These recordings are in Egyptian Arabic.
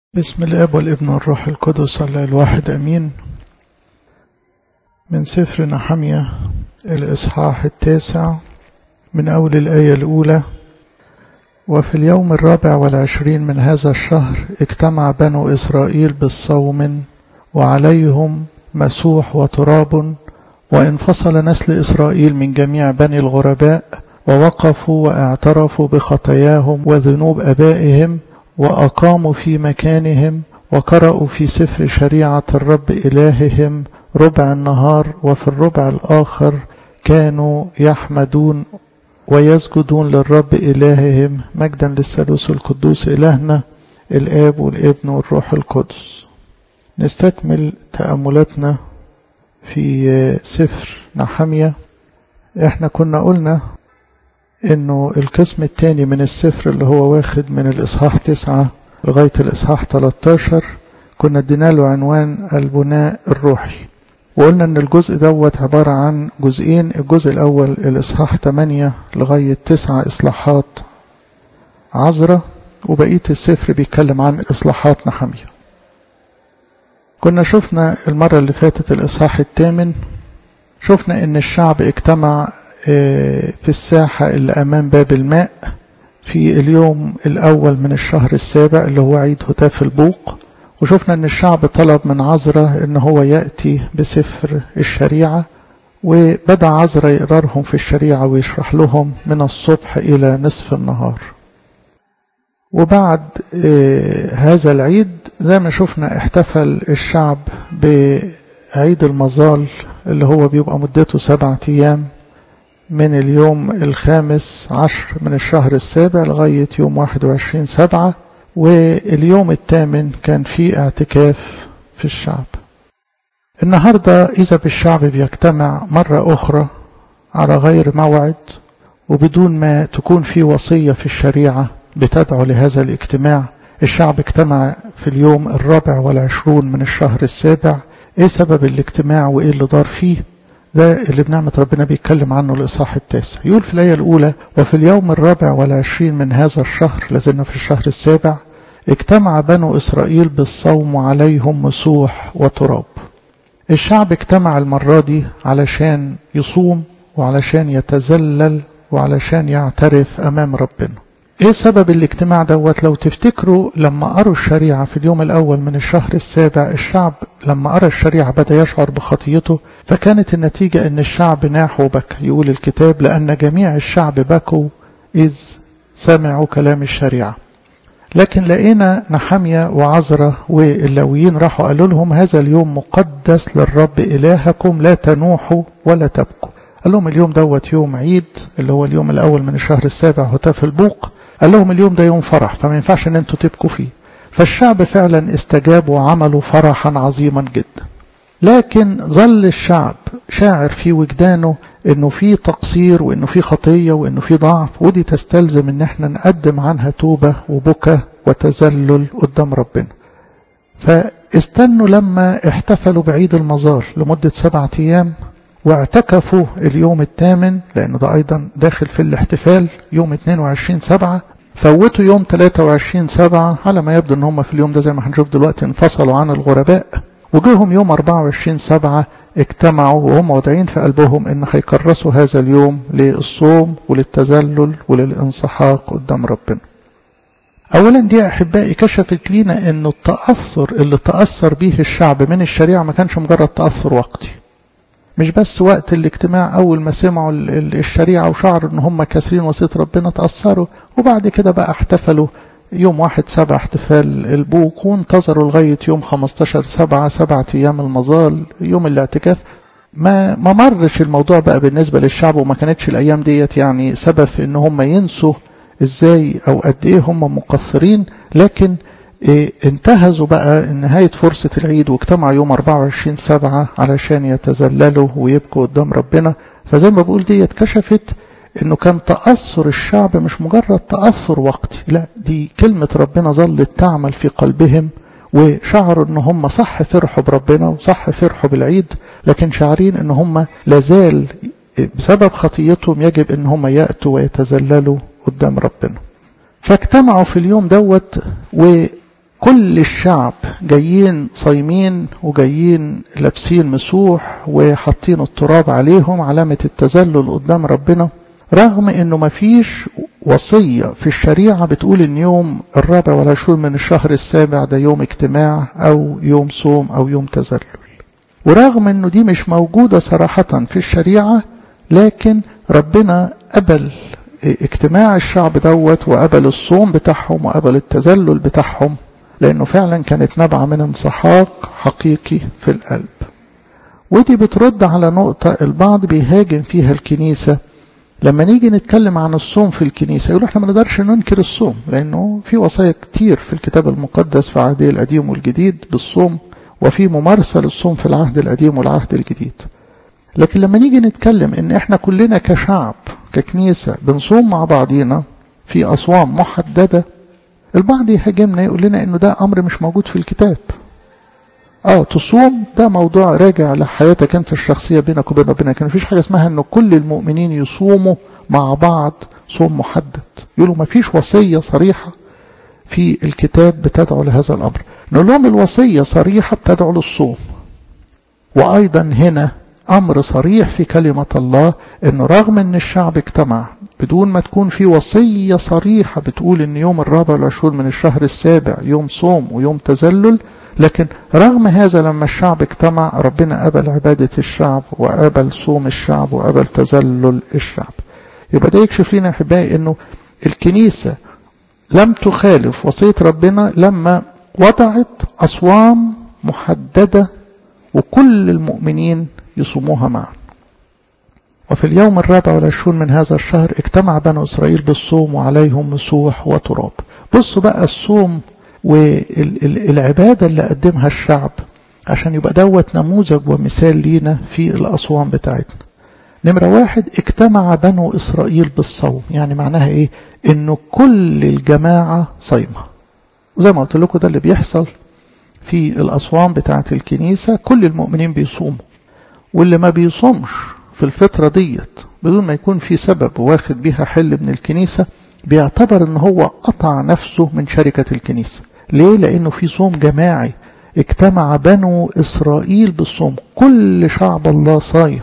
بسم الاب والابن والروح القدس الله الواحد امين من سفر نحمية الاصحاح التاسع من اول الايه الاولى وفي اليوم الرابع والعشرين من هذا الشهر اجتمع بنو اسرائيل بالصوم وعليهم مسوح وتراب وانفصل نسل اسرائيل من جميع بني الغرباء ووقفوا واعترفوا بخطاياهم وذنوب ابائهم وأقاموا في مكانهم وقرأوا في سفر شريعة الرب إلههم ربع النهار وفي الربع الآخر كانوا يحمدون ويسجدون للرب إلههم مجدا للثالوث القدوس إلهنا الآب والابن والروح القدس نستكمل تأملاتنا في سفر نحمية احنا كنا قلنا انه القسم الثاني من السفر اللي هو واخد من الاصحاح تسعة لغاية الاصحاح 13 كنا ادينا له عنوان البناء الروحي وقلنا ان الجزء دوت عبارة عن جزئين الجزء الاول الاصحاح 8 لغاية 9 اصلاحات عذرة وبقية السفر بيتكلم عن اصلاحات نحمية كنا شفنا المرة اللي فاتت الاصحاح الثامن شفنا ان الشعب اجتمع في الساحة اللي أمام باب الماء في اليوم الأول من الشهر السابع اللي هو عيد هتاف البوق وشفنا أن الشعب طلب من عزرة أن هو يأتي بسفر الشريعة وبدأ عزرة يقررهم في الشريعة ويشرح لهم من الصبح إلى نصف النهار وبعد هذا العيد زي ما شفنا احتفل الشعب بعيد المظال اللي هو بيبقى مدته سبعة أيام من اليوم الخامس عشر من الشهر السابع لغاية يوم واحد وعشرين سبعة واليوم الثامن كان في اعتكاف في الشعب النهاردة إذا بالشعب بيجتمع مرة أخرى على غير موعد وبدون ما تكون في وصية في الشريعة بتدعو لهذا الاجتماع الشعب اجتمع في اليوم الرابع والعشرون من الشهر السابع ايه سبب الاجتماع وايه اللي دار فيه ده اللي بنعمة ربنا بيتكلم عنه الإصحاح التاسع يقول في الآية الأولى وفي اليوم الرابع والعشرين من هذا الشهر لازلنا في الشهر السابع اجتمع بنو إسرائيل بالصوم عليهم مسوح وتراب الشعب اجتمع المرة دي علشان يصوم وعلشان يتذلل وعلشان يعترف أمام ربنا ايه سبب الاجتماع دوت لو تفتكروا لما قروا الشريعة في اليوم الاول من الشهر السابع الشعب لما قرا الشريعة بدأ يشعر بخطيته فكانت النتيجة ان الشعب ناح وبكى يقول الكتاب لان جميع الشعب بكوا اذ سمعوا كلام الشريعة لكن لقينا نحمية وعزرة واللويين راحوا قالوا لهم هذا اليوم مقدس للرب إلهكم لا تنوحوا ولا تبكوا قال لهم اليوم دوت يوم عيد اللي هو اليوم الأول من الشهر السابع هتاف البوق قال لهم اليوم ده يوم فرح فما ينفعش ان انتوا تبكوا فيه فالشعب فعلا استجاب وعملوا فرحا عظيما جدا لكن ظل الشعب شاعر في وجدانه انه في تقصير وانه في خطية وانه في ضعف ودي تستلزم ان احنا نقدم عنها توبة وبكى وتذلل قدام ربنا فاستنوا لما احتفلوا بعيد المظال لمدة سبعة ايام واعتكفوا اليوم الثامن لأنه ده أيضا داخل في الاحتفال يوم 22 سبعة فوتوا يوم 23 سبعة على ما يبدو ان هم في اليوم ده زي ما هنشوف دلوقتي انفصلوا عن الغرباء وجيهم يوم 24 سبعة اجتمعوا وهم واضعين في قلبهم ان هيكرسوا هذا اليوم للصوم وللتذلل وللانسحاق قدام ربنا اولا دي احبائي كشفت لينا انه التأثر اللي تأثر به الشعب من الشريعة ما كانش مجرد تأثر وقتي مش بس وقت الاجتماع أول ما سمعوا الشريعة وشعروا إن هم كاسرين وصية ربنا تأثروا وبعد كده بقى احتفلوا يوم واحد سبعة احتفال البوق وانتظروا لغاية يوم 15 سبعة سبعة أيام المظال يوم الاعتكاف ما ما مرش الموضوع بقى بالنسبة للشعب وما كانتش الأيام ديت يعني سبب في إن هم ينسوا إزاي أو قد إيه هم مقصرين لكن إيه انتهزوا بقى نهاية فرصة العيد واجتمعوا يوم 24 سبعة علشان يتذللوا ويبكوا قدام ربنا فزي ما بقول دي اتكشفت انه كان تأثر الشعب مش مجرد تأثر وقتي لا دي كلمة ربنا ظلت تعمل في قلبهم وشعروا ان هم صح فرحوا بربنا وصح فرحوا بالعيد لكن شعرين ان هم لازال بسبب خطيتهم يجب ان هم يأتوا ويتذللوا قدام ربنا فاجتمعوا في اليوم دوت و كل الشعب جايين صايمين وجايين لابسين مسوح وحاطين التراب عليهم علامة التذلل قدام ربنا رغم انه ما فيش وصية في الشريعة بتقول ان يوم الرابع والعشرون من الشهر السابع ده يوم اجتماع او يوم صوم او يوم تذلل ورغم انه دي مش موجودة صراحة في الشريعة لكن ربنا قبل اجتماع الشعب دوت وقبل الصوم بتاعهم وقبل التذلل بتاعهم لأنه فعلا كانت نبعة من انسحاق حقيقي في القلب ودي بترد على نقطة البعض بيهاجم فيها الكنيسة لما نيجي نتكلم عن الصوم في الكنيسة يقول احنا ما نقدرش ننكر الصوم لأنه في وصايا كتير في الكتاب المقدس في عهده القديم والجديد بالصوم وفي ممارسة للصوم في العهد القديم والعهد الجديد لكن لما نيجي نتكلم ان احنا كلنا كشعب ككنيسة بنصوم مع بعضينا في أصوام محددة البعض يهاجمنا يقول لنا انه ده امر مش موجود في الكتاب اه تصوم ده موضوع راجع لحياتك انت الشخصية بينك وبين ربنا لكن مفيش حاجة اسمها انه كل المؤمنين يصوموا مع بعض صوم محدد يقولوا مفيش وصية صريحة في الكتاب بتدعو لهذا الامر نقول لهم الوصية صريحة بتدعو للصوم وايضا هنا امر صريح في كلمة الله انه رغم ان الشعب اجتمع بدون ما تكون في وصية صريحة بتقول ان يوم الرابع والعشرون من الشهر السابع يوم صوم ويوم تذلل لكن رغم هذا لما الشعب اجتمع ربنا قبل عبادة الشعب وقبل صوم الشعب وقبل تذلل الشعب يبقى ده يكشف لنا احبائي انه الكنيسة لم تخالف وصية ربنا لما وضعت أصوام محددة وكل المؤمنين يصوموها معا وفي اليوم الرابع والعشرون من هذا الشهر اجتمع بنو إسرائيل بالصوم وعليهم مسوح وتراب بصوا بقى الصوم والعبادة اللي قدمها الشعب عشان يبقى دوت نموذج ومثال لينا في الأصوام بتاعتنا نمرة واحد اجتمع بنو إسرائيل بالصوم يعني معناها ايه انه كل الجماعة صايمة وزي ما قلت لكم ده اللي بيحصل في الأصوام بتاعة الكنيسة كل المؤمنين بيصوموا واللي ما بيصومش في الفترة ديت بدون ما يكون في سبب واخد بيها حل من الكنيسة بيعتبر ان هو قطع نفسه من شركة الكنيسة ليه؟ لانه في صوم جماعي اجتمع بنو اسرائيل بالصوم كل شعب الله صايم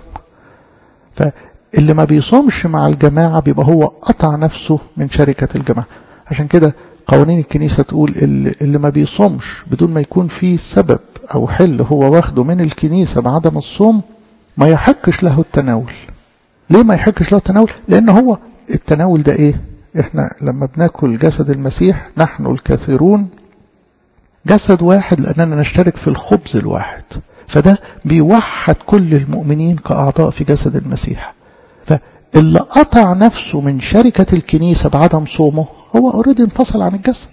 فاللي ما بيصومش مع الجماعة بيبقى هو قطع نفسه من شركة الجماعة عشان كده قوانين الكنيسة تقول اللي, اللي ما بيصومش بدون ما يكون في سبب او حل هو واخده من الكنيسة بعدم الصوم ما يحقش له التناول ليه ما يحقش له التناول لان هو التناول ده ايه احنا لما بناكل جسد المسيح نحن الكثيرون جسد واحد لاننا نشترك في الخبز الواحد فده بيوحد كل المؤمنين كاعضاء في جسد المسيح فاللي قطع نفسه من شركة الكنيسة بعدم صومه هو اوريدي انفصل عن الجسد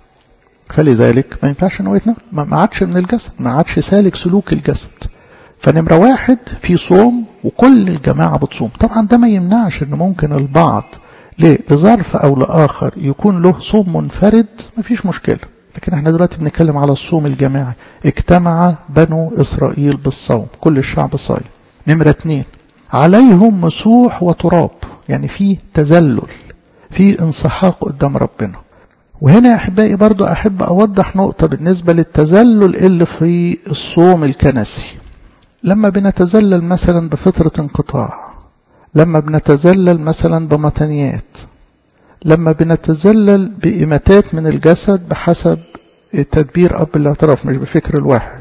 فلذلك ما ينفعش انه يتناول ما عادش من الجسد ما عادش سالك سلوك الجسد فنمرة واحد في صوم وكل الجماعة بتصوم طبعا ده ما يمنعش ان ممكن البعض ليه لظرف او لاخر يكون له صوم منفرد مفيش مشكلة لكن احنا دلوقتي بنتكلم على الصوم الجماعي اجتمع بنو اسرائيل بالصوم كل الشعب صايم نمرة اتنين عليهم مسوح وتراب يعني في تذلل في انسحاق قدام ربنا وهنا يا احبائي برضو احب اوضح نقطة بالنسبة للتذلل اللي في الصوم الكنسي لما بنتذلل مثلا بفترة انقطاع لما بنتذلل مثلا بمطنيات لما بنتذلل بإماتات من الجسد بحسب تدبير أب الاعتراف مش بفكر الواحد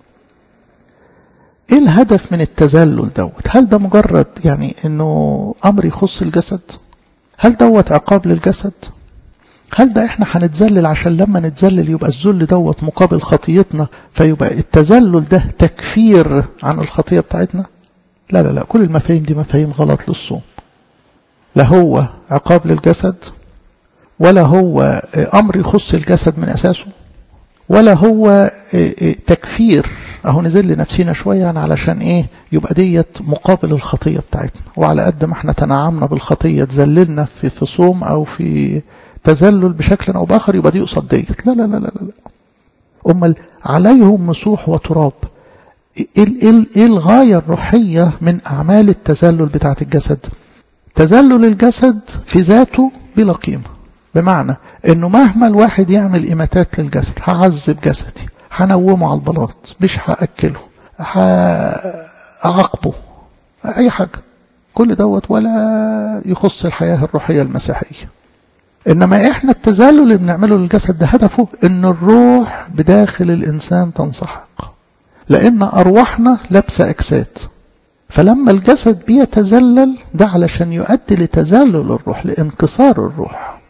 ايه الهدف من التذلل دوت هل ده مجرد يعني انه امر يخص الجسد هل دوت عقاب للجسد هل ده احنا هنتذلل عشان لما نتذلل يبقى الذل دوت مقابل خطيتنا فيبقى التذلل ده تكفير عن الخطية بتاعتنا لا لا لا كل المفاهيم دي مفاهيم غلط للصوم لا هو عقاب للجسد ولا هو امر يخص الجسد من اساسه ولا هو تكفير اهو نزل نفسينا شوية يعني علشان ايه يبقى ديت مقابل الخطية بتاعتنا وعلى قد ما احنا تنعمنا بالخطية تذللنا في في صوم او في تذلل بشكل او باخر يبقى دي قصاد ديت لا لا لا لا لا امال عليهم مسوح وتراب ايه ايه ايه الغايه الروحيه من اعمال التذلل بتاعه الجسد تذلل الجسد في ذاته بلا قيمه بمعنى انه مهما الواحد يعمل إماتات للجسد هعذب جسدي هنومه على البلاط مش هأكله هأعاقبه أي حاجة كل دوت ولا يخص الحياة الروحية المسيحية إنما إحنا التذلل اللي بنعمله للجسد ده هدفه إن الروح بداخل الإنسان تنسحق لأن أرواحنا لابسة أجساد فلما الجسد بيتذلل ده علشان يؤدي لتذلل الروح لانكسار الروح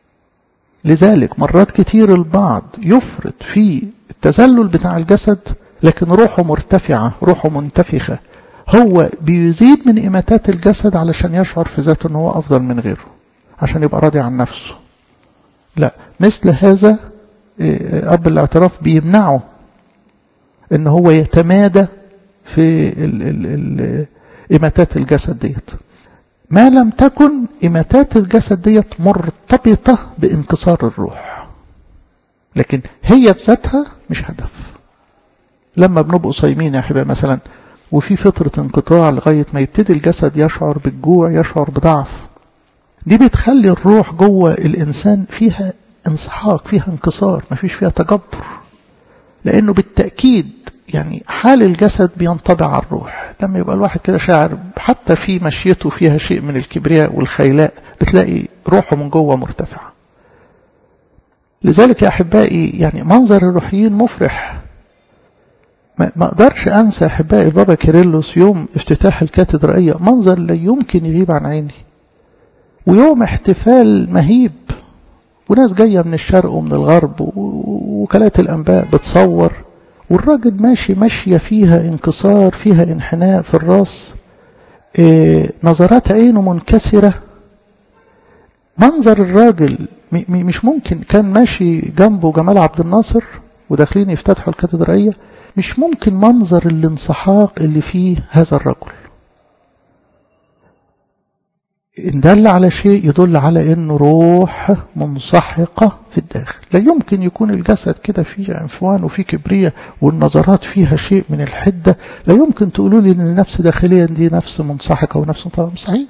لذلك مرات كتير البعض يفرط في التذلل بتاع الجسد لكن روحه مرتفعة روحه منتفخة هو بيزيد من إماتات الجسد علشان يشعر في ذاته أنه هو أفضل من غيره عشان يبقى راضي عن نفسه لا مثل هذا أب الاعتراف بيمنعه ان هو يتمادى في ال ال ال إماتات الجسد ديت ما لم تكن إماتات الجسد ديت مرتبطة بانكسار الروح لكن هي بذاتها مش هدف لما بنبقوا صايمين يا أحبائي مثلا وفي فترة انقطاع لغاية ما يبتدي الجسد يشعر بالجوع يشعر بضعف دي بتخلي الروح جوه الإنسان فيها انسحاق فيها انكسار ما فيش فيها تجبر لأنه بالتأكيد يعني حال الجسد بينطبع على الروح لما يبقى الواحد كده شاعر حتى في مشيته فيها شيء من الكبرياء والخيلاء بتلاقي روحه من جوه مرتفعة لذلك يا أحبائي يعني منظر الروحيين مفرح ما أقدرش أنسى أحبائي بابا كيرلس يوم افتتاح الكاتدرائية منظر لا يمكن يغيب عن عيني ويوم احتفال مهيب وناس جاية من الشرق ومن الغرب ووكالات الأنباء بتصور والراجل ماشي ماشية فيها انكسار فيها انحناء في الراس إيه نظرات عينه منكسرة منظر الراجل مش ممكن كان ماشي جنبه جمال عبد الناصر وداخلين يفتتحوا الكاتدرائية مش ممكن منظر الانسحاق اللي فيه هذا الرجل إن دل على شيء يدل على أنه روح منسحقة في الداخل لا يمكن يكون الجسد كده فيه عنفوان وفيه كبرية والنظرات فيها شيء من الحدة لا يمكن تقولوا لي أن النفس داخليا دي نفس منسحقة ونفس طبعا مستحيل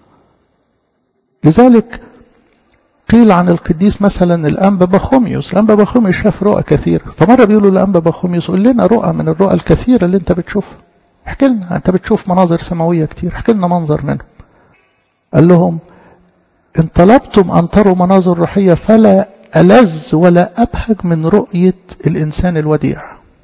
لذلك قيل عن القديس مثلا الأنبا بخوميوس الأنبا بخوميوس شاف رؤى كثيرة فمرة بيقولوا الأنبا بخوميوس قول لنا رؤى من الرؤى الكثيرة اللي انت بتشوفها احكي لنا انت بتشوف مناظر سماوية كتير احكي لنا منظر منهم قال لهم إن طلبتم أن تروا مناظر روحية فلا ألذ ولا أبهج من رؤية الإنسان الوديع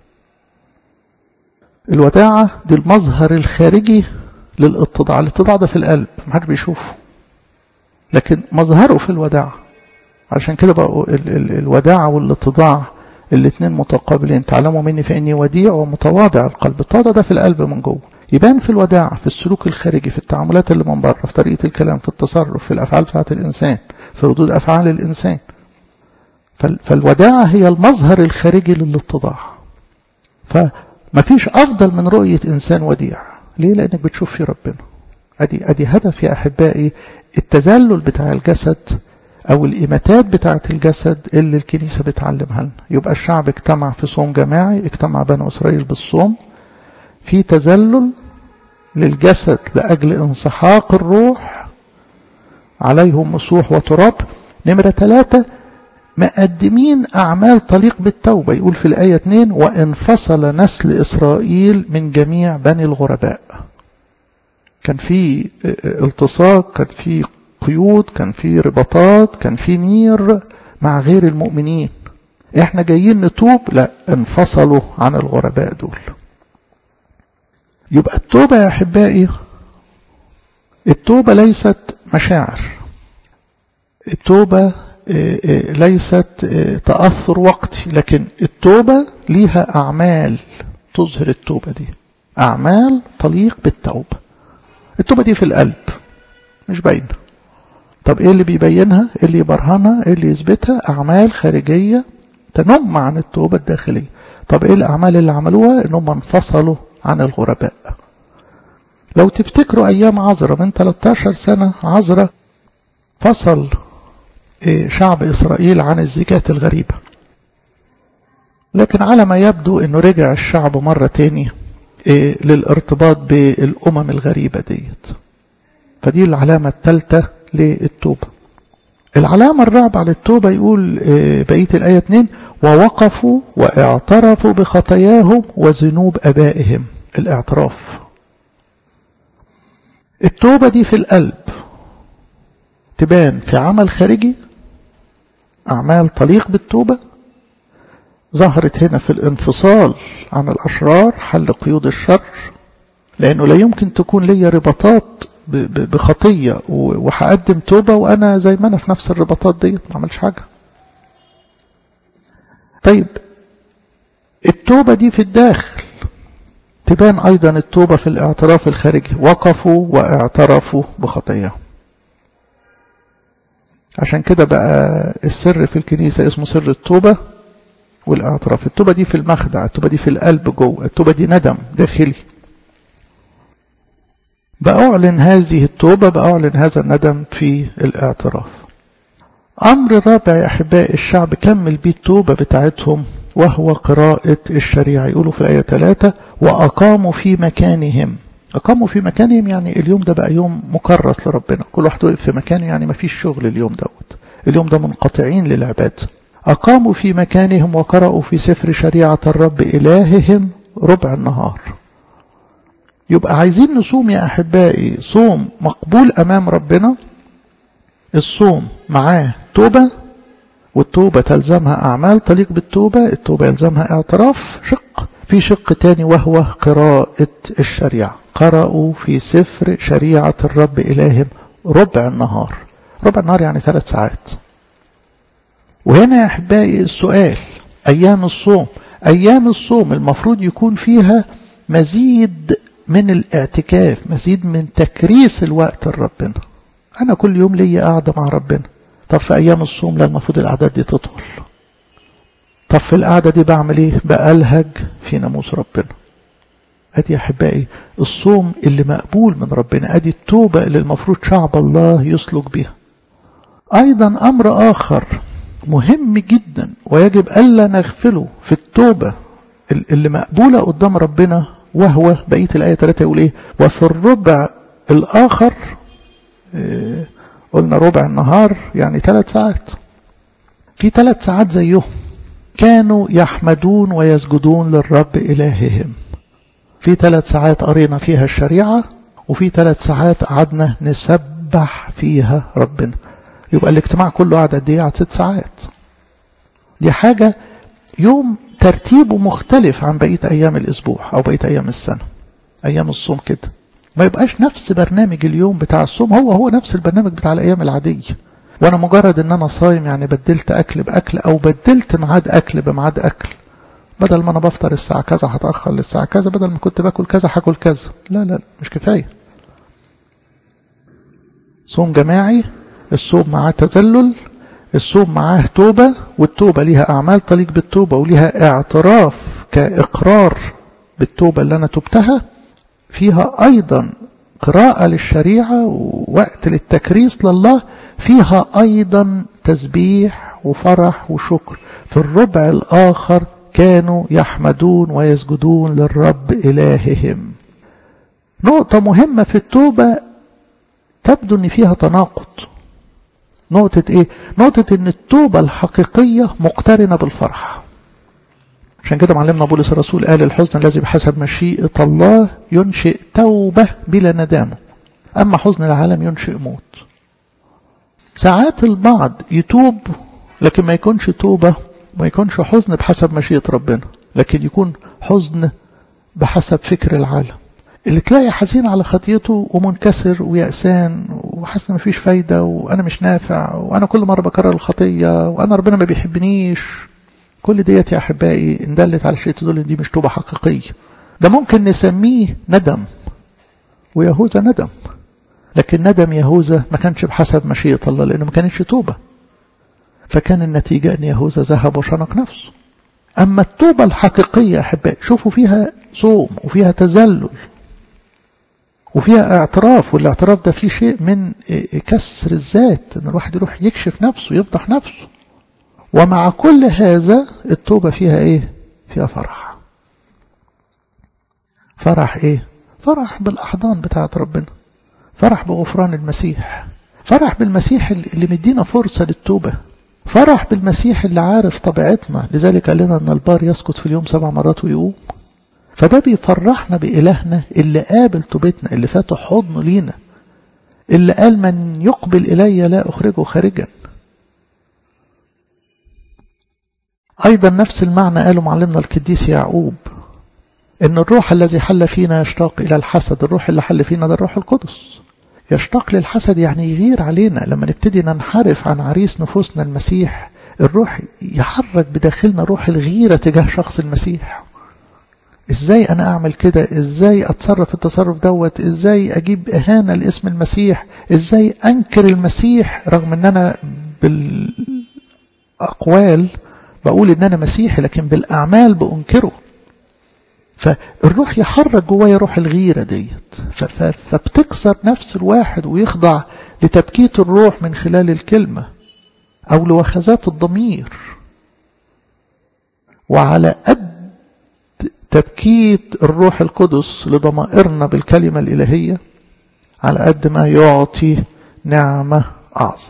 الوداعة دي المظهر الخارجي للاتضاع الاتضاع ده في القلب محدش بيشوفه لكن مظهره في الوداعة عشان كده بقى ال ال الوداعة والاتضاع الاثنين متقابلين تعلموا مني فإني وديع ومتواضع القلب التواضع ده في القلب من جوه يبان في الوداع في السلوك الخارجي في التعاملات اللي من بره في طريقة الكلام في التصرف في الأفعال بتاعة الإنسان في ردود أفعال الإنسان فالوداعة هي المظهر الخارجي للاتضاع فما فيش أفضل من رؤية إنسان وديع ليه لأنك بتشوف في ربنا أدي, أدي هدف يا أحبائي التذلل بتاع الجسد أو الإماتات بتاعة الجسد اللي الكنيسة بتعلمها لنا يبقى الشعب اجتمع في صوم جماعي اجتمع بنو إسرائيل بالصوم في تذلل للجسد لأجل انسحاق الروح عليهم مسوح وتراب نمرة ثلاثة مقدمين أعمال طليق بالتوبة يقول في الآية 2 وانفصل نسل إسرائيل من جميع بني الغرباء كان في التصاق كان في قيود كان في رباطات كان في نير مع غير المؤمنين احنا جايين نتوب لا انفصلوا عن الغرباء دول يبقى التوبة يا أحبائي التوبة ليست مشاعر التوبة ليست تأثر وقتي لكن التوبة ليها أعمال تظهر التوبة دي أعمال تليق بالتوبة التوبة دي في القلب مش باينة طب ايه اللي بيبينها ايه اللي يبرهنها ايه اللي يثبتها أعمال خارجية تنم عن التوبة الداخلية طب ايه الأعمال اللي عملوها انهم انفصلوا عن الغرباء لو تفتكروا أيام عزرة من 13 سنة عزرة فصل شعب إسرائيل عن الزكاة الغريبة لكن على ما يبدو أنه رجع الشعب مرة تاني للارتباط بالأمم الغريبة ديت فدي العلامة الثالثة للتوبة العلامة الرابعة للتوبة يقول بقية الآية 2 ووقفوا واعترفوا بخطاياهم وذنوب أبائهم الاعتراف التوبة دي في القلب تبان في عمل خارجي أعمال تليق بالتوبة ظهرت هنا في الانفصال عن الأشرار حل قيود الشر لأنه لا يمكن تكون لي رباطات بخطية وهقدم توبة وأنا زي ما أنا في نفس الرباطات ديت ما عملش حاجة طيب التوبة دي في الداخل تبان أيضا التوبة في الاعتراف الخارجي وقفوا واعترفوا بخطاياهم عشان كده بقى السر في الكنيسة اسمه سر التوبة والاعتراف التوبة دي في المخدع التوبة دي في القلب جوه التوبة دي ندم داخلي بأعلن هذه التوبة بأعلن هذا الندم في الاعتراف أمر رابع يا أحبائي الشعب كمل بيه التوبة بتاعتهم وهو قراءة الشريعة يقولوا في الآية 3 وأقاموا في مكانهم أقاموا في مكانهم يعني اليوم ده بقى يوم مكرس لربنا كل واحد وقف في مكانه يعني ما فيش شغل اليوم دوت اليوم ده منقطعين للعبادة أقاموا في مكانهم وقرأوا في سفر شريعة الرب إلههم ربع النهار يبقى عايزين نصوم يا أحبائي صوم مقبول أمام ربنا الصوم معاه توبة والتوبة تلزمها أعمال تليق بالتوبة التوبة يلزمها اعتراف شق في شق تاني وهو قراءة الشريعة قرأوا في سفر شريعة الرب إلههم ربع النهار ربع النهار يعني ثلاث ساعات وهنا يا أحبائي السؤال أيام الصوم أيام الصوم المفروض يكون فيها مزيد من الاعتكاف مزيد من تكريس الوقت لربنا أنا كل يوم ليا قاعدة مع ربنا طب في أيام الصوم لا المفروض الأعداد دي تدخل طب في القعدة دي بعمل إيه بألهج في ناموس ربنا أدي يا أحبائي الصوم اللي مقبول من ربنا أدي التوبة اللي المفروض شعب الله يسلك بها أيضا أمر آخر مهم جدا ويجب ألا نغفله في التوبة اللي مقبولة قدام ربنا وهو بقية الآية 3 يقول إيه وفي الربع الآخر إيه قلنا ربع النهار يعني ثلاث ساعات في ثلاث ساعات زيهم كانوا يحمدون ويسجدون للرب إلههم في ثلاث ساعات قرينا فيها الشريعة وفي ثلاث ساعات قعدنا نسبح فيها ربنا يبقى الاجتماع كله قعد قد ايه قعد ست ساعات دي حاجة يوم ترتيبه مختلف عن بقية أيام الأسبوع أو بقية أيام السنة أيام الصوم كده ما يبقاش نفس برنامج اليوم بتاع الصوم هو هو نفس البرنامج بتاع الأيام العادية وأنا مجرد إن أنا صايم يعني بدلت أكل بأكل أو بدلت ميعاد أكل بميعاد أكل بدل ما أنا بفطر الساعة كذا هتأخر للساعة كذا بدل ما كنت باكل كذا هاكل كذا لا لا مش كفاية صوم جماعي الصوم معاه تذلل الصوم معاه توبة والتوبة ليها أعمال تليق بالتوبة وليها اعتراف كإقرار بالتوبة اللي أنا تبتها فيها أيضا قراءة للشريعة ووقت للتكريس لله فيها أيضا تسبيح وفرح وشكر في الربع الآخر كانوا يحمدون ويسجدون للرب إلههم نقطة مهمة في التوبة تبدو أن فيها تناقض نقطة إيه؟ نقطة أن التوبة الحقيقية مقترنة بالفرح عشان كده معلمنا بولس الرسول قال الحزن الذي بحسب مشيئة الله ينشئ توبة بلا ندامة أما حزن العالم ينشئ موت ساعات البعض يتوب لكن ما يكونش توبة ما يكونش حزن بحسب مشيئة ربنا لكن يكون حزن بحسب فكر العالم اللي تلاقي حزين على خطيته ومنكسر ويأسان وحاسس ما فيش فايدة وأنا مش نافع وأنا كل مرة بكرر الخطية وأنا ربنا ما بيحبنيش كل ديت يا أحبائي إن دلت على الشيء تدل إن دي مش توبة حقيقية ده ممكن نسميه ندم ويهوذا ندم لكن ندم يهوذا ما كانش بحسب مشيئة الله لأنه ما كانتش توبة فكان النتيجة أن يهوذا ذهب وشنق نفسه أما التوبة الحقيقية أحبائي شوفوا فيها صوم وفيها تذلل وفيها اعتراف والاعتراف ده فيه شيء من كسر الذات ان الواحد يروح يكشف نفسه يفضح نفسه ومع كل هذا التوبة فيها ايه فيها فرح فرح ايه فرح بالاحضان بتاعت ربنا فرح بغفران المسيح فرح بالمسيح اللي مدينا فرصة للتوبة فرح بالمسيح اللي عارف طبيعتنا لذلك قال لنا ان البار يسكت في اليوم سبع مرات ويقوم فده بيفرحنا بإلهنا اللي قابل توبتنا اللي فاتح حضنه لينا اللي قال من يقبل إلي لا أخرجه خارجا أيضا نفس المعنى قاله معلمنا القديس يعقوب إن الروح الذي حل فينا يشتاق إلى الحسد الروح اللي حل فينا ده الروح القدس يشتاق للحسد يعني يغير علينا لما نبتدي ننحرف عن عريس نفوسنا المسيح الروح يحرك بداخلنا روح الغيرة تجاه شخص المسيح ازاي انا اعمل كده ازاي اتصرف التصرف دوت ازاي اجيب اهانة لاسم المسيح ازاي انكر المسيح رغم ان انا بالاقوال بقول ان انا مسيحي لكن بالاعمال بانكره فالروح يحرك جوايا روح الغيرة ديت فبتكسر نفس الواحد ويخضع لتبكيت الروح من خلال الكلمة أو لوخزات الضمير وعلى قد تبكيت الروح القدس لضمائرنا بالكلمة الإلهية على قد ما يعطي نعمة أعظم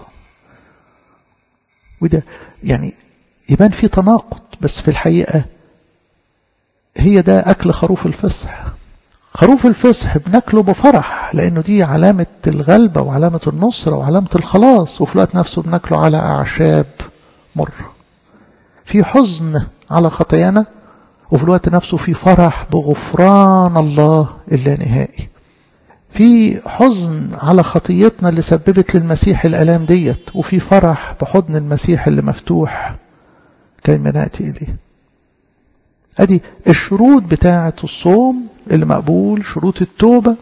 وده يعني يبان في تناقض بس في الحقيقة هي ده أكل خروف الفصح خروف الفصح بناكله بفرح لأنه دي علامة الغلبة وعلامة النصرة وعلامة الخلاص وفي الوقت نفسه بناكله على أعشاب مرة في حزن على خطايانا وفي الوقت نفسه في فرح بغفران الله اللانهائي في حزن على خطيتنا اللي سببت للمسيح الألام ديت وفي فرح بحضن المسيح اللي مفتوح كيما نأتي إليه ادي الشروط بتاعة الصوم اللي مقبول شروط التوبة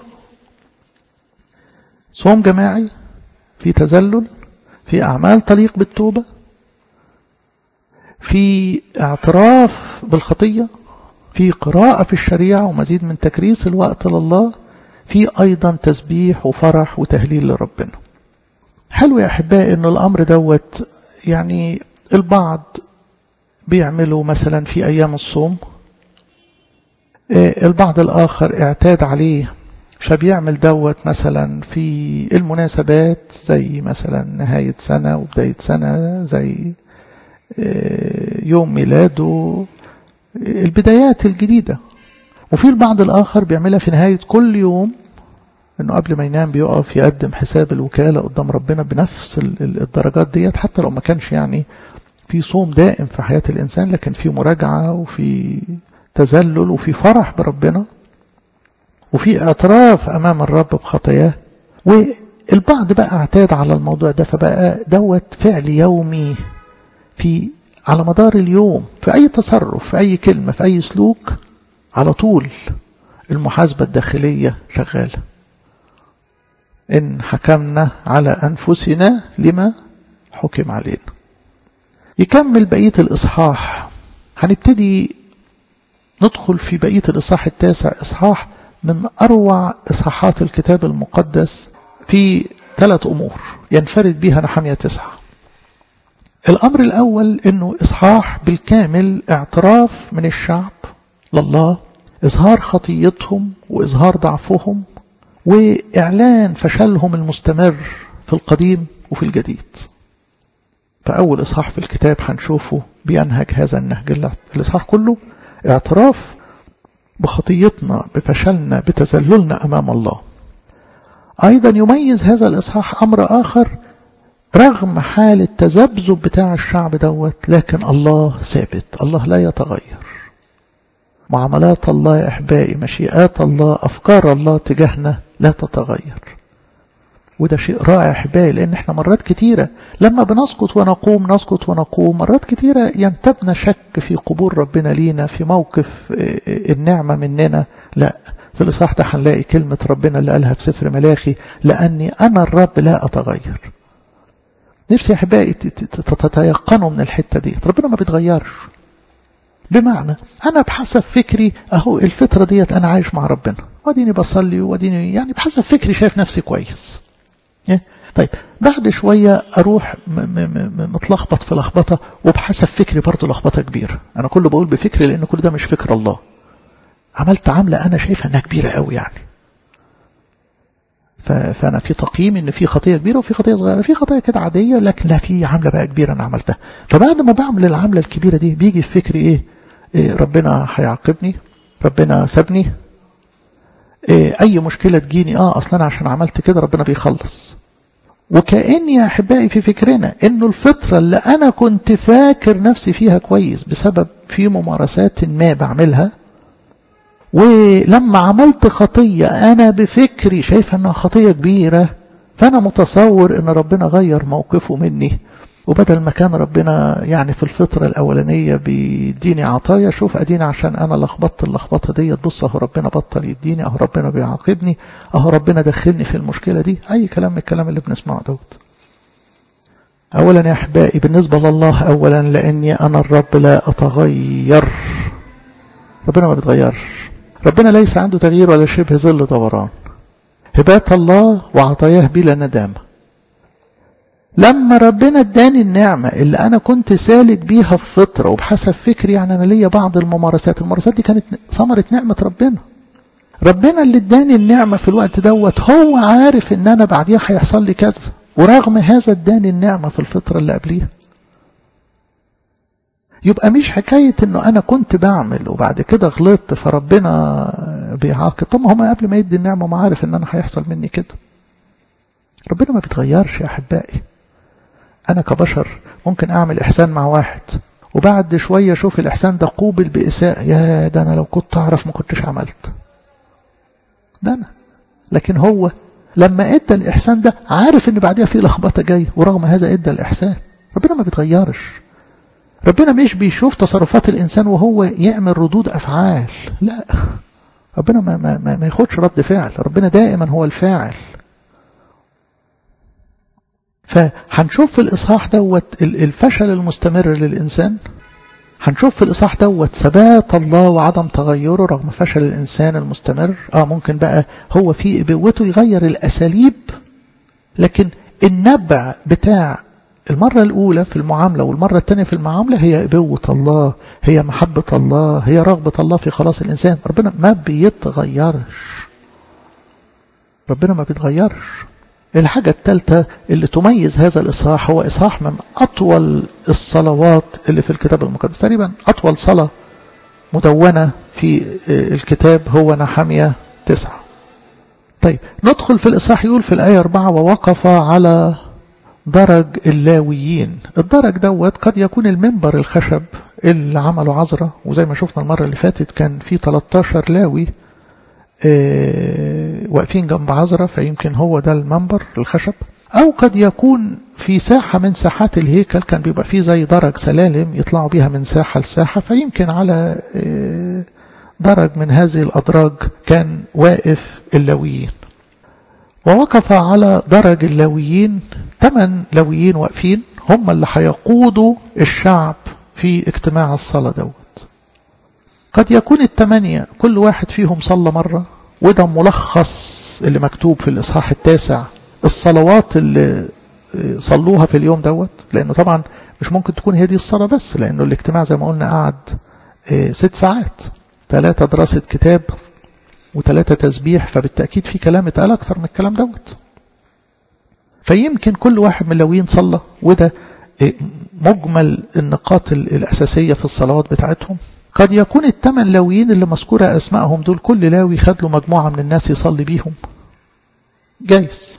صوم جماعي في تذلل في أعمال تليق بالتوبة في اعتراف بالخطية في قراءة في الشريعة ومزيد من تكريس الوقت لله في أيضا تسبيح وفرح وتهليل لربنا حلو يا أحبائي أن الأمر دوت يعني البعض بيعملوا مثلا في أيام الصوم البعض الآخر اعتاد عليه فبيعمل دوت مثلا في المناسبات زي مثلا نهاية سنة وبداية سنة زي يوم ميلاده البدايات الجديدة وفي البعض الآخر بيعملها في نهاية كل يوم انه قبل ما ينام بيقف يقدم حساب الوكالة قدام ربنا بنفس الدرجات ديت حتى لو ما كانش يعني في صوم دائم في حياة الإنسان لكن في مراجعة وفي تذلل وفي فرح بربنا وفي اعتراف أمام الرب بخطاياه والبعض بقى اعتاد على الموضوع ده فبقى دوت فعل يومي في على مدار اليوم في أي تصرف في أي كلمة في أي سلوك على طول المحاسبة الداخلية شغالة إن حكمنا على أنفسنا لما حكم علينا يكمل بقية الإصحاح هنبتدي ندخل في بقية الإصحاح التاسع إصحاح من أروع إصحاحات الكتاب المقدس في ثلاث أمور ينفرد بها نحمية تسعة الأمر الأول أنه إصحاح بالكامل اعتراف من الشعب لله إظهار خطيتهم وإظهار ضعفهم وإعلان فشلهم المستمر في القديم وفي الجديد فأول إصحاح في الكتاب هنشوفه بينهج هذا النهج الإصحاح كله اعتراف بخطيتنا بفشلنا بتذللنا أمام الله أيضا يميز هذا الإصحاح أمر آخر رغم حال التذبذب بتاع الشعب دوت لكن الله ثابت الله لا يتغير معاملات الله يا أحبائي مشيئات الله أفكار الله تجاهنا لا تتغير وده شيء رائع أحبائي لأن احنا مرات كتيرة لما بنسقط ونقوم نسقط ونقوم مرات كتيرة ينتبنا شك في قبول ربنا لينا في موقف النعمة مننا لا في الإصحاح ده هنلاقي كلمة ربنا اللي قالها في سفر ملاخي لأني أنا الرب لا أتغير نفسي يا أحبائي تتيقنوا من الحتة دي ربنا ما بيتغيرش بمعنى أنا بحسب فكري أهو الفترة ديت أنا عايش مع ربنا واديني بصلي واديني يعني بحسب فكري شايف نفسي كويس طيب بعد شوية أروح متلخبط في لخبطة وبحسب فكري برضه لخبطة كبيرة أنا كله بقول بفكري لأن كل ده مش فكر الله عملت عملة أنا شايفها أنها كبيرة قوي يعني فانا في تقييم ان في خطيه كبيره وفي خطيه صغيره في خطيه كده عاديه لكن لا في عمله بقى كبيره انا عملتها فبعد ما بعمل العمله الكبيره دي بيجي في فكري ايه, إيه ربنا هيعاقبني ربنا سابني إيه اي مشكله تجيني اه اصلا انا عشان عملت كده ربنا بيخلص وكأني يا أحبائي في فكرنا إنه الفترة اللي أنا كنت فاكر نفسي فيها كويس بسبب في ممارسات ما بعملها ولما عملت خطية أنا بفكري شايف أنها خطية كبيرة فأنا متصور أن ربنا غير موقفه مني وبدل ما كان ربنا يعني في الفترة الأولانية بيديني عطايا شوف أديني عشان أنا لخبطت اللخبطة دي بص أهو ربنا بطل يديني أهو ربنا بيعاقبني أهو ربنا دخلني في المشكلة دي أي كلام من الكلام اللي بنسمعه دوت أولا يا أحبائي بالنسبة لله أولا لأني أنا الرب لا أتغير ربنا ما بيتغيرش ربنا ليس عنده تغيير ولا شبه ظل دوران هبات الله وعطاياه بلا ندامه لما ربنا اداني النعمة اللي أنا كنت سالك بيها في فترة وبحسب فكري يعني أنا ليا بعض الممارسات الممارسات دي كانت ثمرة نعمة ربنا ربنا اللي اداني النعمة في الوقت دوت هو عارف ان انا بعديها هيحصل لي كذا ورغم هذا اداني النعمة في الفترة اللي قبليها يبقى مش حكاية انه انا كنت بعمل وبعد كده غلطت فربنا بيعاقب طب ما هو قبل ما يدي النعمة ما عارف ان انا هيحصل مني كده ربنا ما بيتغيرش يا احبائي انا كبشر ممكن اعمل احسان مع واحد وبعد شوية اشوف الاحسان ده قوبل باساءة يا ده انا لو كنت اعرف ما كنتش عملت ده انا لكن هو لما ادى الاحسان ده عارف ان بعدها في لخبطه جايه ورغم هذا ادى الاحسان ربنا ما بيتغيرش ربنا مش بيشوف تصرفات الانسان وهو يعمل ردود افعال لا ربنا ما, ما, ما, ما ياخدش رد فعل ربنا دائما هو الفاعل فهنشوف في الاصحاح دوت الفشل المستمر للانسان هنشوف في الإصحاح دوت ثبات الله وعدم تغيره رغم فشل الإنسان المستمر آه ممكن بقى هو في إبوته يغير الأساليب لكن النبع بتاع المرة الأولى في المعاملة والمرة الثانية في المعاملة هي إبوة الله هي محبة الله هي رغبة الله في خلاص الإنسان ربنا ما بيتغيرش ربنا ما بيتغيرش الحاجة الثالثة اللي تميز هذا الإصحاح هو إصحاح من أطول الصلوات اللي في الكتاب المقدس تقريبا أطول صلاة مدونة في الكتاب هو نحمية تسعة طيب ندخل في الإصحاح يقول في الآية أربعة ووقف على درج اللاويين الدرج دوت قد يكون المنبر الخشب اللي عمله عذرة وزي ما شفنا المرة اللي فاتت كان في 13 لاوي اه واقفين جنب عذرة فيمكن هو ده المنبر الخشب أو قد يكون في ساحة من ساحات الهيكل كان بيبقى فيه زي درج سلالم يطلعوا بيها من ساحة لساحة فيمكن على اه درج من هذه الأدراج كان واقف اللويين ووقف على درج اللويين ثمان لويين واقفين هم اللي هيقودوا الشعب في اجتماع الصلاة دوت قد يكون الثمانية كل واحد فيهم صلى مرة وده ملخص اللي مكتوب في الإصحاح التاسع الصلوات اللي صلوها في اليوم دوت لأنه طبعا مش ممكن تكون هي دي الصلاة بس لأنه الاجتماع زي ما قلنا قعد ست ساعات ثلاثة دراسة كتاب وثلاثة تسبيح فبالتأكيد في كلام اتقال أكثر من الكلام دوت فيمكن كل واحد من اللويين صلى وده مجمل النقاط الأساسية في الصلوات بتاعتهم قد يكون الثمان لاويين اللي مذكورة أسمائهم دول كل لاوي خد له مجموعة من الناس يصلي بيهم جايز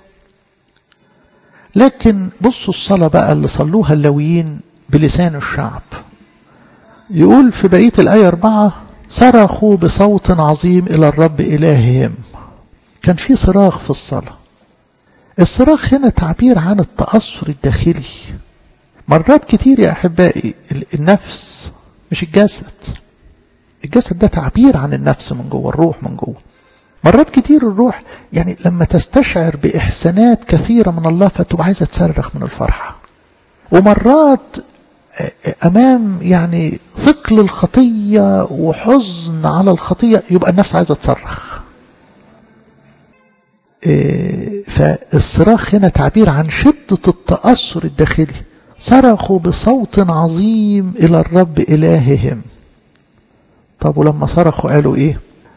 لكن بصوا الصلاة بقى اللي صلوها اللاويين بلسان الشعب يقول في بقية الآية أربعة صرخوا بصوت عظيم إلى الرب إلههم كان في صراخ في الصلاة الصراخ هنا تعبير عن التأثر الداخلي مرات كتير يا أحبائي النفس مش الجسد الجسد ده تعبير عن النفس من جوه الروح من جوه مرات كتير الروح يعني لما تستشعر بإحسانات كثيرة من الله فتبقى عايزة تصرخ من الفرحة ومرات أمام يعني ثقل الخطية وحزن على الخطية يبقى النفس عايزة تصرخ فالصراخ هنا تعبير عن شدة التأثر الداخلي صرخوا بصوت عظيم إلى الرب إلههم طب ولما صرخوا قالوا إيه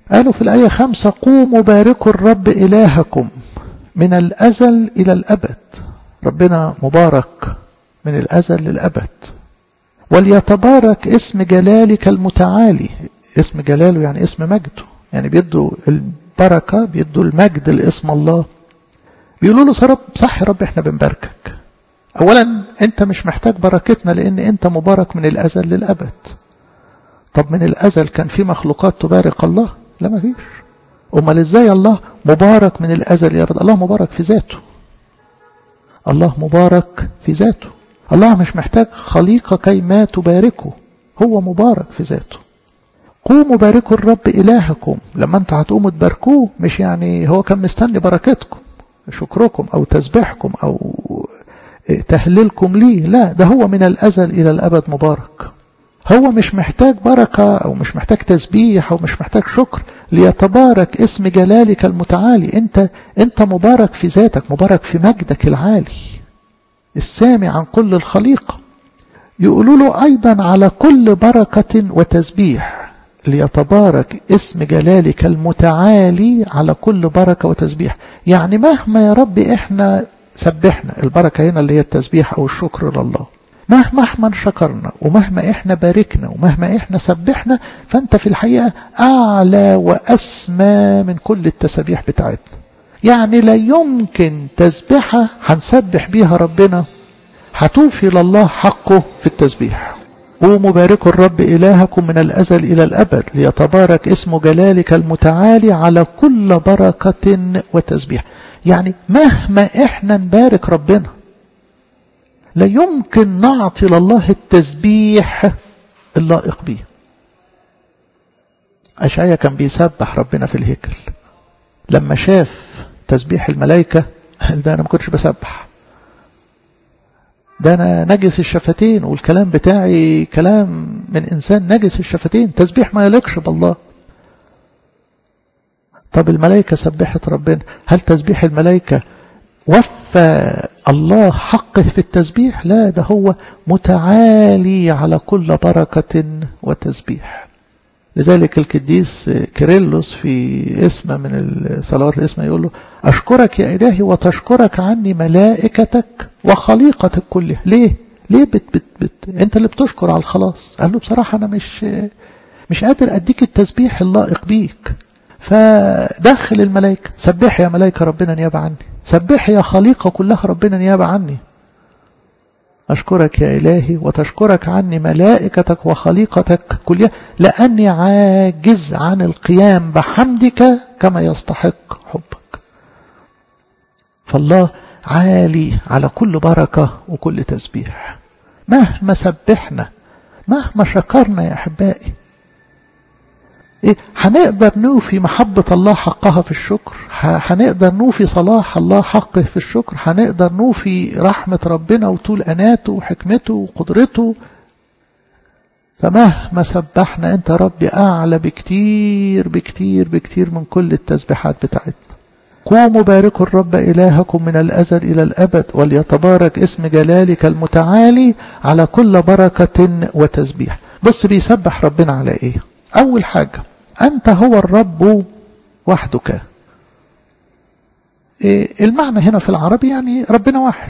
قالوا في الآية خمسة قوموا باركوا الرب إلهكم من الأزل إلى الأبد ربنا مبارك من الأزل للأبد وليتبارك اسم جلالك المتعالي اسم جلاله يعني اسم مجده يعني بيدوا البركة بيدوا المجد لاسم الله بيقولوا له رب صح يا رب احنا بنباركك اولا انت مش محتاج بركتنا لان انت مبارك من الازل للابد طب من الازل كان في مخلوقات تبارك الله لا ما فيش امال ازاي الله مبارك من الازل يا رب الله مبارك في ذاته الله مبارك في ذاته الله مش محتاج خليقة كي ما تباركه هو مبارك في ذاته قوموا باركوا الرب إلهكم لما انتوا هتقوموا تباركوه مش يعني هو كان مستني بركتكم شكركم أو تسبيحكم أو تهليلكم ليه لا ده هو من الأزل إلى الأبد مبارك هو مش محتاج بركة أو مش محتاج تسبيح أو مش محتاج شكر ليتبارك اسم جلالك المتعالي أنت أنت مبارك في ذاتك مبارك في مجدك العالي السامي عن كل الخليقة يقولوا له أيضا على كل بركة وتسبيح ليتبارك اسم جلالك المتعالي على كل بركة وتسبيح يعني مهما يا رب إحنا سبحنا البركة هنا اللي هي التسبيح أو الشكر لله مهما احنا شكرنا ومهما احنا باركنا ومهما احنا سبحنا فانت في الحقيقة اعلى واسمى من كل التسابيح بتاعتنا يعني لا يمكن تسبحة هنسبح بيها ربنا هتوفي لله حقه في التسبيح قوموا باركوا الرب إلهكم من الأزل إلى الأبد ليتبارك اسم جلالك المتعالي على كل بركة وتسبيح يعني مهما احنا نبارك ربنا لا يمكن نعطي لله التسبيح اللائق به أشعيا كان بيسبح ربنا في الهيكل لما شاف تسبيح الملائكة ده أنا ما كنتش بسبح ده أنا نجس الشفتين والكلام بتاعي كلام من إنسان نجس الشفتين تسبيح ما يليقش بالله طب الملائكة سبحت ربنا هل تسبيح الملائكة وفى الله حقه في التسبيح لا ده هو متعالي على كل بركة وتسبيح لذلك القديس كيرلس في اسم من الصلوات الاسم يقول له أشكرك يا إلهي وتشكرك عني ملائكتك وخليقتك كلها ليه؟ ليه بت بت بت انت اللي بتشكر على الخلاص قال له بصراحة أنا مش مش قادر أديك التسبيح اللائق بيك فدخل الملائكة سبح يا ملائكة ربنا نيابة عني سبح يا خليقة كلها ربنا نيابة عني أشكرك يا إلهي وتشكرك عني ملائكتك وخليقتك كلها لأني عاجز عن القيام بحمدك كما يستحق حبك فالله عالي على كل بركة وكل تسبيح مهما سبحنا مهما شكرنا يا أحبائي إيه هنقدر نوفي محبة الله حقها في الشكر هنقدر نوفي صلاح الله حقه في الشكر هنقدر نوفي رحمة ربنا وطول أناته وحكمته وقدرته فمهما سبحنا أنت ربي أعلى بكتير بكتير بكتير من كل التسبيحات بتاعتنا قوموا باركوا الرب إلهكم من الأزل إلى الأبد وليتبارك اسم جلالك المتعالي على كل بركة وتسبيح بص بيسبح ربنا على إيه أول حاجة أنت هو الرب وحدك إيه المعنى هنا في العربي يعني ربنا واحد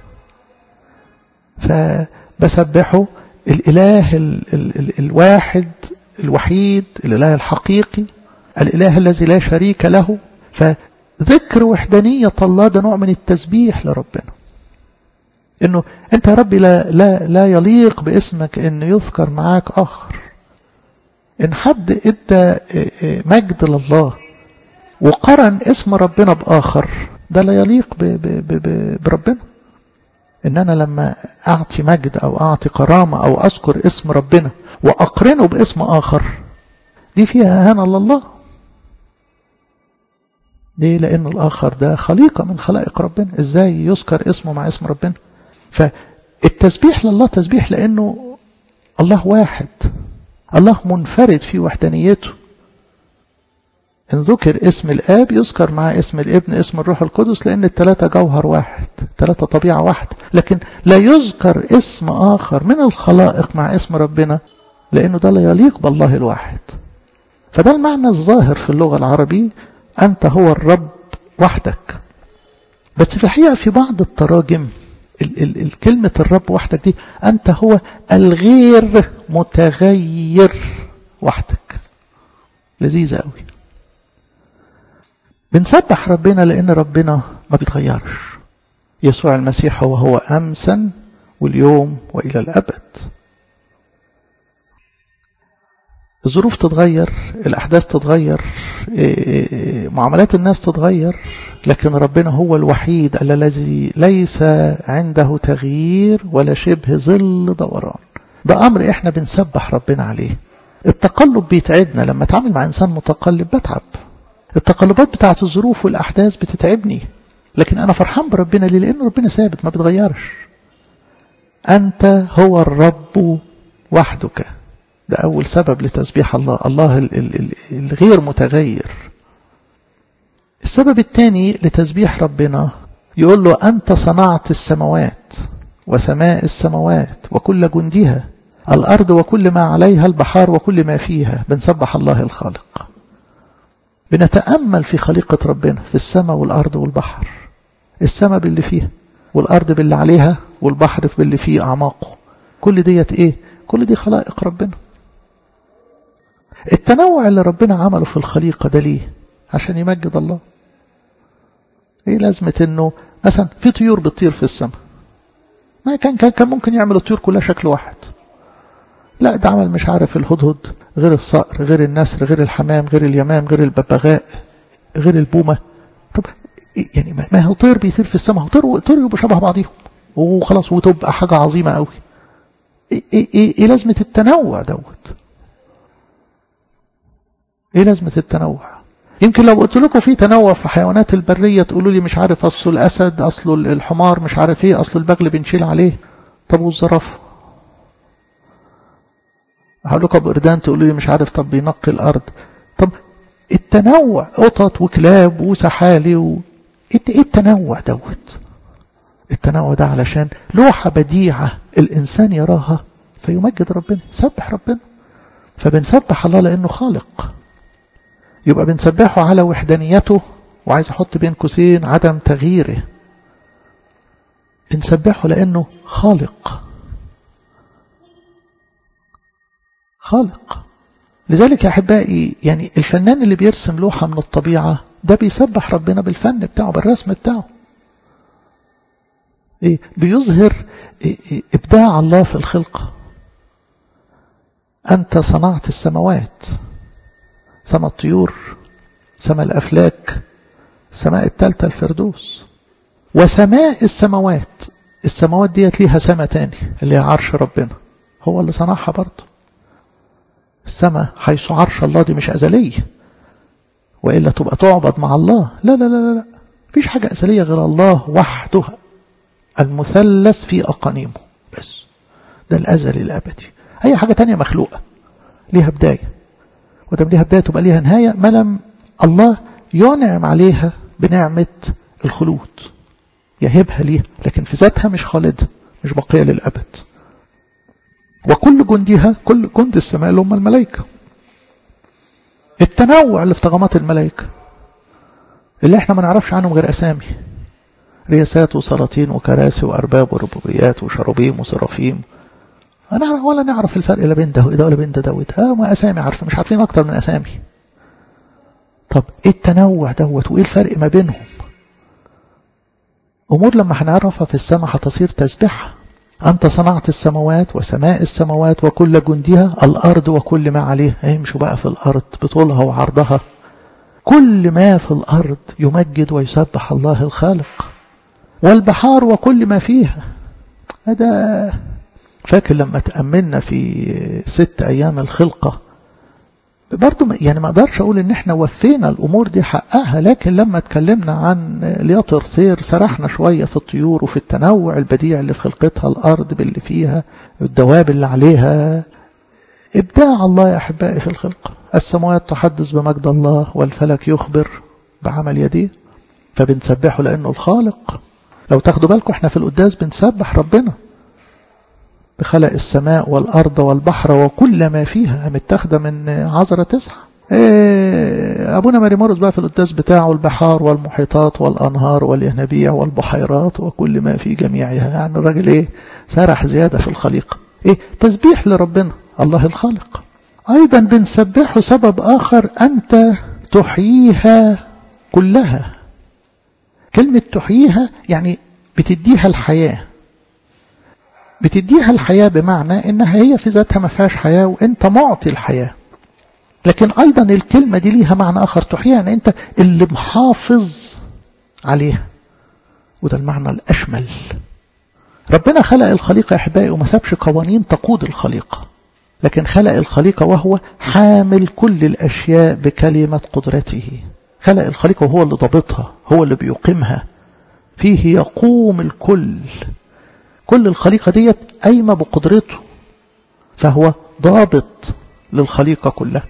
فبسبحه الإله ال ال ال الواحد الوحيد الإله الحقيقي الإله الذي لا شريك له فذكر وحدانية الله ده نوع من التسبيح لربنا انه انت يا ربي لا, لا, لا يليق باسمك ان يذكر معاك اخر ان حد ادى مجد لله وقرن اسم ربنا باخر ده لا يليق ب ب ب بربنا ان انا لما اعطي مجد او اعطي كرامه او اذكر اسم ربنا واقرنه باسم اخر دي فيها اهانه لله ليه لان الاخر ده خليقه من خلائق ربنا ازاي يذكر اسمه مع اسم ربنا فالتسبيح لله تسبيح لانه الله واحد الله منفرد في وحدانيته إن ذكر اسم الآب يذكر مع اسم الابن اسم الروح القدس لأن الثلاثة جوهر واحد ثلاثة طبيعة واحدة لكن لا يذكر اسم آخر من الخلائق مع اسم ربنا لأنه ده لا يليق بالله الواحد فده المعنى الظاهر في اللغة العربية أنت هو الرب وحدك بس في الحقيقة في بعض التراجم ال ال الكلمة الرب وحدك دي أنت هو الغير متغير وحدك لذيذة قوي بنسبح ربنا لأن ربنا ما بيتغيرش يسوع المسيح هو هو أمسا واليوم وإلى الأبد الظروف تتغير الأحداث تتغير معاملات الناس تتغير لكن ربنا هو الوحيد الذي ليس عنده تغيير ولا شبه ظل دوران ده أمر إحنا بنسبح ربنا عليه التقلب بيتعبنا لما اتعامل مع إنسان متقلب بتعب التقلبات بتاعت الظروف والأحداث بتتعبني لكن أنا فرحان بربنا ليه لأن ربنا ثابت ما بيتغيرش أنت هو الرب وحدك ده أول سبب لتسبيح الله الله الغير متغير السبب الثاني لتسبيح ربنا يقول له أنت صنعت السماوات وسماء السماوات وكل جندها الأرض وكل ما عليها البحار وكل ما فيها بنسبح الله الخالق بنتأمل في خليقة ربنا في السماء والأرض والبحر السماء باللي فيها والأرض باللي عليها والبحر باللي فيه أعماقه كل ديت إيه كل دي خلائق ربنا التنوع اللي ربنا عمله في الخليقة ده ليه عشان يمجد الله ايه لازمة انه مثلا في طيور بتطير في السماء ما كان كان كان ممكن يعمل الطيور كلها شكل واحد لا ده عمل مش عارف الهدهد غير الصقر غير النسر غير الحمام غير اليمام غير الببغاء غير البومة طب يعني ما هو طير بيطير في السماء هو طير طير يبقوا شبه بعضيهم وخلاص وتبقى حاجة عظيمة قوي ايه, إيه, إيه, إيه لازمة التنوع دوت ايه لازمة التنوع يمكن لو قلت لكم في تنوع في حيوانات البرية تقولوا لي مش عارف أصل الأسد أصل الحمار مش عارف إيه أصل البغل بنشيل عليه طب والزرافة هقول لكم بردان تقولوا لي مش عارف طب بينقي الأرض طب التنوع قطط وكلاب وسحالي و... ايه التنوع دوت التنوع ده علشان لوحة بديعة الإنسان يراها فيمجد ربنا سبح ربنا فبنسبح الله لأنه خالق يبقى بنسبحه على وحدانيته وعايز احط بين قوسين عدم تغييره بنسبحه لانه خالق خالق لذلك يا احبائي يعني الفنان اللي بيرسم لوحه من الطبيعه ده بيسبح ربنا بالفن بتاعه بالرسم بتاعه إيه بيظهر إيه إيه ابداع الله في الخلقه انت صنعت السماوات سماء الطيور سماء الأفلاك سماء التالتة الفردوس وسماء السماوات السماوات ديت ليها سماء تاني اللي هي عرش ربنا هو اللي صنعها برضه السماء حيث عرش الله دي مش أزلية وإلا تبقى تعبد مع الله لا لا لا لا مفيش حاجة أزلية غير الله وحده المثلث في أقانيمه بس ده الأزلي الأبدي أي حاجة تانية مخلوقة ليها بداية ودام ليها بداية تبقى ليها نهاية ما لم الله ينعم عليها بنعمة الخلود يهبها ليها لكن في ذاتها مش خالدة مش بقية للأبد وكل جندها كل جند السماء اللي هم الملائكة التنوع اللي في طغمات الملائكة اللي احنا ما نعرفش عنهم غير أسامي رياسات وسلاطين وكراسي وأرباب وربوبيات وشرابيم وسرافيم أنا ولا نعرف الفرق لا بين ده وده ولا بين ده ده وده اه ما أسامي عارفة مش عارفين أكتر من أسامي طب إيه التنوع دوت وإيه الفرق ما بينهم أمور لما هنعرفها في السماء هتصير تسبحها أنت صنعت السماوات وسماء السماوات وكل جندها الأرض وكل ما عليها يمشوا بقى في الأرض بطولها وعرضها كل ما في الأرض يمجد ويسبح الله الخالق والبحار وكل ما فيها هذا فاكر لما تأملنا في ست أيام الخلقة برضو يعني ما اقدرش اقول ان احنا وفينا الامور دي حقها لكن لما اتكلمنا عن لياطر سير سرحنا شوية في الطيور وفي التنوع البديع اللي في خلقتها الارض باللي فيها الدواب اللي عليها ابداع الله يا احبائي في الخلق السماوات تحدث بمجد الله والفلك يخبر بعمل يديه فبنسبحه لانه الخالق لو تاخدوا بالكم احنا في القداس بنسبح ربنا بخلق السماء والأرض والبحر وكل ما فيها متاخدة من عذرة تسعة إيه أبونا ماريمورس بقى في القداس بتاعه البحار والمحيطات والأنهار والينابيع والبحيرات وكل ما في جميعها يعني الراجل إيه سرح زيادة في الخليقة إيه تسبيح لربنا الله الخالق أيضا بنسبحه سبب آخر أنت تحييها كلها كلمة تحييها يعني بتديها الحياة بتديها الحياة بمعنى إنها هي في ذاتها ما فيهاش حياة وإنت معطي الحياة لكن أيضا الكلمة دي ليها معنى آخر تحييها يعني أنت اللي محافظ عليها وده المعنى الأشمل ربنا خلق الخليقة يا أحبائي وما سابش قوانين تقود الخليقة لكن خلق الخليقة وهو حامل كل الأشياء بكلمة قدرته خلق الخليقة وهو اللي ضابطها هو اللي بيقيمها فيه يقوم الكل كل الخليقة ديت قايمة بقدرته فهو ضابط للخليقة كلها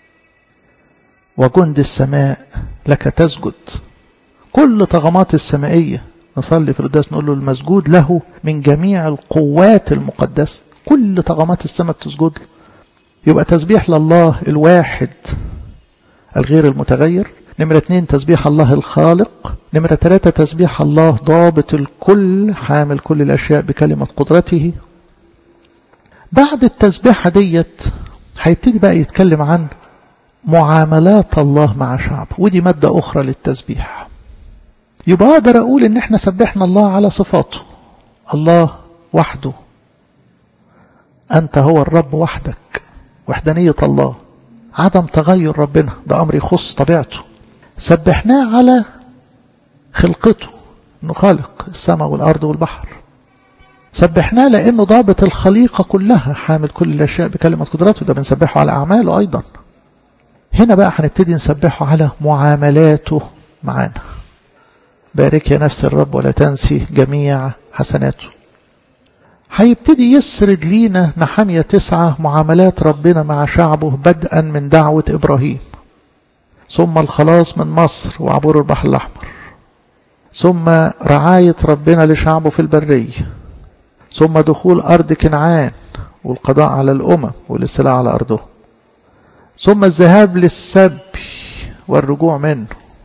وجند السماء لك تسجد كل طغمات السمائية نصلي في القداس نقول له المسجود له من جميع القوات المقدسة كل طغمات السماء بتسجد له يبقى تسبيح لله الواحد الغير المتغير نمرة اتنين تسبيح الله الخالق نمرة ثلاثة تسبيح الله ضابط الكل حامل كل الأشياء بكلمة قدرته بعد التسبيحة ديت هيبتدي بقى يتكلم عن معاملات الله مع شعبه ودي مادة أخرى للتسبيح يبقى أقدر أقول إن إحنا سبحنا الله على صفاته الله وحده أنت هو الرب وحدك وحدانية الله عدم تغير ربنا ده أمر يخص طبيعته سبحناه على خلقته انه خالق السماء والارض والبحر سبحناه لانه ضابط الخليقه كلها حامل كل الاشياء بكلمه قدرته ده بنسبحه على اعماله ايضا هنا بقى هنبتدي نسبحه على معاملاته معانا بارك يا نفس الرب ولا تنسي جميع حسناته هيبتدي يسرد لينا نحمية تسعة معاملات ربنا مع شعبه بدءا من دعوة إبراهيم ثم الخلاص من مصر وعبور البحر الأحمر ثم رعاية ربنا لشعبه في البرية ثم دخول أرض كنعان والقضاء على الأمم والاستيلاء على أرضهم ثم الذهاب للسبي والرجوع منه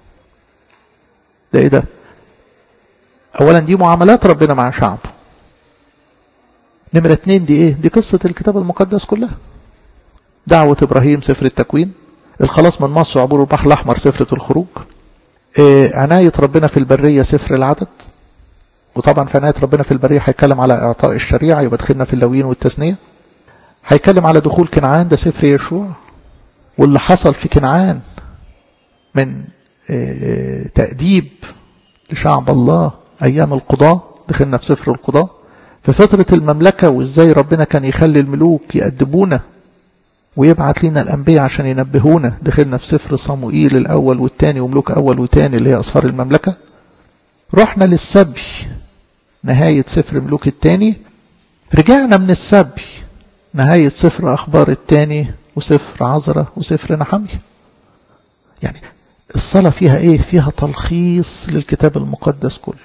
ده إيه ده أولا دي معاملات ربنا مع شعبه نمرة اتنين دي إيه دي قصة الكتاب المقدس كلها دعوة إبراهيم سفر التكوين الخلاص من مصر وعبور البحر الأحمر سفرة الخروج إيه عناية ربنا في البرية سفر العدد وطبعا في عناية ربنا في البرية هيتكلم على إعطاء الشريعة يبقى دخلنا في اللوين والتثنية هيتكلم على دخول كنعان ده سفر يشوع واللي حصل في كنعان من إيه تأديب لشعب الله أيام القضاء دخلنا في سفر القضاء في فترة المملكة وإزاي ربنا كان يخلي الملوك يأدبونا ويبعت لنا الأنبياء عشان ينبهونا دخلنا في سفر صموئيل الأول والثاني وملوك أول وثاني اللي هي أسفار المملكة رحنا للسبي نهاية سفر ملوك الثاني رجعنا من السبي نهاية سفر أخبار الثاني وسفر عذرة وسفر نحمية يعني الصلاة فيها إيه فيها تلخيص للكتاب المقدس كله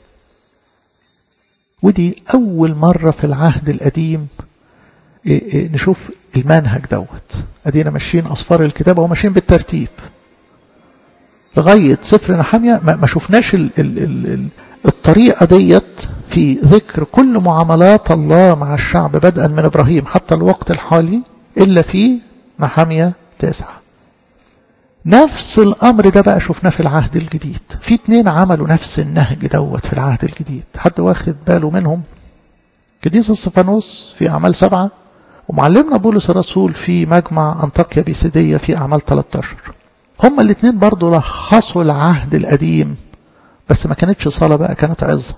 ودي أول مرة في العهد القديم إيه إيه نشوف المنهج دوت ادينا ماشيين اصفار الكتاب وماشيين بالترتيب لغايه سفر نحاميه ما, ما شفناش ال ال ال ال الطريقه ديت في ذكر كل معاملات الله مع الشعب بدءا من ابراهيم حتى الوقت الحالي الا في نحاميه تسعه نفس الامر ده بقى شفناه في العهد الجديد في اتنين عملوا نفس النهج دوت في العهد الجديد حد واخد باله منهم قديس الصفانوس في اعمال سبعه ومعلمنا بولس الرسول في مجمع أنطاكيا بيسيدية في أعمال 13 هما الاثنين برضو لخصوا العهد القديم بس ما كانتش صلاة بقى كانت عظة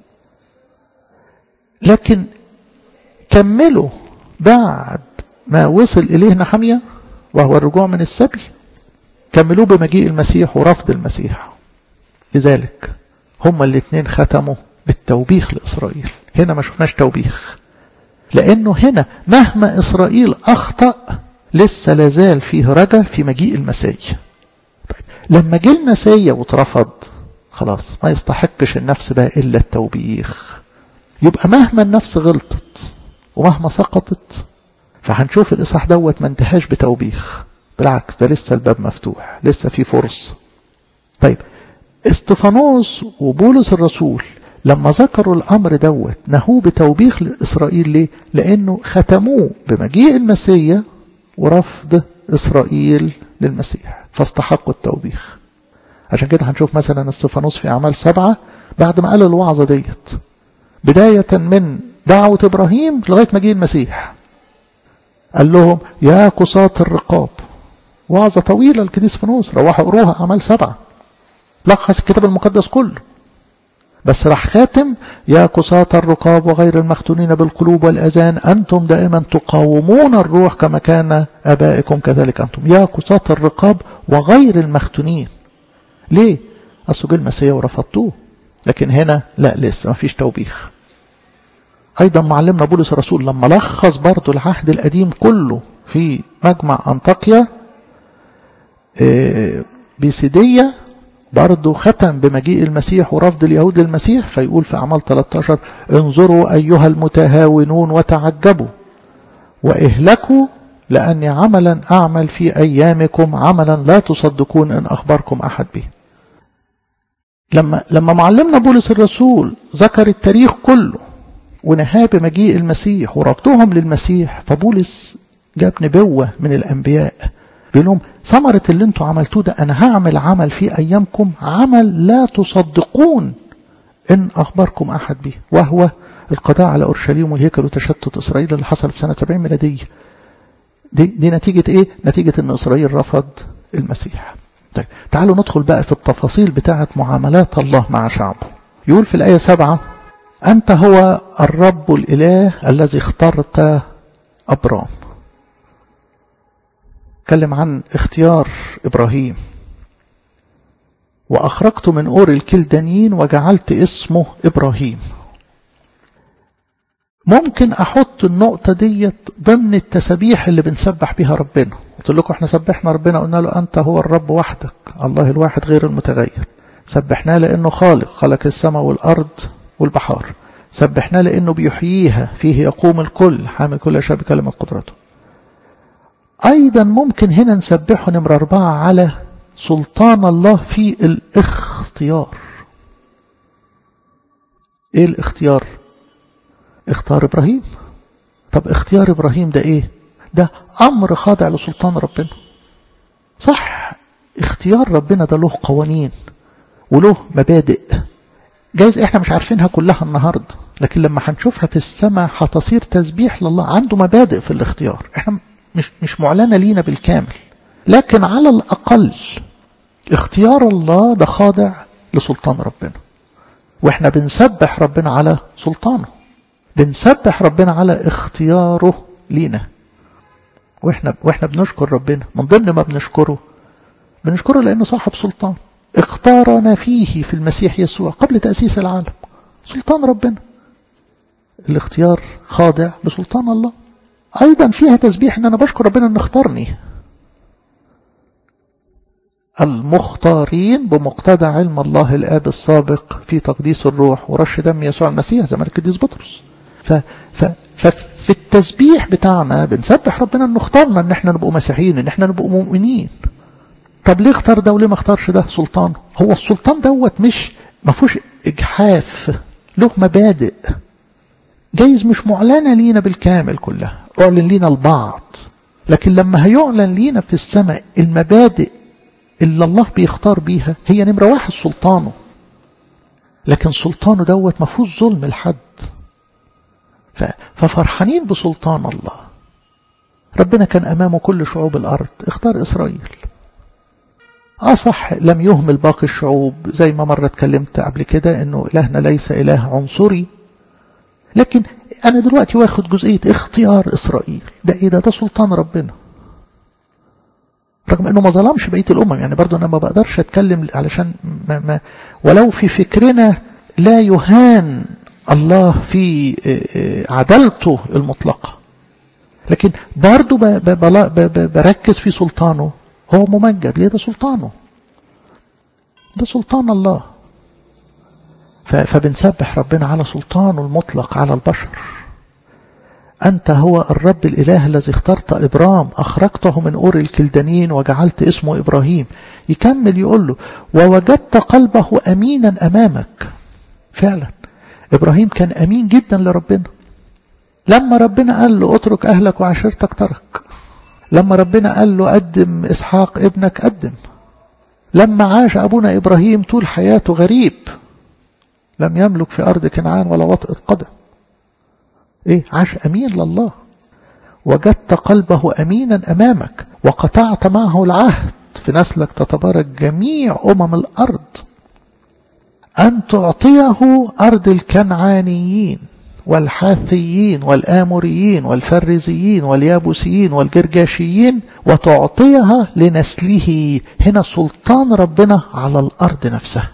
لكن كملوا بعد ما وصل إليه نحمية وهو الرجوع من السبي كملوه بمجيء المسيح ورفض المسيح لذلك هما الاثنين ختموا بالتوبيخ لإسرائيل هنا ما شفناش توبيخ لأنه هنا مهما إسرائيل أخطأ لسه لازال فيه رجا في مجيء المسيح طيب لما جه المسيح واترفض خلاص ما يستحقش النفس بقى إلا التوبيخ يبقى مهما النفس غلطت ومهما سقطت فهنشوف الإصحاح دوت ما انتهاش بتوبيخ بالعكس ده لسه الباب مفتوح لسه في فرصة طيب استفانوس وبولس الرسول لما ذكروا الأمر دوت نهوه بتوبيخ لإسرائيل ليه؟ لأنه ختموه بمجيء المسيح ورفض إسرائيل للمسيح فاستحقوا التوبيخ عشان كده هنشوف مثلا استفانوس في أعمال سبعة بعد ما قال الوعظة ديت بداية من دعوة إبراهيم لغاية مجيء المسيح قال لهم يا قصاة الرقاب وعظة طويلة القديس فانوس روحوا قروها أعمال سبعة لخص الكتاب المقدس كله بس راح خاتم يا قصاة الرقاب وغير المختونين بالقلوب والأذان أنتم دائما تقاومون الروح كما كان أبائكم كذلك أنتم يا قصاة الرقاب وغير المختونين ليه؟ أصل جه المسيح ورفضتوه لكن هنا لا لسه ما فيش توبيخ أيضا معلمنا بولس الرسول لما لخص برضو العهد القديم كله في مجمع أنطاكيا بسيدية برضو ختم بمجيء المسيح ورفض اليهود للمسيح فيقول في أعمال 13 انظروا أيها المتهاونون وتعجبوا واهلكوا لأني عملا أعمل في أيامكم عملا لا تصدقون إن أخبركم أحد به لما لما معلمنا بولس الرسول ذكر التاريخ كله ونهاه بمجيء المسيح وربطهم للمسيح فبولس جاب نبوة من الأنبياء بيقول لهم ثمرة اللي انتوا عملتوه ده أنا هعمل عمل في أيامكم عمل لا تصدقون إن أخبركم أحد به وهو القضاء على أورشليم والهيكل وتشتت إسرائيل اللي حصل في سنة 70 ميلادية دي, دي نتيجة إيه؟ نتيجة إن إسرائيل رفض المسيح طيب تعالوا ندخل بقى في التفاصيل بتاعة معاملات الله مع شعبه يقول في الآية سبعة أنت هو الرب الإله الذي اخترت أبرام تكلم عن اختيار إبراهيم وأخرجت من أور الكلدانيين وجعلت اسمه إبراهيم ممكن أحط النقطة ديت ضمن التسابيح اللي بنسبح بها ربنا قلت لكم احنا سبحنا ربنا قلنا له أنت هو الرب وحدك الله الواحد غير المتغير سبحناه لأنه خالق خلق السماء والأرض والبحار سبحناه لأنه بيحييها فيه يقوم الكل حامل كل شيء بكلمة قدرته أيضا ممكن هنا نسبحه نمرة أربعة على سلطان الله في الاختيار إيه الاختيار اختار إبراهيم طب اختيار إبراهيم ده إيه ده أمر خاضع لسلطان ربنا صح اختيار ربنا ده له قوانين وله مبادئ جايز احنا مش عارفينها كلها النهاردة لكن لما هنشوفها في السماء هتصير تسبيح لله عنده مبادئ في الاختيار احنا مش, مش معلنة لينا بالكامل لكن على الأقل اختيار الله ده خاضع لسلطان ربنا واحنا بنسبح ربنا على سلطانه بنسبح ربنا على اختياره لينا واحنا واحنا بنشكر ربنا من ضمن ما بنشكره بنشكره لانه صاحب سلطان اختارنا فيه في المسيح يسوع قبل تأسيس العالم سلطان ربنا الاختيار خاضع لسلطان الله أيضا فيها تسبيح أن أنا بشكر ربنا أن اختارني المختارين بمقتضى علم الله الآب السابق في تقديس الروح ورش دم يسوع المسيح زي ما القديس بطرس ف... ف... ففي التسبيح بتاعنا بنسبح ربنا انه اختارنا ان احنا نبقوا مسيحيين ان احنا نبقوا مؤمنين طب ليه اختار ده وليه ما اختارش ده سلطان هو السلطان دوت مش ما فيهوش اجحاف له مبادئ جايز مش معلنة لينا بالكامل كلها اعلن لينا البعض لكن لما هيعلن لينا في السماء المبادئ اللي الله بيختار بيها هي نمرة واحد سلطانه لكن سلطانه دوت ما فيهوش ظلم لحد ففرحانين بسلطان الله ربنا كان أمامه كل شعوب الأرض اختار إسرائيل اه صح لم يهمل باقي الشعوب زي ما مرة اتكلمت قبل كده انه الهنا ليس اله عنصري لكن انا دلوقتي واخد جزئية اختيار اسرائيل ده ايه ده ده سلطان ربنا رغم انه ما ظلمش بقية الامم يعني برضو انا ما بقدرش اتكلم علشان ما ما ولو في فكرنا لا يهان الله في عدالته المطلقة لكن برضو بركز في سلطانه هو ممجد ليه ده سلطانه ده سلطان الله فبنسبح ربنا على سلطانه المطلق على البشر أنت هو الرب الإله الذي اخترت إبرام أخرجته من أور الكلدانين وجعلت اسمه إبراهيم يكمل يقول له ووجدت قلبه أمينا أمامك فعلا إبراهيم كان أمين جدا لربنا لما ربنا قال له اترك أهلك وعشيرتك ترك لما ربنا قال له قدم إسحاق ابنك قدم لما عاش أبونا إبراهيم طول حياته غريب لم يملك في أرض كنعان ولا وطئة قدم إيه عاش أمين لله وجدت قلبه أمينا أمامك وقطعت معه العهد في نسلك تتبارك جميع أمم الأرض أن تعطيه أرض الكنعانيين والحاثيين والآموريين والفرزيين واليابوسيين والجرجاشيين وتعطيها لنسله هنا سلطان ربنا على الأرض نفسها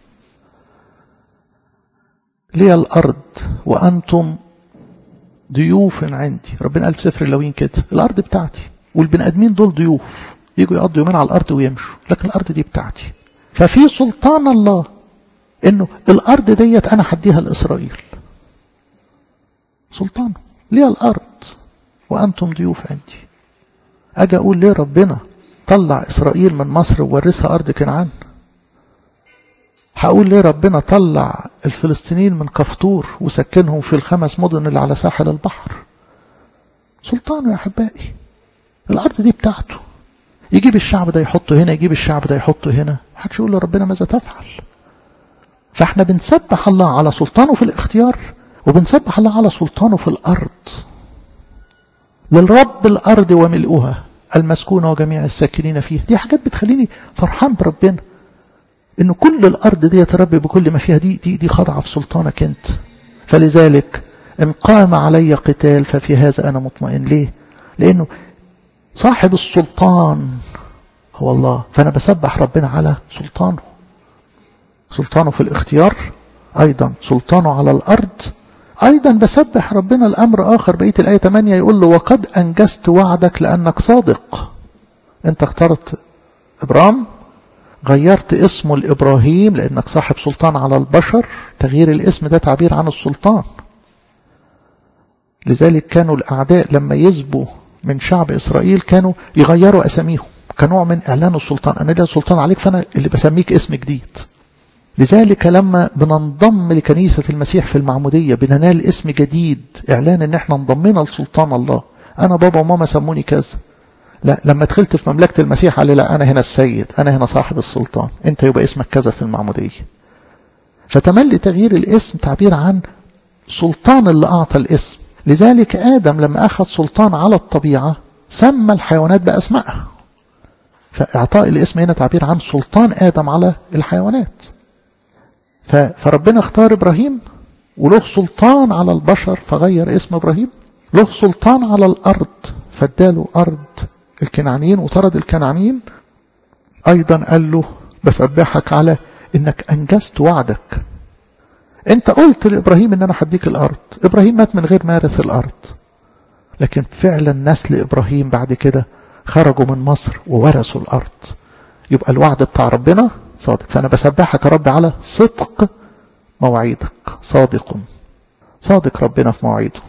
لي الأرض وأنتم ضيوف عندي ربنا قال في سفر اللوين كده الأرض بتاعتي والبني آدمين دول ضيوف يجوا يقضوا يومين على الأرض ويمشوا لكن الأرض دي بتاعتي ففي سلطان الله إنه الأرض ديت أنا هديها لإسرائيل سلطانه ليه الأرض وأنتم ضيوف عندي أجي أقول ليه ربنا طلع إسرائيل من مصر وورثها أرض كنعان هقول ليه ربنا طلع الفلسطينيين من كفطور وسكنهم في الخمس مدن اللي على ساحل البحر سلطانه يا أحبائي الأرض دي بتاعته يجيب الشعب ده يحطه هنا يجيب الشعب ده يحطه هنا محدش يقول لربنا ماذا تفعل فاحنا بنسبح الله على سلطانه في الاختيار وبنسبح الله على سلطانه في الأرض للرب الأرض وملؤها المسكونة وجميع الساكنين فيها دي حاجات بتخليني فرحان بربنا إن كل الأرض دي يتربي بكل ما فيها دي دي دي خاضعة في سلطانك أنت فلذلك إن قام علي قتال ففي هذا أنا مطمئن ليه لأنه صاحب السلطان هو الله فأنا بسبح ربنا على سلطانه سلطانه في الاختيار أيضا سلطانه على الأرض أيضا بسبح ربنا الأمر آخر بقية الآية 8 يقول له وقد أنجزت وعدك لأنك صادق أنت اخترت إبرام غيرت اسمه لإبراهيم لأنك صاحب سلطان على البشر تغيير الاسم ده تعبير عن السلطان لذلك كانوا الأعداء لما يزبوا من شعب إسرائيل كانوا يغيروا أساميهم كنوع من إعلان السلطان أنا لي سلطان عليك فأنا اللي بسميك اسم جديد لذلك لما بننضم لكنيسة المسيح في المعمودية بننال اسم جديد إعلان إن احنا انضمينا لسلطان الله أنا بابا وماما سموني كذا لا لما دخلت في مملكة المسيح قال لي لا أنا هنا السيد أنا هنا صاحب السلطان أنت يبقى اسمك كذا في المعمودية فتملي تغيير الاسم تعبير عن سلطان اللي أعطى الاسم لذلك آدم لما أخذ سلطان على الطبيعة سمى الحيوانات بأسمائها فإعطاء الاسم هنا تعبير عن سلطان آدم على الحيوانات فربنا اختار إبراهيم وله سلطان على البشر فغير اسم إبراهيم له سلطان على الأرض فاداله أرض الكنعانيين وطرد الكنعانيين أيضا قال له بسبحك على إنك أنجزت وعدك أنت قلت لإبراهيم إن أنا هديك الأرض إبراهيم مات من غير ما يرث الأرض لكن فعلا نسل إبراهيم بعد كده خرجوا من مصر وورثوا الأرض يبقى الوعد بتاع ربنا صادق فأنا بسبحك يا رب على صدق مواعيدك صادق صادق ربنا في مواعيده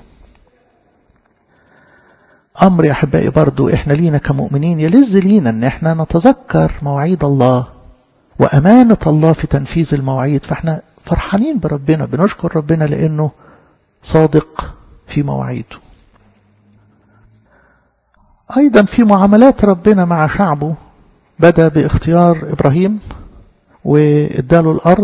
أمر يا أحبائي برضو إحنا لينا كمؤمنين يلز لينا أن إحنا نتذكر مواعيد الله وأمانة الله في تنفيذ المواعيد فإحنا فرحانين بربنا بنشكر ربنا لأنه صادق في مواعيده أيضا في معاملات ربنا مع شعبه بدأ باختيار إبراهيم واداله الأرض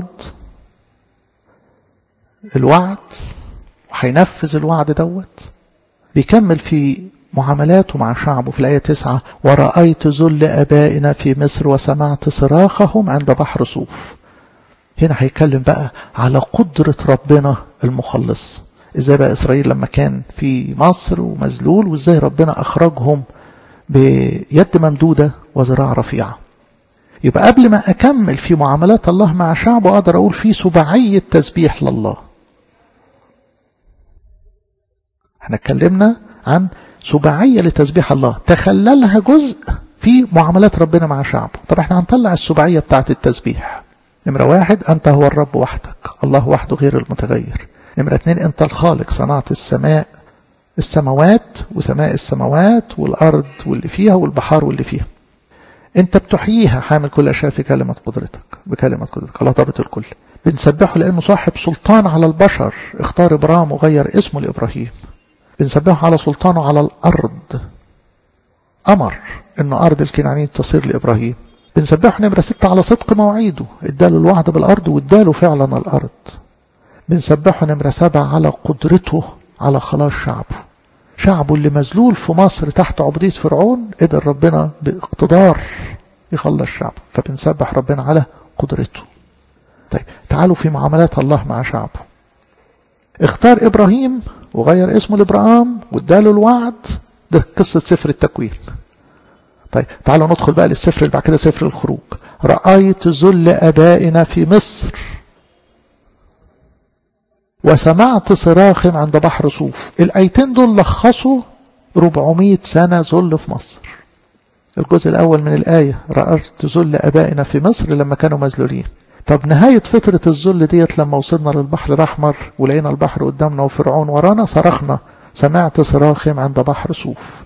الوعد وهينفذ الوعد دوت بيكمل في معاملاته مع شعبه في الآية 9 ورأيت ذل أبائنا في مصر وسمعت صراخهم عند بحر صوف هنا هيتكلم بقى على قدرة ربنا المخلص ازاي بقى إسرائيل لما كان في مصر ومذلول وازاي ربنا أخرجهم بيد ممدودة وذراع رفيعة يبقى قبل ما أكمل في معاملات الله مع شعبه أقدر أقول في سبعية تسبيح لله احنا اتكلمنا عن سبعية لتسبيح الله تخللها جزء في معاملات ربنا مع شعبه طب احنا هنطلع السبعية بتاعة التسبيح نمرة واحد أنت هو الرب وحدك الله وحده غير المتغير نمرة اتنين أنت الخالق صنعت السماء السماوات وسماء السماوات والأرض واللي فيها والبحار واللي فيها انت بتحييها حامل كل أشياء في كلمة قدرتك بكلمة قدرتك الله ضابط الكل بنسبحه لأنه صاحب سلطان على البشر اختار إبراهيم وغير اسمه لإبراهيم بنسبحه على سلطانه على الأرض أمر أنه أرض الكنعانيين تصير لإبراهيم بنسبحه نمرة ستة على صدق مواعيده اداله الوعد بالأرض واداله فعلا الأرض بنسبحه نمرة سبعة على قدرته على خلاص شعبه شعبه اللي مذلول في مصر تحت عبودية فرعون قدر ربنا باقتدار يخلص شعبه فبنسبح ربنا على قدرته طيب تعالوا في معاملات الله مع شعبه اختار إبراهيم وغير اسمه لإبراهام واداله الوعد ده قصة سفر التكوين طيب تعالوا ندخل بقى للسفر اللي بعد كده سفر الخروج رأيت ذل أبائنا في مصر وسمعت صراخهم عند بحر صوف الآيتين دول لخصوا 400 سنة ذل في مصر الجزء الأول من الآية رأيت ذل أبائنا في مصر لما كانوا مذلولين طب نهاية فترة الذل ديت لما وصلنا للبحر الأحمر ولقينا البحر قدامنا وفرعون ورانا صرخنا سمعت صراخهم عند بحر صوف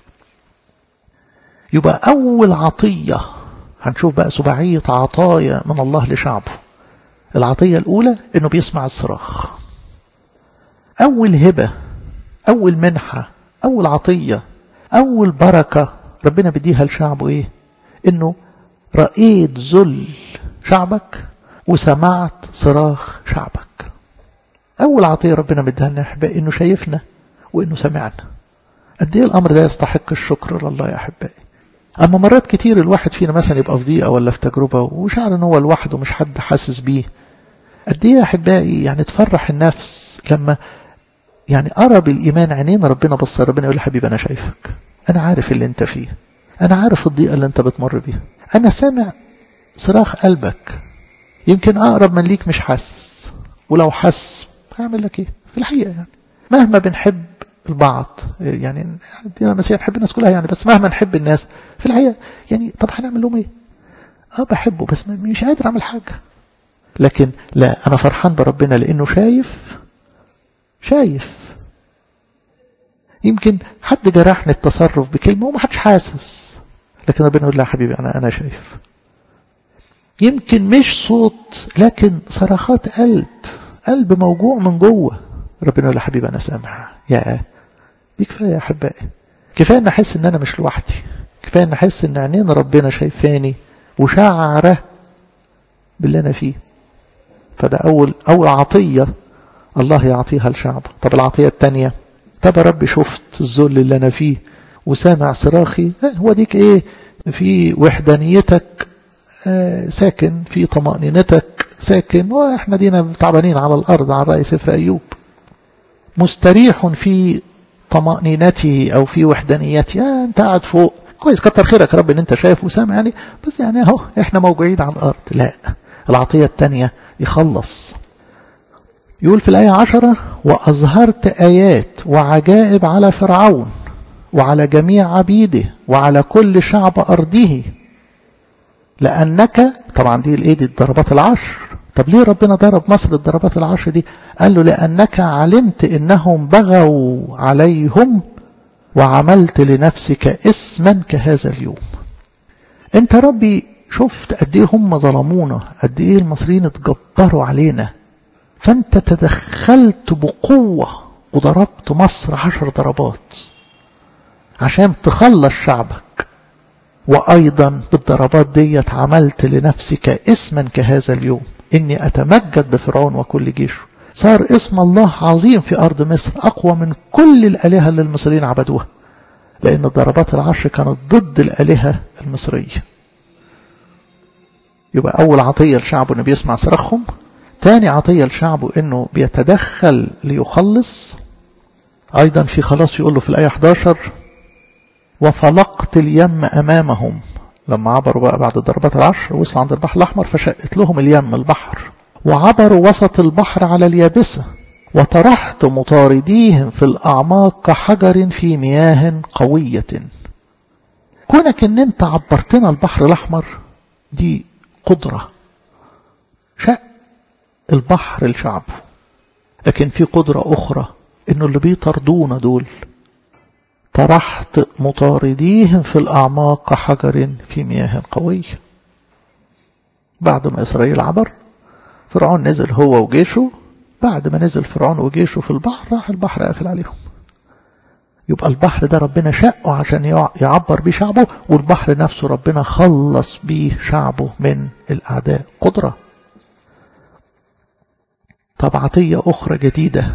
يبقى أول عطية هنشوف بقى سبعية عطايا من الله لشعبه العطية الأولى إنه بيسمع الصراخ أول هبة أول منحة أول عطية أول بركة ربنا بديها لشعبه إيه إنه رأيت ذل شعبك وسمعت صراخ شعبك أول عطية ربنا مديها لنا أحبائي إنه شايفنا وإنه سمعنا قد إيه الأمر ده يستحق الشكر لله يا أحبائي أما مرات كتير الواحد فينا مثلا يبقى في ضيقة ولا في تجربة وشعر إن هو لوحده مش حد حاسس بيه قد إيه يا أحبائي يعني تفرح النفس لما يعني قرب الإيمان عينين ربنا بص ربنا يقول حبيبي أنا شايفك أنا عارف اللي أنت فيه أنا عارف الضيقة اللي أنت بتمر بيها أنا سامع صراخ قلبك يمكن أقرب من ليك مش حاسس ولو حس هعمل لك إيه في الحقيقة يعني مهما بنحب البعض يعني دينا المسيح تحب الناس كلها يعني بس مهما نحب الناس في الحقيقة يعني طب هنعمل لهم ايه اه بحبه بس مش قادر اعمل حاجة لكن لا انا فرحان بربنا لانه شايف شايف يمكن حد جرحني التصرف بكلمة وما حدش حاسس لكن ربنا يقول لا حبيبي انا انا شايف يمكن مش صوت لكن صرخات قلب قلب موجوع من جوه ربنا يقول حبيبي انا سامع يا دي كفايه يا احبائي كفايه ان احس ان انا مش لوحدي كفايه ان احس ان عينين ربنا شايفاني وشعره باللي انا فيه فده اول اول عطيه الله يعطيها لشعبه طب العطيه الثانيه طب يا رب شفت الذل اللي انا فيه وسامع صراخي اه هو ديك ايه في وحدانيتك اه ساكن في طمأنينتك ساكن واحنا دينا تعبانين على الارض على رأي سفر ايوب مستريح في طمأنينته أو في وحدانيته آه أنت قاعد فوق كويس كتر خيرك يا رب إن أنت شايف وسامع يعني بس يعني أهو إحنا موجودين على الأرض لا العطية الثانية يخلص يقول في الآية عشرة وأظهرت آيات وعجائب على فرعون وعلى جميع عبيده وعلى كل شعب أرضه لأنك طبعا دي الإيه دي الضربات العشر طب ليه ربنا ضرب مصر الضربات العشر دي قال له لأنك علمت إنهم بغوا عليهم وعملت لنفسك اسما كهذا اليوم انت ربي شفت قد ايه هم ظلمونا قد ايه المصريين اتجبروا علينا فانت تدخلت بقوة وضربت مصر عشر ضربات عشان تخلص شعبك وأيضا بالضربات ديت عملت لنفسك اسما كهذا اليوم إني أتمجد بفرعون وكل جيشه صار اسم الله عظيم في أرض مصر أقوى من كل الآلهة اللي المصريين عبدوها لأن الضربات العشر كانت ضد الآلهة المصرية يبقى أول عطية لشعبه إنه بيسمع صراخهم تاني عطية لشعبه إنه بيتدخل ليخلص أيضا في خلاص يقول له في الآية 11 وفلقت اليم أمامهم لما عبروا بقى بعد الضربات العشر وصلوا عند البحر الأحمر فشقت لهم اليم البحر وعبروا وسط البحر على اليابسة وطرحت مطارديهم في الأعماق كحجر في مياه قوية كونك ان انت عبرتنا البحر الأحمر دي قدرة شق البحر لشعبه لكن في قدرة أخرى انه اللي بيطردونا دول طرحت مطارديهم في الأعماق كحجر في مياه قوية بعد ما إسرائيل عبر فرعون نزل هو وجيشه بعد ما نزل فرعون وجيشه في البحر راح البحر قافل عليهم يبقى البحر ده ربنا شقه عشان يعبر بيه شعبه والبحر نفسه ربنا خلص بيه شعبه من الأعداء قدرة طب عطية أخرى جديدة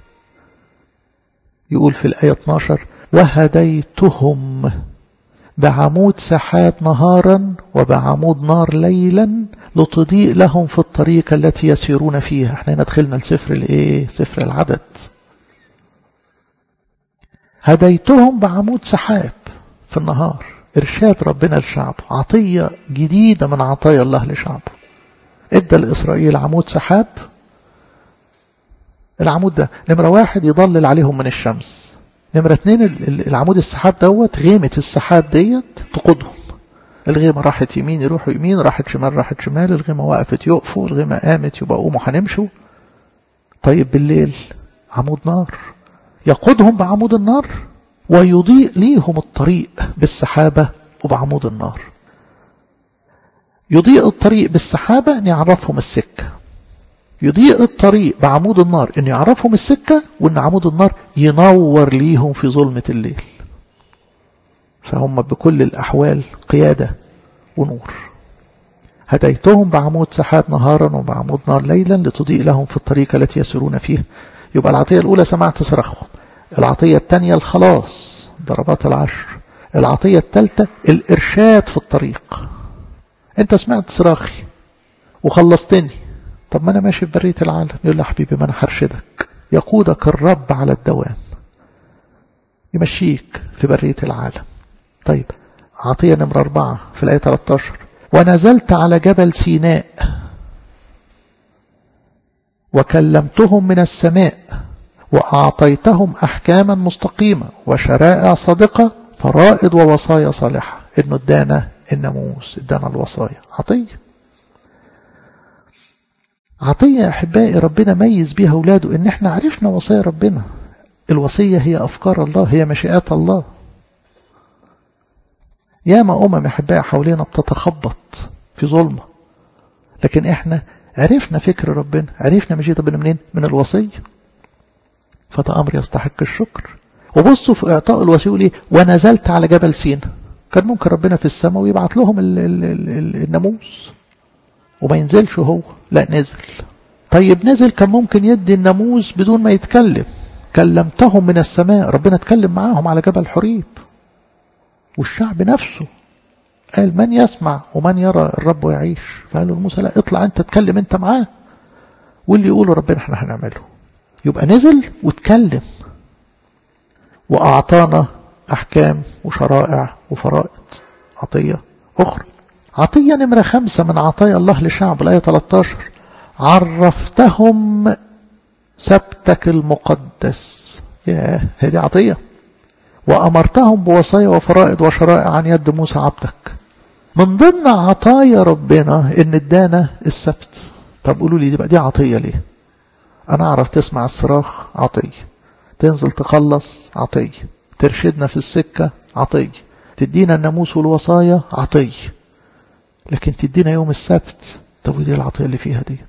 يقول في الآية 12 وهديتهم بعمود سحاب نهارا وبعمود نار ليلا لتضيء لهم في الطريق التي يسيرون فيها احنا ندخلنا لسفر الايه سفر العدد هديتهم بعمود سحاب في النهار إرشاد ربنا لشعبه عطية جديدة من عطايا الله لشعبه ادى لإسرائيل عمود سحاب العمود ده نمرة واحد يضلل عليهم من الشمس نمرة اتنين العمود السحاب دوت غيمة السحاب ديت تقودهم الغيمة راحت يمين يروحوا يمين راحت شمال راحت شمال الغيمة وقفت يقفوا الغيمة قامت يبقى قوموا هنمشوا طيب بالليل عمود نار يقودهم بعمود النار ويضيء ليهم الطريق بالسحابة وبعمود النار يضيء الطريق بالسحابة أن يعرفهم السكة يضيء الطريق بعمود النار أن يعرفهم السكة وأن عمود النار ينور ليهم في ظلمة الليل فهم بكل الأحوال قيادة ونور هديتهم بعمود سحاب نهارا وبعمود نار ليلا لتضيء لهم في الطريق التي يسيرون فيها يبقى العطية الأولى سمعت صراخهم العطية الثانية الخلاص ضربات العشر العطية الثالثة الإرشاد في الطريق أنت سمعت صراخي وخلصتني طب ما أنا ماشي في برية العالم يقول لي حبيبي ما أنا هرشدك يقودك الرب على الدوام يمشيك في برية العالم طيب عطية نمرة أربعة في الآية 13 ونزلت على جبل سيناء وكلمتهم من السماء وأعطيتهم أحكاما مستقيمة وشرائع صادقة فرائض ووصايا صالحة إنه ادانا الناموس ادانا الوصايا عطية عطية يا أحبائي ربنا ميز بيها أولاده إن إحنا عرفنا وصايا ربنا الوصية هي أفكار الله هي مشيئات الله ياما أمم أحبائي حوالينا بتتخبط في ظلمة لكن إحنا عرفنا فكر ربنا عرفنا مشيئة ربنا منين من الوصية فده أمر يستحق الشكر وبصوا في إعطاء الوصية ليه ونزلت على جبل سينا كان ممكن ربنا في السماء ويبعت لهم ال ال ال الناموس وما ينزلش هو لا نزل طيب نزل كان ممكن يدي الناموس بدون ما يتكلم كلمتهم من السماء ربنا اتكلم معاهم على جبل حريب والشعب نفسه قال من يسمع ومن يرى الرب ويعيش فقالوا لموسى لا اطلع انت اتكلم انت معاه واللي يقوله ربنا احنا هنعمله يبقى نزل واتكلم وأعطانا أحكام وشرائع وفرائض عطية أخرى عطية نمرة خمسة من عطايا الله لشعب الآية 13 عرفتهم سبتك المقدس ياه هذه عطية وأمرتهم بوصايا وفرائض وشرائع عن يد موسى عبدك من ضمن عطايا ربنا إن ادانا السبت طب قولوا لي دي بقى دي عطية ليه أنا أعرف تسمع الصراخ عطية تنزل تخلص عطية ترشدنا في السكة عطية تدينا الناموس والوصايا عطية لكن تدينا يوم السبت طب ودي العطية اللي فيها ديت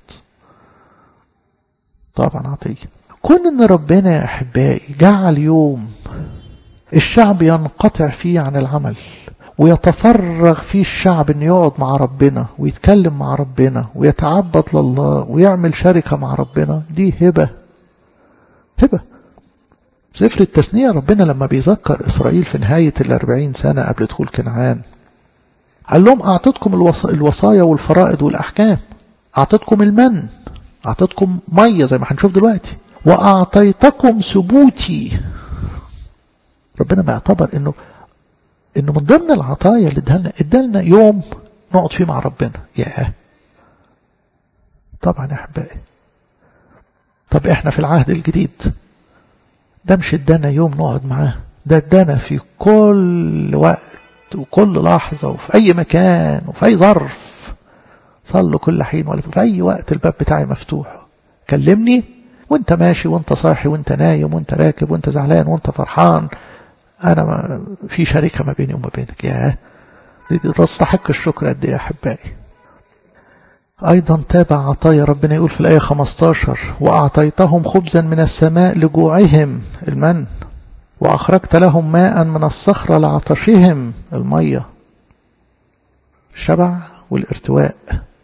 طبعا عطية كون ان ربنا يا احبائي جعل يوم الشعب ينقطع فيه عن العمل ويتفرغ فيه الشعب انه يقعد مع ربنا ويتكلم مع ربنا ويتعبد لله ويعمل شركة مع ربنا دي هبة هبة سفر التثنية ربنا لما بيذكر إسرائيل في نهاية الأربعين سنة قبل دخول كنعان قال لهم أعطيتكم الوص... الوصايا والفرائض والأحكام أعطيتكم المن أعطيتكم مية زي ما هنشوف دلوقتي وأعطيتكم ثبوتي ربنا بيعتبر إنه إنه من ضمن العطايا اللي ادالنا ادالنا يوم نقعد فيه مع ربنا ياه طبعا يا أحبائي طب إحنا في العهد الجديد ده مش ادانا يوم نقعد معاه ده ادانا في كل وقت وكل لحظة وفي أي مكان وفي أي ظرف صلوا كل حين ولا في أي وقت الباب بتاعي مفتوح كلمني وانت ماشي وانت صاحي وانت نايم وانت راكب وانت زعلان وانت فرحان أنا ما في شركة ما بيني وما بينك يا دي, دي تستحق الشكر قد إيه يا أحبائي أيضا تابع عطايا ربنا يقول في الآية 15 وأعطيتهم خبزا من السماء لجوعهم المن وأخرجت لهم ماء من الصخرة لعطشهم المية الشبع والارتواء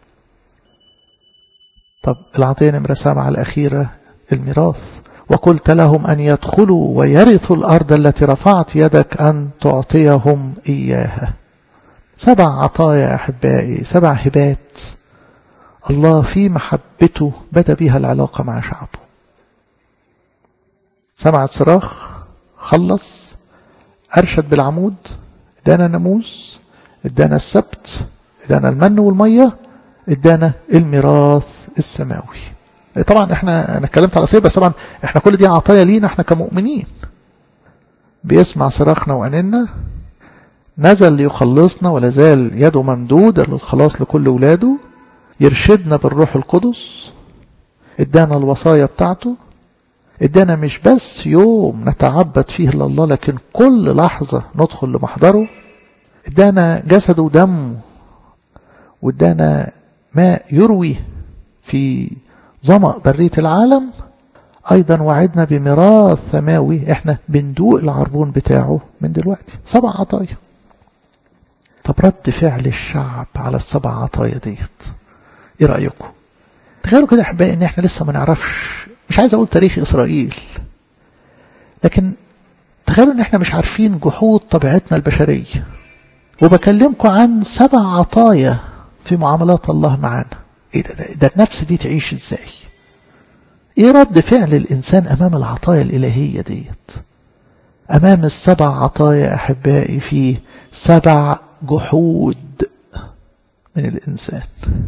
طب العطية نمرة سبعة الأخيرة الميراث وقلت لهم أن يدخلوا ويرثوا الأرض التي رفعت يدك أن تعطيهم إياها سبع عطايا أحبائي سبع هبات الله في محبته بدأ بها العلاقة مع شعبه سمع الصراخ خلص أرشد بالعمود ادانا ناموس ادانا السبت ادانا المن والمية ادانا الميراث السماوي طبعا احنا انا اتكلمت على صيغه بس طبعا احنا كل دي عطايا لينا احنا كمؤمنين بيسمع صراخنا واننا نزل ليخلصنا ولا زال يده ممدوده للخلاص لكل ولاده يرشدنا بالروح القدس ادانا الوصايا بتاعته ادانا مش بس يوم نتعبد فيه لله لكن كل لحظة ندخل لمحضره ادانا جسده ودمه وادانا ماء يروي في ظمأ برية العالم أيضا وعدنا بميراث سماوي احنا بندوق العربون بتاعه من دلوقتي سبع عطايا طب رد فعل الشعب على السبع عطايا ديت ايه رأيكم تخيلوا كده احبائي ان احنا لسه ما نعرفش مش عايز اقول تاريخ اسرائيل لكن تخيلوا ان احنا مش عارفين جحود طبيعتنا البشرية وبكلمكم عن سبع عطايا في معاملات الله معانا ايه ده, ده, ده النفس دي تعيش ازاي ايه رد فعل الانسان امام العطايا الالهية ديت امام السبع عطايا احبائي في سبع جحود من الانسان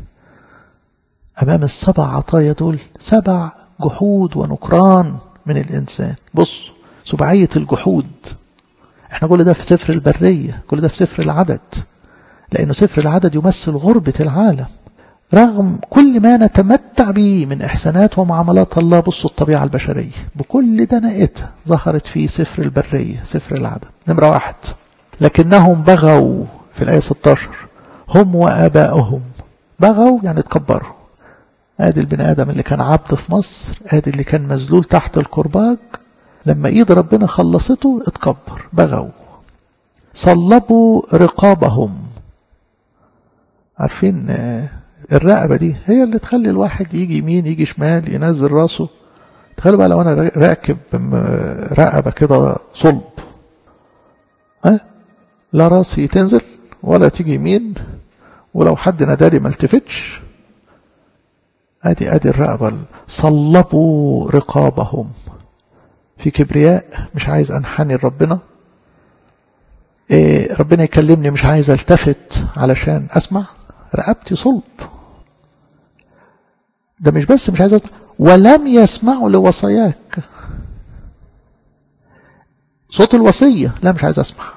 امام السبع عطايا دول سبع جحود ونكران من الانسان بص سبعية الجحود احنا كل ده في سفر البرية كل ده في سفر العدد لانه سفر العدد يمثل غربة العالم رغم كل ما نتمتع به من إحسانات ومعاملات الله بصوا الطبيعة البشرية بكل دنائتها ظهرت في سفر البرية سفر العدد نمرة واحد لكنهم بغوا في الآية 16 هم وآبائهم بغوا يعني تكبروا ادي البني آدم اللي كان عبد في مصر ادي اللي كان مذلول تحت الكرباج لما ايد ربنا خلصته اتكبر بغوا صلبوا رقابهم عارفين الرقبة دي هي اللي تخلي الواحد يجي يمين يجي شمال ينزل راسه تخيلوا بقى لو انا راكب رقبة كده صلب ها لا راسي تنزل ولا تيجي يمين ولو حد نادالي ما التفتش ادي ادي الرقبة صلبوا رقابهم في كبرياء مش عايز انحني لربنا إيه ربنا يكلمني مش عايز التفت علشان اسمع رقبتي صلب ده مش بس مش عايز أسمع ولم يسمعوا لوصاياك صوت الوصية لا مش عايز أسمع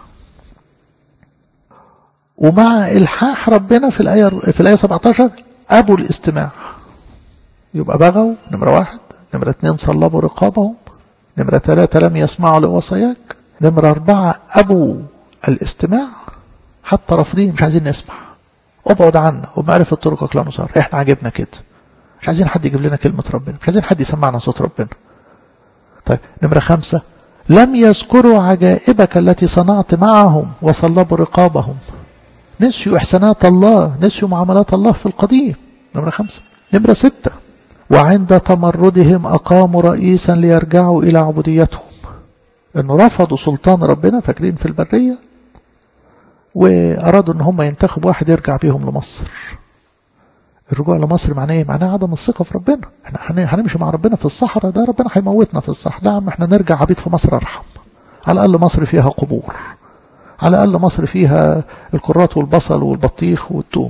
ومع إلحاح ربنا في الآية في الآية 17 أبوا الاستماع يبقى بغوا نمرة واحد نمرة اثنين صلبوا رقابهم نمرة ثلاثة لم يسمعوا لوصاياك نمرة أربعة أبوا الاستماع حتى رافضين مش عايزين نسمع ابعد عنا وبمعرفة طرقك لا نصار احنا عجبنا كده مش عايزين حد يجيب لنا كلمة ربنا مش عايزين حد يسمعنا صوت ربنا طيب نمرة خمسة لم يذكروا عجائبك التي صنعت معهم وصلبوا رقابهم نسيوا إحسانات الله نسيوا معاملات الله في القديم نمرة خمسة نمرة ستة وعند تمردهم أقاموا رئيسا ليرجعوا إلى عبوديتهم أنه رفضوا سلطان ربنا فاكرين في البرية وأرادوا أن هم ينتخبوا واحد يرجع بيهم لمصر الرجوع لمصر معناه ايه؟ معناه عدم الثقة في ربنا احنا هنمشي مع ربنا في الصحراء ده ربنا هيموتنا في الصحراء لا عم احنا نرجع عبيد في مصر ارحم على الأقل مصر فيها قبور على الأقل مصر فيها الكرات والبصل والبطيخ والثوم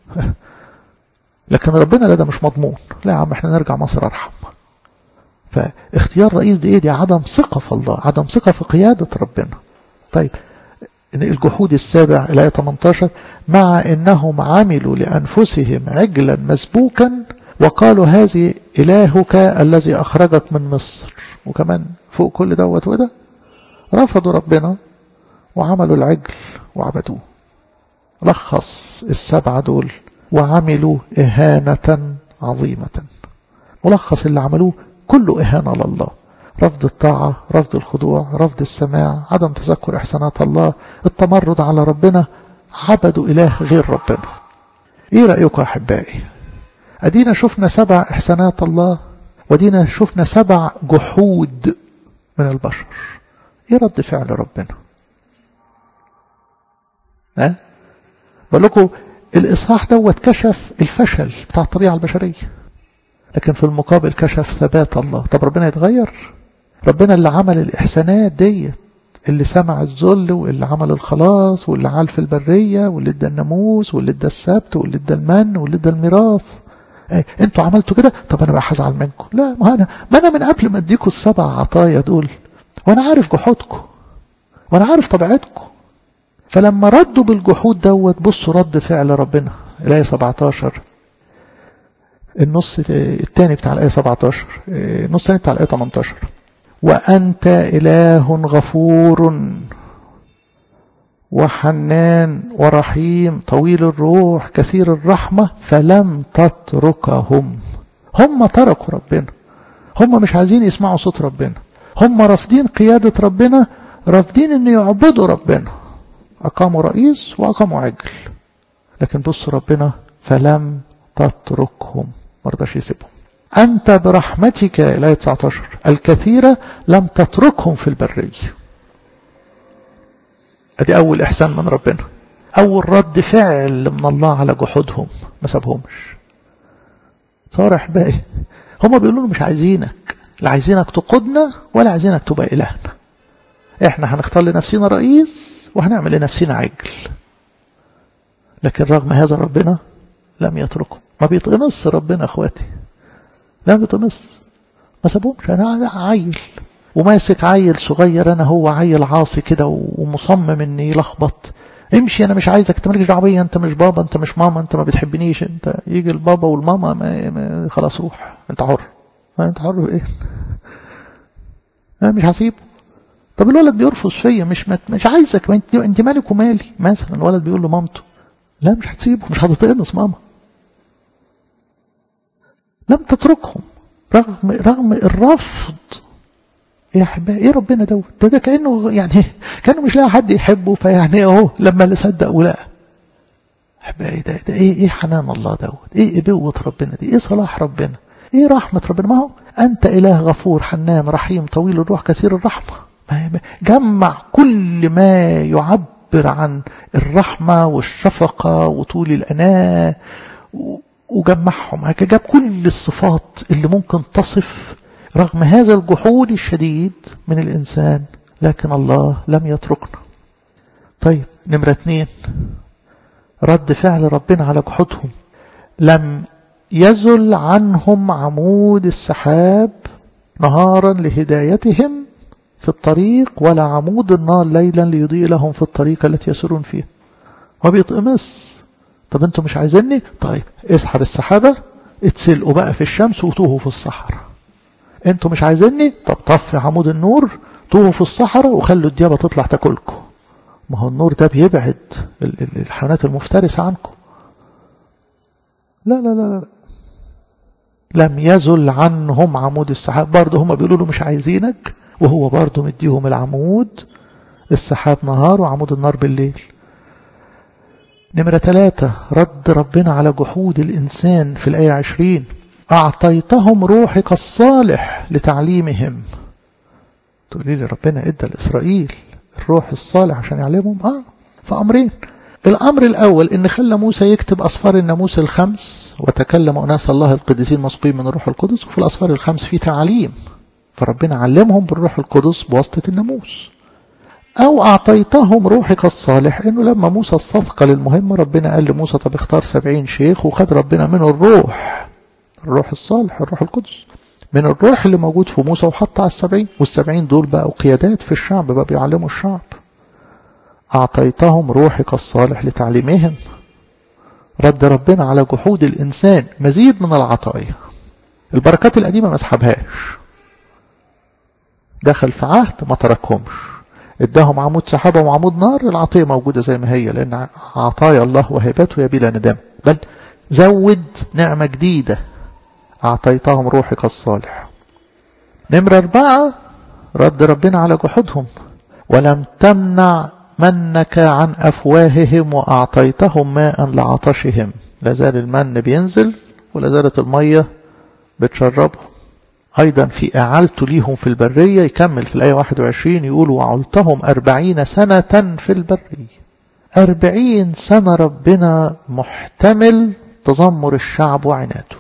لكن ربنا لا ده مش مضمون لا يا عم احنا نرجع مصر ارحم فاختيار رئيس دي ايه دي عدم ثقة في الله عدم ثقة في قيادة ربنا طيب الجحود السابع الآية 18 مع إنهم عملوا لأنفسهم عجلا مسبوكا وقالوا هذه إلهك الذي أخرجك من مصر وكمان فوق كل دوت وده رفضوا ربنا وعملوا العجل وعبدوه لخص السبعة دول وعملوا إهانة عظيمة ملخص اللي عملوه كله إهانة لله رفض الطاعة رفض الخضوع رفض السماع عدم تذكر إحسانات الله التمرد على ربنا عبدوا إله غير ربنا إيه رأيكم أحبائي أدينا شفنا سبع إحسانات الله ودينا شفنا سبع جحود من البشر إيه رد فعل ربنا ها بقول لكم الإصحاح دوت كشف الفشل بتاع الطبيعة البشرية لكن في المقابل كشف ثبات الله طب ربنا يتغير ربنا اللي عمل الإحسانات ديت اللي سمع الذل واللي عمل الخلاص واللي عال في البرية واللي ادى الناموس واللي ادى السبت واللي ادى المن واللي ادى الميراث ايه انتوا عملتوا كده طب انا بقى هزعل منكم لا ما انا ما انا من قبل ما اديكم السبع عطايا دول وانا عارف جحودكم وانا عارف طبيعتكم فلما ردوا بالجحود دوت بصوا رد فعل ربنا الآية 17 النص الثاني بتاع الآية 17 النص الثاني بتاع الآية 18 وأنت إله غفور وحنان ورحيم طويل الروح كثير الرحمة فلم تتركهم هم تركوا ربنا هم مش عايزين يسمعوا صوت ربنا هم رافضين قيادة ربنا رافضين ان يعبدوا ربنا أقاموا رئيس وأقاموا عجل لكن بص ربنا فلم تتركهم مرضاش يسيبهم أنت برحمتك الآية 19 الكثيرة لم تتركهم في البرية أدي أول إحسان من ربنا أول رد فعل من الله على جحودهم ما سابهمش صار أحبائي هما بيقولوا مش عايزينك لا عايزينك تقودنا ولا عايزينك تبقى إلهنا احنا هنختار لنفسنا رئيس وهنعمل لنفسنا عجل لكن رغم هذا ربنا لم يتركه ما بيتقمص ربنا اخواتي لا بيتقمص ما سابهمش انا عيل وماسك عيل صغير انا هو عيل عاصي كده ومصمم ان يلخبط امشي انا مش عايزك انت مالكش دعوه بيا انت مش بابا انت مش ماما انت ما بتحبنيش انت يجي البابا والماما ما ما خلاص روح انت حر انت حر في ايه انا مش هسيبه طب الولد بيرفض فيا مش مت... مش عايزك انت انت مالك ومالي مثلا الولد بيقول له مامته لا مش هتسيبه مش هتتقمص ماما لم تتركهم رغم رغم الرفض يا احبائي ايه ربنا دوت ده, ده كانه يعني كانه مش لاقي حد يحبه فيعني اهو لما اللي صدق ولقى احبائي ده, ده ايه ايه حنان الله دوت ايه ابوه ربنا دي ايه صلاح ربنا ايه رحمه ربنا ما هو انت اله غفور حنان رحيم طويل الروح كثير الرحمه جمع كل ما يعبر عن الرحمة والشفقة وطول الأناة وجمعهم جاب كل الصفات اللي ممكن تصف رغم هذا الجحود الشديد من الإنسان لكن الله لم يتركنا طيب نمرة اثنين رد فعل ربنا على جحودهم لم يزل عنهم عمود السحاب نهارا لهدايتهم في الطريق ولا عمود النار ليلا ليضيء لهم في الطريق التي يسيرون فيها ما بيطقمص طب انتوا مش عايزيني طيب اسحب السحابة اتسلقوا بقى في الشمس وتوهوا في الصحراء انتوا مش عايزيني طب طفي عمود النور توهوا في الصحراء وخلوا الديابة تطلع تاكلكم ما هو النور ده بيبعد الحيوانات المفترسة عنكم لا لا لا لا لم يزل عنهم عمود السحاب برضه هم بيقولوا له مش عايزينك وهو برضه مديهم العمود السحاب نهار وعمود النار بالليل نمرة ثلاثة رد ربنا على جحود الإنسان في الآية عشرين أعطيتهم روحك الصالح لتعليمهم تقولي لي ربنا إدى لإسرائيل الروح الصالح عشان يعلمهم آه فأمرين الأمر الأول إن خلى موسى يكتب أصفار الناموس الخمس وتكلم أناس الله القديسين مسقين من الروح القدس وفي الأصفار الخمس في تعليم فربنا علمهم بالروح القدس بواسطة الناموس أو أعطيتهم روحك الصالح إنه لما موسى استثقل المهمة ربنا قال لموسى طب اختار سبعين شيخ وخد ربنا منه الروح الروح الصالح الروح القدس من الروح اللي موجود في موسى وحط على السبعين والسبعين دول بقوا قيادات في الشعب بقى بيعلموا الشعب أعطيتهم روحك الصالح لتعليمهم رد ربنا على جحود الإنسان مزيد من العطايا البركات القديمة ما اسحبهاش دخل في عهد ما تركهمش اداهم عمود سحابة وعمود نار العطية موجودة زي ما هي لأن عطايا الله وهباته يبي ندم بل زود نعمة جديدة أعطيتهم روحك الصالح نمرة أربعة رد ربنا على جحودهم ولم تمنع منك عن أفواههم وأعطيتهم ماء لعطشهم لازال المن بينزل ولازالت المية بتشربهم أيضا في أعلت ليهم في البرية يكمل في الآية 21 يقول وعلتهم أربعين سنة في البرية أربعين سنة ربنا محتمل تذمر الشعب وعناده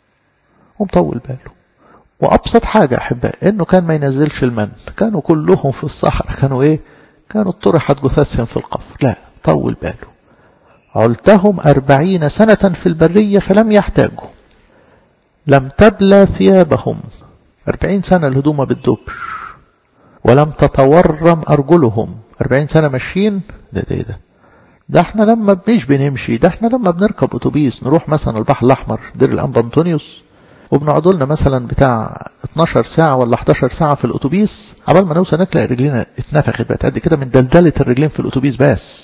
ومطول باله وأبسط حاجة أحباء إنه كان ما ينزلش المن كانوا كلهم في الصحراء كانوا إيه كانوا طرحت جثثهم في القفر لا طول باله علتهم أربعين سنة في البرية فلم يحتاجوا لم تبلى ثيابهم أربعين سنة الهدوم ما بتدوبش ولم تتورم أرجلهم أربعين سنة ماشيين ده ده ده ده احنا لما مش بنمشي ده احنا لما بنركب اتوبيس نروح مثلا البحر الأحمر دير الأنبا أنطونيوس وبنقعد لنا مثلا بتاع 12 ساعة ولا 11 ساعة في الأتوبيس قبل ما نوصل نلاقي رجلينا اتنفخت بقت قد كده من دلدلة الرجلين في الأتوبيس بس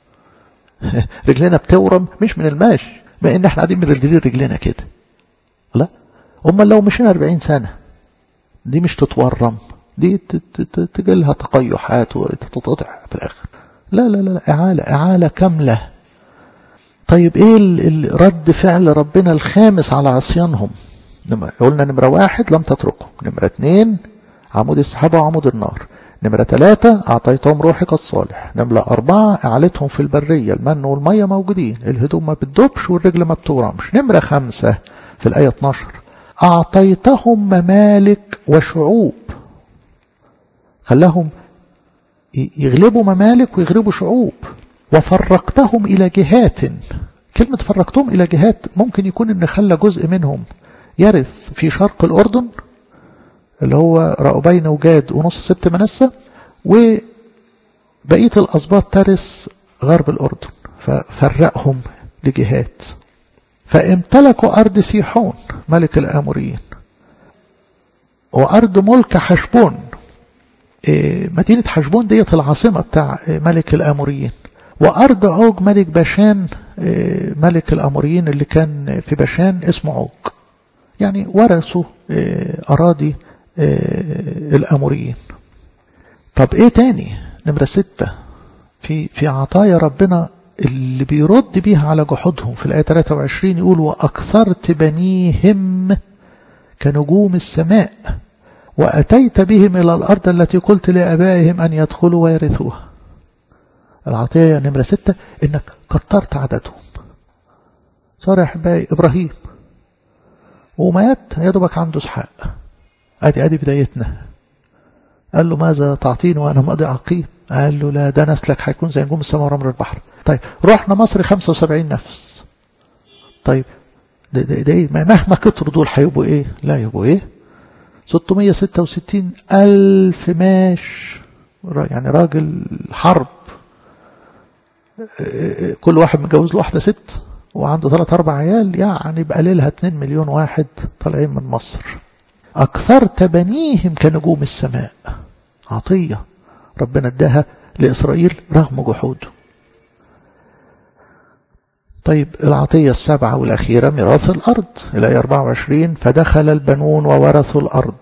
رجلينا بتورم مش من المشي ما ان احنا قاعدين مدلدلين رجلينا كده لا امال لو مشينا 40 سنة دي مش تتورم دي تجيلها تقيحات وتتقطع في الاخر لا لا لا اعالة اعالة كاملة طيب ايه رد فعل ربنا الخامس على عصيانهم قلنا نمرة واحد لم تتركهم نمرة اتنين عمود السحابة وعمود النار نمرة ثلاثة أعطيتهم روحك الصالح نمرة أربعة أعلتهم في البرية المن والمية موجودين الهدوم ما بتدوبش والرجل ما بتورمش نمرة خمسة في الآية 12 أعطيتهم ممالك وشعوب خلاهم يغلبوا ممالك ويغلبوا شعوب وفرقتهم إلى جهات كلمة فرقتهم إلى جهات ممكن يكون إن خلى جزء منهم يرث في شرق الأردن اللي هو رأبين وجاد ونص سبت منسة وبقية الأسباط ترث غرب الأردن ففرقهم لجهات فامتلكوا أرض سيحون ملك الآموريين وأرض ملك حشبون مدينة حشبون ديت العاصمة بتاع ملك الآموريين وأرض عوج ملك باشان ملك الأموريين اللي كان في باشان اسمه عوج يعني ورثوا أراضي الأموريين طب إيه تاني نمرة ستة في في عطايا ربنا اللي بيرد بيها على جحودهم في الآية 23 يقول وأكثرت بنيهم كنجوم السماء وأتيت بهم إلى الأرض التي قلت لآبائهم أن يدخلوا ويرثوها العطية نمرة ستة إنك كترت عددهم صار يا أحبائي إبراهيم ومات يا دوبك عنده اسحاق ادي ادي بدايتنا قال له ماذا تعطيني وانا ماضي عقيم قال له لا ده نسلك هيكون زي نجوم السماء ورمل البحر طيب رحنا مصر 75 نفس طيب ده ده ده مهما كتروا دول هيبقوا ايه لا يبقوا ايه 666 ألف ماش يعني راجل حرب كل واحد متجوز له واحدة ست وعنده ثلاث أربع عيال يعني بقليلها 2 مليون واحد طالعين من مصر أكثرت بنيهم كنجوم السماء عطية ربنا اداها لإسرائيل رغم جحوده طيب العطية السبعة والأخيرة ميراث الأرض الآية 24 فدخل البنون وورثوا الأرض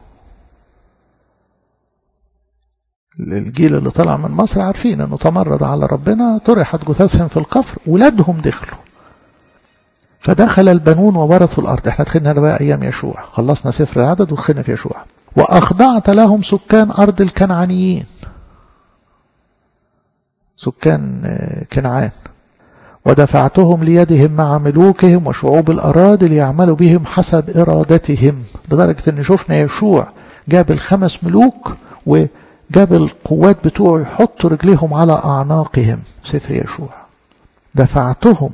الجيل اللي طلع من مصر عارفين انه تمرد على ربنا طرحت جثثهم في القفر ولادهم دخلوا فدخل البنون وورثوا الأرض احنا دخلنا بقى أيام يشوع خلصنا سفر العدد ودخلنا في يشوع وأخضعت لهم سكان أرض الكنعانيين سكان كنعان ودفعتهم ليدهم مع ملوكهم وشعوب الأراضي ليعملوا بهم حسب إرادتهم لدرجة أن شفنا يشوع جاب الخمس ملوك وجاب القوات بتوعه يحطوا رجليهم على أعناقهم سفر يشوع دفعتهم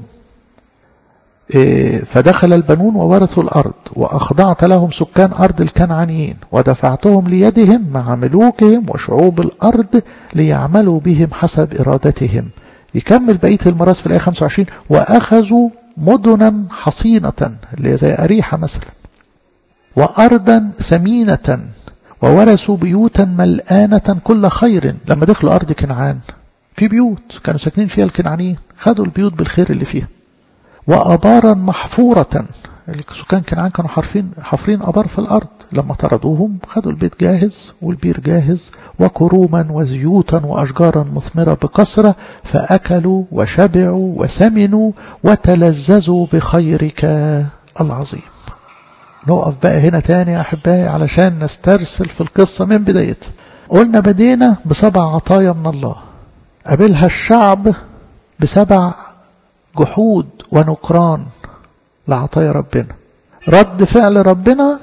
فدخل البنون وورثوا الأرض وأخضعت لهم سكان أرض الكنعانيين ودفعتهم ليدهم مع ملوكهم وشعوب الأرض ليعملوا بهم حسب إرادتهم يكمل بقية المراس في الآية 25 وأخذوا مدنا حصينة اللي زي أريحة مثلا وأرضا ثمينة وورثوا بيوتا ملآنة كل خير لما دخلوا أرض كنعان في بيوت كانوا ساكنين فيها الكنعانيين خدوا البيوت بالخير اللي فيها وأبارا محفورة السكان كنعان كانوا حرفين حفرين أبار في الأرض لما طردوهم خدوا البيت جاهز والبير جاهز وكروما وزيوتا وأشجارا مثمرة بكثرة فأكلوا وشبعوا وسمنوا وتلذذوا بخيرك العظيم نقف بقى هنا تاني يا أحبائي علشان نسترسل في القصة من بدايتها قلنا بدينا بسبع عطايا من الله قابلها الشعب بسبع جحود ونكران لعطايا ربنا رد فعل ربنا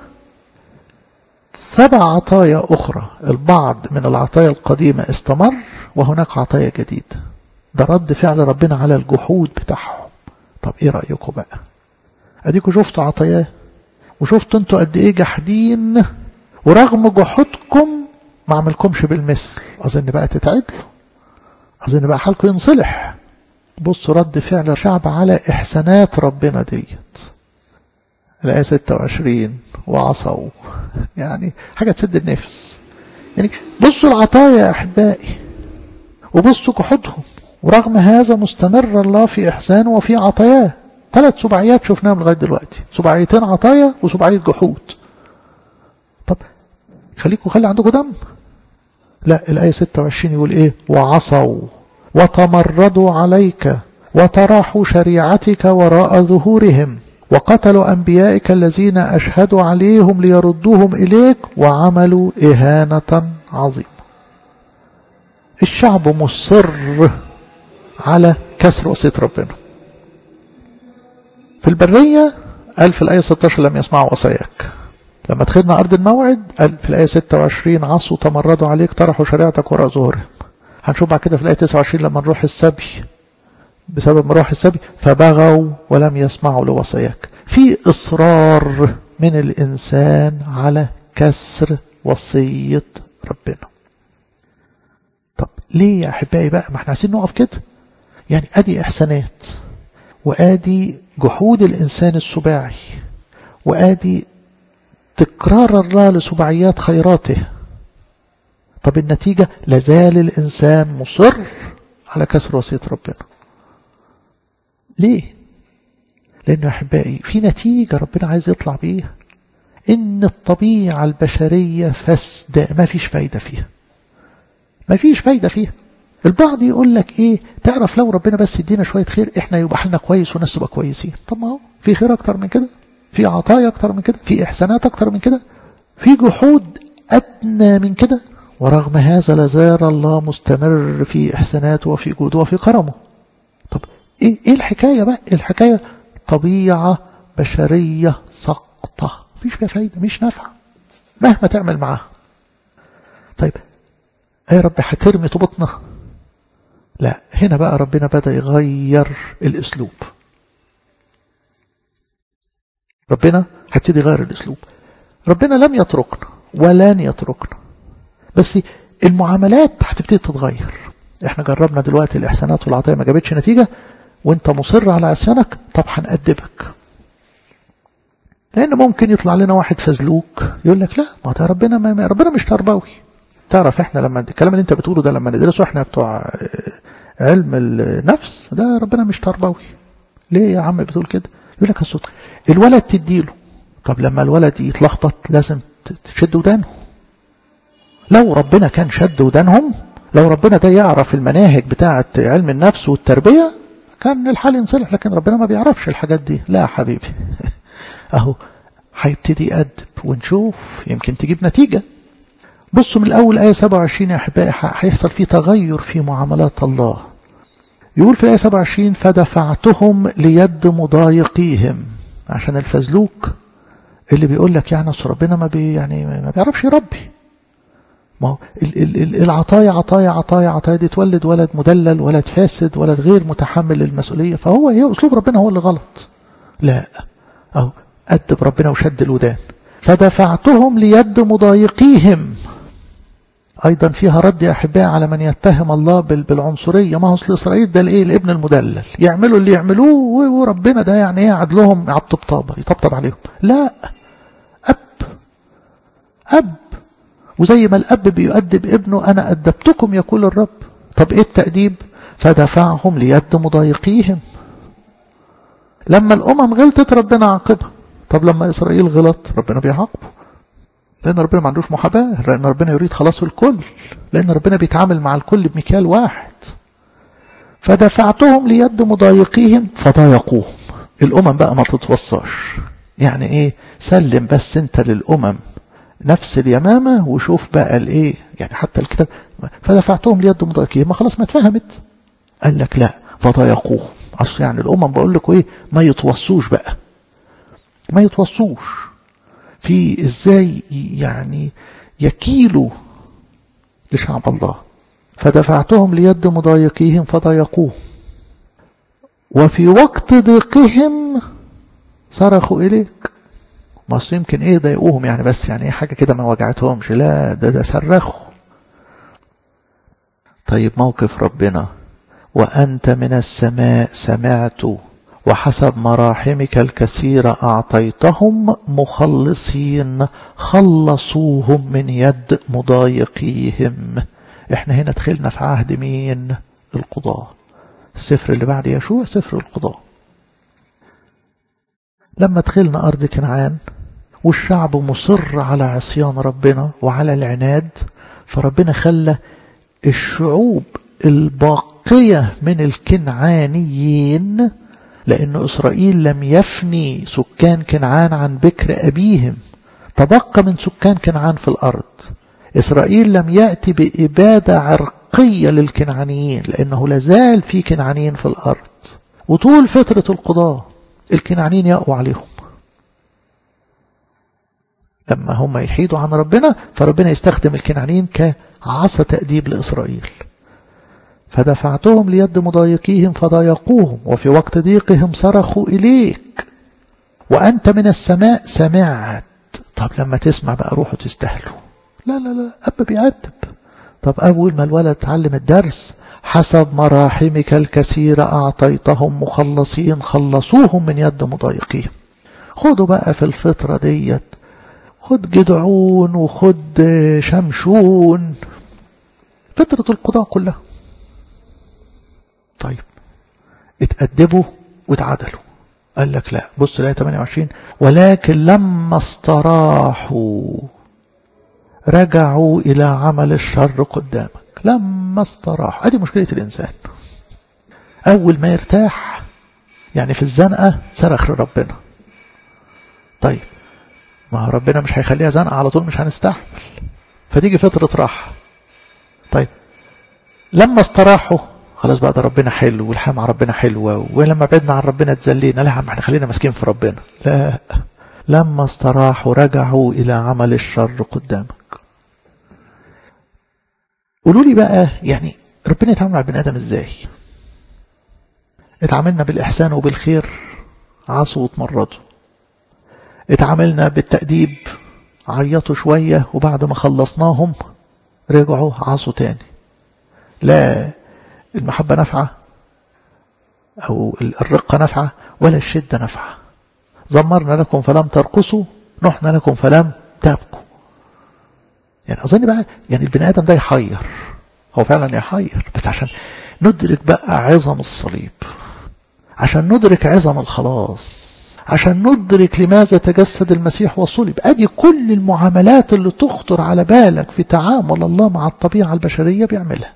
سبع عطايا أخرى البعض من العطايا القديمة استمر وهناك عطايا جديدة ده رد فعل ربنا على الجحود بتاعهم طب ايه رأيكم بقى اديكم شفتوا عطاياه وشفتوا انتوا قد ايه جحدين ورغم جحودكم ما عملكمش بالمثل اظن بقى تتعدلوا اظن بقى حالكم ينصلح بصوا رد فعل الشعب على إحسانات ربنا ديت الآية 26 وعصوا يعني حاجة تسد النفس يعني بصوا العطايا يا أحبائي وبصوا جحودهم ورغم هذا مستمر الله في إحسانه وفي عطاياه ثلاث سبعيات شفناهم لغاية دلوقتي سبعيتين عطايا وسبعية جحود طب خليكم خلي عندكم دم لا الآية 26 يقول إيه وعصوا وتمردوا عليك وطرحوا شريعتك وراء ظهورهم وقتلوا أنبيائك الذين أشهدوا عليهم ليردوهم إليك وعملوا إهانة عظيمة الشعب مصر على كسر وصية ربنا في البرية قال في الآية 16 لم يسمعوا وصاياك لما دخلنا أرض الموعد قال في الآية 26 عصوا تمردوا عليك طرحوا شريعتك وراء ظهورهم هنشوف بعد كده في الآية 29 لما نروح السبي بسبب مروح السبي فبغوا ولم يسمعوا لوصاياك في إصرار من الإنسان على كسر وصية ربنا طب ليه يا أحبائي بقى ما احنا عايزين نقف كده يعني أدي إحسانات وآدي جحود الإنسان السباعي وآدي تكرار الله لسبعيات خيراته طب النتيجة لازال الإنسان مصر على كسر وصية ربنا ليه لأنه أحبائي في نتيجة ربنا عايز يطلع بيها إن الطبيعة البشرية فاسدة ما فيش فايدة فيها ما فيش فايدة فيها البعض يقول لك ايه تعرف لو ربنا بس يدينا شوية خير احنا يبقى حالنا كويس والناس تبقى كويسين طب ما هو في خير اكتر من كده في عطايا اكتر من كده في احسانات اكتر من كده في جحود ادنى من كده ورغم هذا لازال الله مستمر في إحساناته وفي جوده وفي كرمه طب إيه, إيه الحكاية بقى الحكاية طبيعة بشرية سقطة مفيش فيها فايدة مش نافعة مهما تعمل معاها طيب يا رب هترمي طوبتنا لا هنا بقى ربنا بدأ يغير الأسلوب ربنا هيبتدي يغير الأسلوب ربنا لم يتركنا ولن يتركنا بس المعاملات هتبتدي تتغير احنا جربنا دلوقتي الاحسانات والعطايا ما جابتش نتيجه وانت مصر على عصيانك طب هنأدبك لان ممكن يطلع لنا واحد فزلوك يقول لك لا ما ده ربنا ما ربنا مش تربوي تعرف احنا لما الكلام اللي انت بتقوله ده لما ندرسه احنا بتوع علم النفس ده ربنا مش تربوي ليه يا عم بتقول كده يقول لك الصوت الولد تديله طب لما الولد يتلخبط لازم تشد ودانه لو ربنا كان شد ودانهم لو ربنا ده يعرف المناهج بتاعة علم النفس والتربية كان الحال ينصلح لكن ربنا ما بيعرفش الحاجات دي لا حبيبي اهو هيبتدي يأدب ونشوف يمكن تجيب نتيجة بصوا من الأول آية 27 يا أحبائي هيحصل فيه تغير في معاملات الله يقول في الآية 27 فدفعتهم ليد مضايقيهم عشان الفزلوك اللي بيقول لك يعني أصل ربنا ما بي يعني ما بيعرفش يربي ما هو العطايا عطايا عطايا عطايا دي تولد ولد مدلل ولد فاسد ولد غير متحمل للمسؤولية فهو هي أسلوب ربنا هو اللي غلط لا أو أدب ربنا وشد الودان فدفعتهم ليد مضايقيهم أيضا فيها رد يا أحبائي على من يتهم الله بالعنصرية ما هو أصل إسرائيل ده الإيه الابن المدلل يعملوا اللي يعملوه وربنا ده يعني إيه قعد لهم على الطبطابة يطبطب عليهم لا أب أب وزي ما الأب بيؤدب ابنه أنا أدبتكم يقول الرب طب إيه التأديب فدفعهم ليد مضايقيهم لما الأمم غلطت ربنا عاقبها طب لما إسرائيل غلط ربنا بيعاقبه لأن ربنا ما عندوش محاباة لأن ربنا يريد خلاص الكل لأن ربنا بيتعامل مع الكل بمكيال واحد فدفعتهم ليد مضايقيهم فضايقوهم الأمم بقى ما تتوصاش يعني إيه سلم بس أنت للأمم نفس اليمامة وشوف بقى الإيه يعني حتى الكتاب فدفعتهم ليد مضايقيهم ما خلاص ما اتفهمت قال لك لا فضايقوهم أصل يعني الأمم بقول لكم إيه ما يتوصوش بقى ما يتوصوش في إزاي يعني يكيلوا لشعب الله فدفعتهم ليد مضايقيهم فضايقوه وفي وقت ضيقهم صرخوا إليك ما أصل يمكن إيه ضايقوهم يعني بس يعني إيه حاجة كده ما وجعتهمش لا ده ده صرخوا طيب موقف ربنا وأنت من السماء سمعت وحسب مراحمك الكثيرة أعطيتهم مخلصين خلصوهم من يد مضايقيهم احنا هنا دخلنا في عهد مين القضاء السفر اللي بعد يشوع سفر القضاء لما دخلنا أرض كنعان والشعب مصر على عصيان ربنا وعلى العناد فربنا خلى الشعوب الباقية من الكنعانيين لأن إسرائيل لم يفني سكان كنعان عن بكر أبيهم تبقى من سكان كنعان في الأرض إسرائيل لم يأتي بإبادة عرقية للكنعانيين لأنه لازال في كنعانيين في الأرض وطول فترة القضاء الكنعانيين يقوا عليهم لما هم يحيدوا عن ربنا فربنا يستخدم الكنعانيين كعصا تأديب لإسرائيل فدفعتهم ليد مضايقيهم فضايقوهم وفي وقت ضيقهم صرخوا إليك وأنت من السماء سمعت طب لما تسمع بقى روحوا تستهلوا لا لا لا أب بيأدب طب أول ما الولد تعلم الدرس حسب مراحمك الكثيرة أعطيتهم مخلصين خلصوهم من يد مضايقيهم خدوا بقى في الفترة ديت خد جدعون وخد شمشون فترة القضاء كلها طيب اتأدبوا واتعدلوا قال لك لا بص الآية 28 ولكن لما استراحوا رجعوا إلى عمل الشر قدامك لما استراحوا هذه مشكلة الإنسان أول ما يرتاح يعني في الزنقة صرخ لربنا طيب ما ربنا مش هيخليها زنقة على طول مش هنستحمل فتيجي فترة راحة طيب لما استراحوا خلاص بقى ده ربنا حلو والحياة مع ربنا حلوة ولما بعدنا عن ربنا اتذلينا لا احنا خلينا ماسكين في ربنا لا لما استراحوا رجعوا إلى عمل الشر قدامك قولوا لي بقى يعني ربنا يتعامل مع البني آدم ازاي اتعاملنا بالإحسان وبالخير عصوا واتمردوا اتعاملنا بالتأديب عيطوا شوية وبعد ما خلصناهم رجعوا عصوا تاني لا المحبة نافعة أو الرقة نافعة ولا الشدة نافعة زمرنا لكم فلم ترقصوا نحنا لكم فلم تبكوا يعني أظن بقى يعني البني آدم ده يحير هو فعلا يحير بس عشان ندرك بقى عظم الصليب عشان ندرك عظم الخلاص عشان ندرك لماذا تجسد المسيح وصلب ادي كل المعاملات اللي تخطر على بالك في تعامل الله مع الطبيعة البشرية بيعملها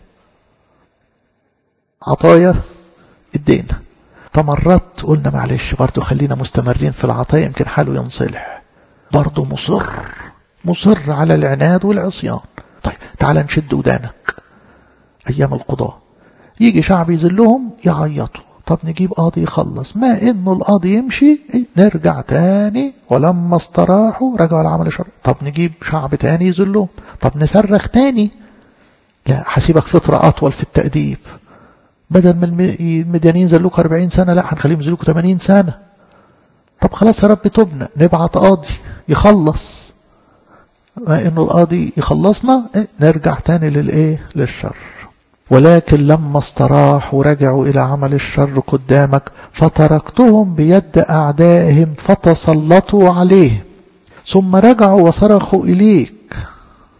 عطايا ادينا فمرات قلنا معلش برضو خلينا مستمرين في العطايا يمكن حاله ينصلح برضو مصر مصر على العناد والعصيان طيب تعال نشد ودانك ايام القضاء يجي شعب يذلهم يعيطوا طب نجيب قاضي يخلص ما انه القاضي يمشي نرجع تاني ولما استراحوا رجعوا لعمل الشر طب نجيب شعب تاني يذلهم طب نصرخ تاني لا هسيبك فترة أطول في التأديب بدل ما المديانين زلوك 40 سنة لا هنخليهم يزلوك 80 سنة طب خلاص يا رب تبنا نبعت قاضي يخلص ما انه القاضي يخلصنا إيه؟ نرجع تاني للايه للشر ولكن لما استراح ورجعوا إلى عمل الشر قدامك فتركتهم بيد أعدائهم فتسلطوا عليه ثم رجعوا وصرخوا إليك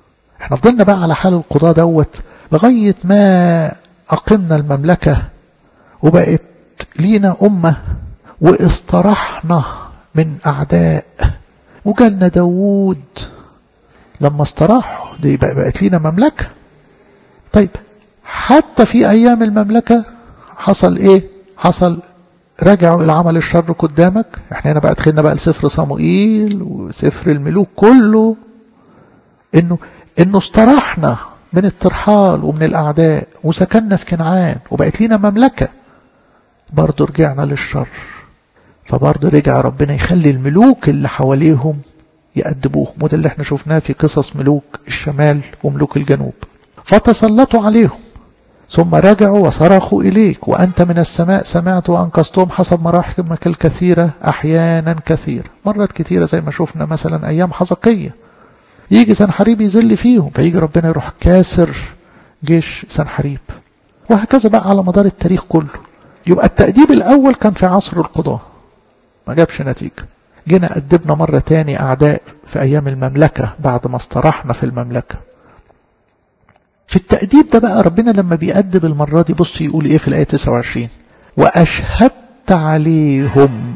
احنا فضلنا بقى على حال القضاة دوت لغاية ما أقمنا المملكة وبقت لينا أمة واسترحنا من أعداء وجالنا داوود لما استراحوا دي بقت لينا مملكة طيب حتى في أيام المملكة حصل إيه حصل رجعوا إلى عمل الشر قدامك احنا هنا بقى دخلنا بقى لسفر صموئيل وسفر الملوك كله انه انه استراحنا من الترحال ومن الاعداء وسكننا في كنعان وبقت لينا مملكة برضه رجعنا للشر فبرضه رجع ربنا يخلي الملوك اللي حواليهم يأدبوهم وده اللي احنا شفناه في قصص ملوك الشمال وملوك الجنوب فتسلطوا عليهم ثم رجعوا وصرخوا إليك وأنت من السماء سمعت وأنقذتهم حسب مراحمك الكثيرة أحيانا كثيرة مرات كثيرة زي ما شفنا مثلا أيام حزقية يجي سنحريب يذل فيهم فيجي ربنا يروح كاسر جيش سنحريب وهكذا بقى على مدار التاريخ كله يبقى التأديب الأول كان في عصر القضاة ما جابش نتيجة جينا أدبنا مرة تاني أعداء في أيام المملكة بعد ما استراحنا في المملكة في التأديب ده بقى ربنا لما بيأدب المرة دي بص يقول إيه في الآية 29 وأشهدت عليهم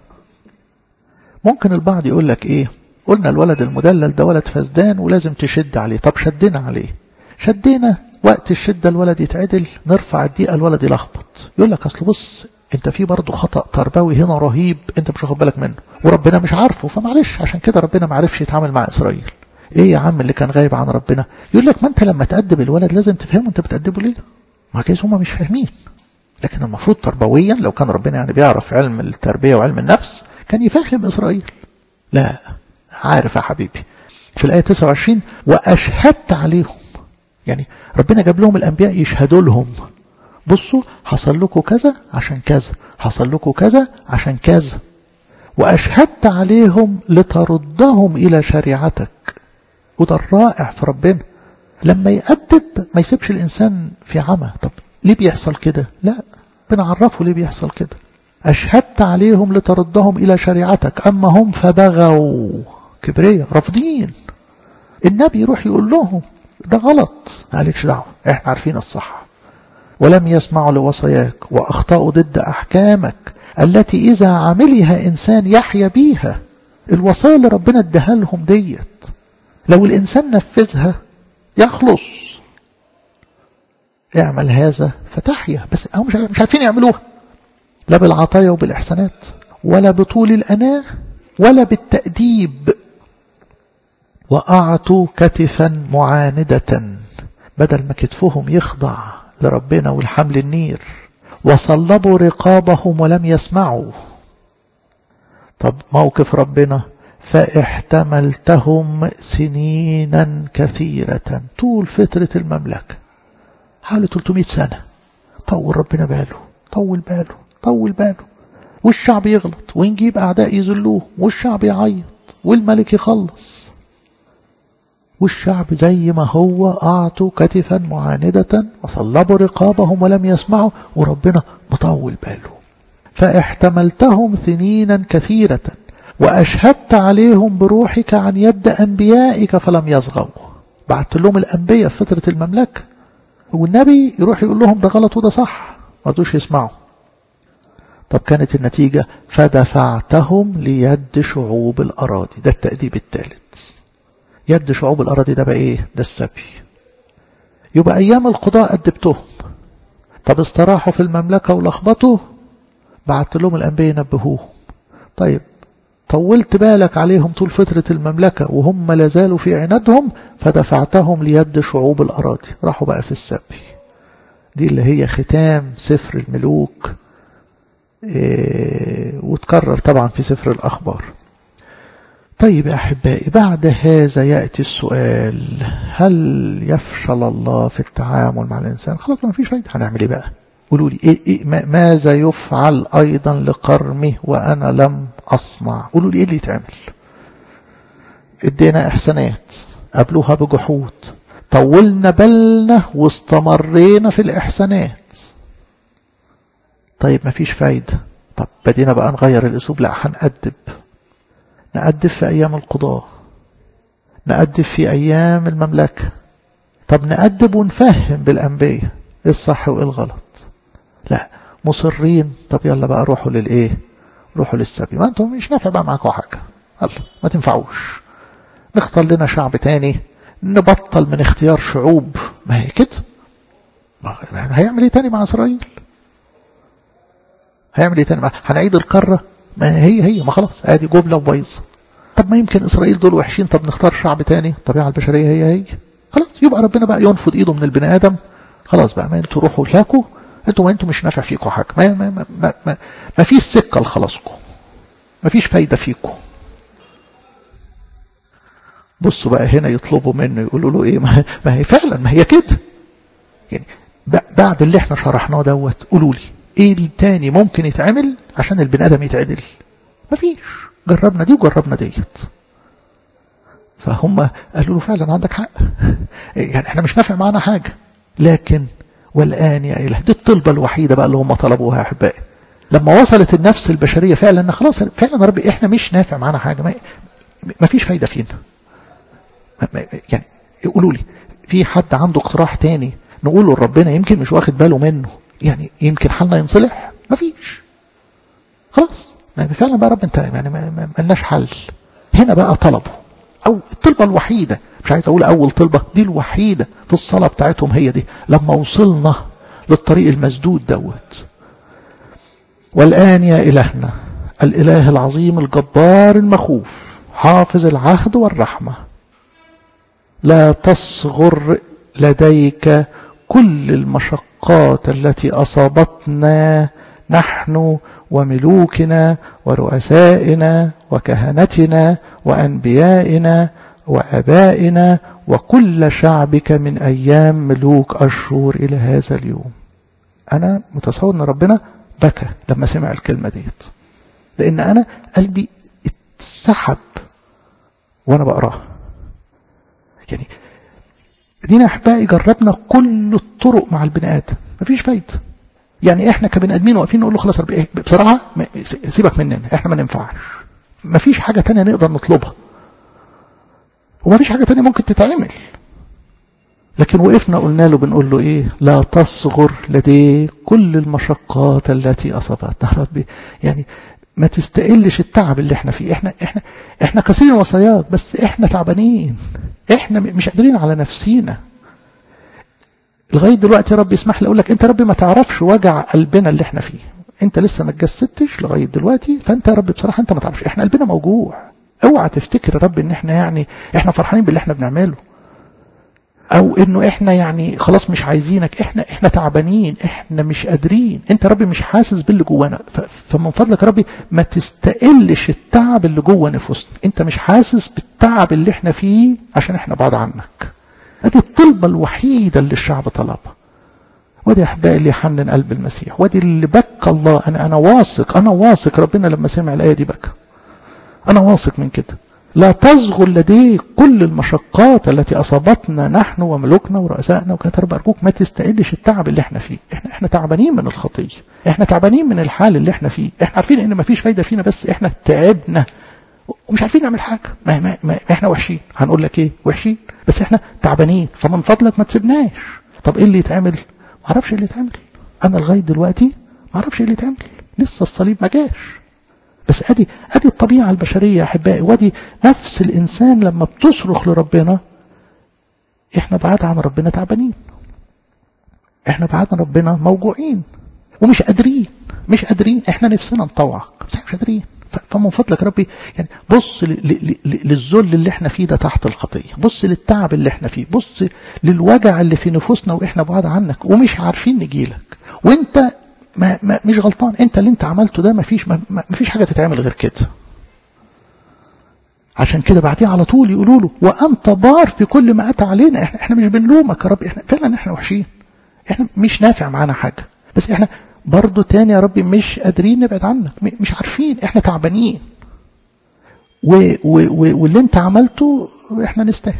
ممكن البعض يقول لك إيه قلنا الولد المدلل ده ولد فسدان ولازم تشد عليه طب شدنا عليه شدينا وقت الشدة الولد يتعدل نرفع الدقيقة الولد يلخبط يقول لك أصل بص انت في برضه خطأ تربوي هنا رهيب انت مش واخد بالك منه وربنا مش عارفه فمعلش عشان كده ربنا ما عرفش يتعامل مع إسرائيل ايه يا عم اللي كان غايب عن ربنا يقول لك ما انت لما تأدب الولد لازم تفهمه انت بتأدبه ليه ما كيس هم مش فاهمين لكن المفروض تربويا لو كان ربنا يعني بيعرف علم التربية وعلم النفس كان يفهم إسرائيل لا عارف يا حبيبي في الآية 29 وأشهدت عليهم يعني ربنا جاب لهم الأنبياء يشهدوا لهم بصوا حصل لكم كذا عشان كذا حصل لكم كذا عشان كذا وأشهدت عليهم لتردهم إلى شريعتك وده الرائع في ربنا لما يأدب ما يسيبش الإنسان في عمى طب ليه بيحصل كده لا بنعرفه ليه بيحصل كده أشهدت عليهم لتردهم إلى شريعتك أما هم فبغوا كبرية رافضين النبي يروح يقول لهم ده غلط عليكش دعوة احنا عارفين الصح ولم يسمعوا لوصاياك وأخطأوا ضد أحكامك التي إذا عملها إنسان يحيا بيها الوصايا اللي ربنا اداها لهم ديت لو الإنسان نفذها يخلص اعمل هذا فتحيا بس هم مش عارفين يعملوها لا بالعطايا وبالإحسانات ولا بطول الأناة ولا بالتأديب وأعطوا كتفا معاندة بدل ما كتفهم يخضع لربنا والحمل النير وصلبوا رقابهم ولم يسمعوا طب موقف ربنا فاحتملتهم سنينا كثيرة طول فترة المملكة حوالي 300 سنة طول ربنا باله طول باله طول باله والشعب يغلط ونجيب أعداء يذلوه والشعب يعيط والملك يخلص والشعب زي ما هو أعطوا كتفا معاندة وصلبوا رقابهم ولم يسمعوا وربنا مطول باله فاحتملتهم سنينا كثيرة وأشهدت عليهم بروحك عن يد أنبيائك فلم يصغوا بعت لهم الأنبياء في فترة المملكة والنبي يروح يقول لهم ده غلط وده صح ما رضوش يسمعوا طب كانت النتيجة فدفعتهم ليد شعوب الأراضي ده التأديب الثالث يد شعوب الأراضي ده بقى إيه ده السبي يبقى أيام القضاء أدبتهم طب استراحوا في المملكة ولخبطوا بعت لهم الأنبياء ينبهوهم طيب طولت بالك عليهم طول فترة المملكة وهم لازالوا في عنادهم فدفعتهم ليد شعوب الأراضي راحوا بقى في السبي دي اللي هي ختام سفر الملوك إيه وتكرر طبعا في سفر الأخبار طيب يا أحبائي بعد هذا يأتي السؤال هل يفشل الله في التعامل مع الإنسان خلاص ما فيش فايدة هنعمل إيه بقى قولوا لي إيه إيه ماذا يفعل أيضا لقرمه وأنا لم أصنع قولوا لي إيه اللي يتعمل ادينا إحسانات قبلوها بجحود طولنا بالنا واستمرينا في الإحسانات طيب ما فيش فايدة طب بدينا بقى نغير الأسلوب لا هنأدب نأدب في أيام القضاء نأدب في أيام المملكة طب نأدب ونفهم بالأنبياء إيه الصح وإيه الغلط لا مصرين طب يلا بقى روحوا للإيه روحوا للسبي ما أنتم مش نافع بقى معاكم حاجة يلا ما تنفعوش نختار لنا شعب تاني نبطل من اختيار شعوب ما هي كده هيعمل ايه تاني مع اسرائيل هيعمل ايه تاني مع هنعيد القاره ما هي هي ما خلاص ادي جمله وبايظه طب ما يمكن اسرائيل دول وحشين طب نختار شعب تاني الطبيعه البشريه هي هي خلاص يبقى ربنا بقى ينفض ايده من البني ادم خلاص بقى ما انتوا روحوا لاكوا انتوا ما انتوا مش نافع فيكم حاجه ما ما ما ما, ما, ما فيش سكه لخلاصكم ما فيش فايده فيكم بصوا بقى هنا يطلبوا منه يقولوا له ايه ما هي فعلا ما هي كده يعني بعد اللي احنا شرحناه دوت قولوا لي ايه التاني ممكن يتعمل عشان البني ادم يتعدل مفيش جربنا دي وجربنا ديت فهم قالوا له فعلا عندك حق يعني احنا مش نافع معانا حاجة لكن والآن يا إله دي الطلبة الوحيدة بقى اللي هم طلبوها يا أحبائي لما وصلت النفس البشرية فعلا ان خلاص فعلا ربي احنا مش نافع معانا حاجة ما, ما فيش فايدة فينا يعني يقولوا لي في حد عنده اقتراح تاني نقوله لربنا يمكن مش واخد باله منه يعني يمكن حالنا ينصلح مفيش خلاص يعني فعلا بقى رب انت يعني ما لناش حل هنا بقى طلبوا او الطلبة الوحيدة مش عايز اقول اول طلبة دي الوحيدة في الصلاة بتاعتهم هي دي لما وصلنا للطريق المسدود دوت والآن يا إلهنا الإله العظيم الجبار المخوف حافظ العهد والرحمة لا تصغر لديك كل المشقات التي أصابتنا نحن وملوكنا ورؤسائنا وكهنتنا وأنبيائنا وأبائنا وكل شعبك من أيام ملوك أشهر إلى هذا اليوم أنا متصور أن ربنا بكى لما سمع الكلمة ديت لأن أنا قلبي اتسحب وأنا بقراها يعني دينا أحبائي جربنا كل الطرق مع البني آدم مفيش فايدة يعني احنا كبني ادمين واقفين نقول له خلاص بصراحة سيبك مننا احنا ما ننفعش مفيش حاجة تانية نقدر نطلبها ومفيش حاجة تانية ممكن تتعمل لكن وقفنا قلنا له بنقول له ايه لا تصغر لديه كل المشقات التي اصابتنا ربي يعني ما تستقلش التعب اللي احنا فيه احنا احنا احنا كثير وصايات بس احنا تعبانين احنا مش قادرين على نفسينا لغايه دلوقتي يا رب يسمح لي اقول لك انت يا رب ما تعرفش وجع قلبنا اللي احنا فيه انت لسه ما اتجسدتش لغايه دلوقتي فانت يا رب بصراحه انت ما تعرفش احنا قلبنا موجوع اوعى تفتكر يا رب ان احنا يعني احنا فرحانين باللي احنا بنعمله او انه احنا يعني خلاص مش عايزينك احنا احنا تعبانين احنا مش قادرين انت ربي مش حاسس باللي جوانا فمن فضلك ربي ما تستقلش التعب اللي جوه نفوسنا انت مش حاسس بالتعب اللي احنا فيه عشان احنا بعاد عنك ادي الطلبه الوحيده اللي الشعب طلبها ودي احبائي اللي يحنن قلب المسيح ودي اللي بكى الله انا انا واثق انا واثق ربنا لما سمع الايه دي بكى انا واثق من كده لا تصغر لديه كل المشقات التي أصابتنا نحن وملوكنا ورؤسائنا وكانت رب أرجوك ما تستقلش التعب اللي احنا فيه احنا, احنا تعبانين من الخطية احنا تعبانين من الحال اللي احنا فيه احنا عارفين ان ما فيش فايدة فينا بس احنا تعبنا ومش عارفين نعمل حاجة ما, ما, ما احنا وحشين هنقول لك ايه وحشين بس احنا تعبانين فمن فضلك ما تسيبناش طب ايه اللي يتعمل ما اعرفش ايه اللي يتعمل انا لغاية دلوقتي ما اعرفش ايه اللي يتعمل لسه الصليب ما جاش بس ادي ادي الطبيعه البشريه يا احبائي وادي نفس الانسان لما بتصرخ لربنا احنا بعاد عن ربنا تعبانين احنا بعاد عن ربنا موجوعين ومش قادرين مش قادرين احنا نفسنا نطوعك بس مش قادرين فمن فضلك ربي يعني بص للذل اللي احنا فيه ده تحت الخطيه بص للتعب اللي احنا فيه بص للوجع اللي في نفوسنا واحنا بعاد عنك ومش عارفين نجيلك وانت ما, ما مش غلطان انت اللي انت عملته ده ما فيش ما, ما فيش حاجه تتعمل غير كده عشان كده بعديه على طول يقولوا له وانت بار في كل ما اتى علينا احنا, احنا مش بنلومك يا رب احنا فعلا احنا وحشين احنا مش نافع معانا حاجه بس احنا برضه تاني يا ربي مش قادرين نبعد عنك مش عارفين احنا تعبانين و و و واللي انت عملته احنا نستاهل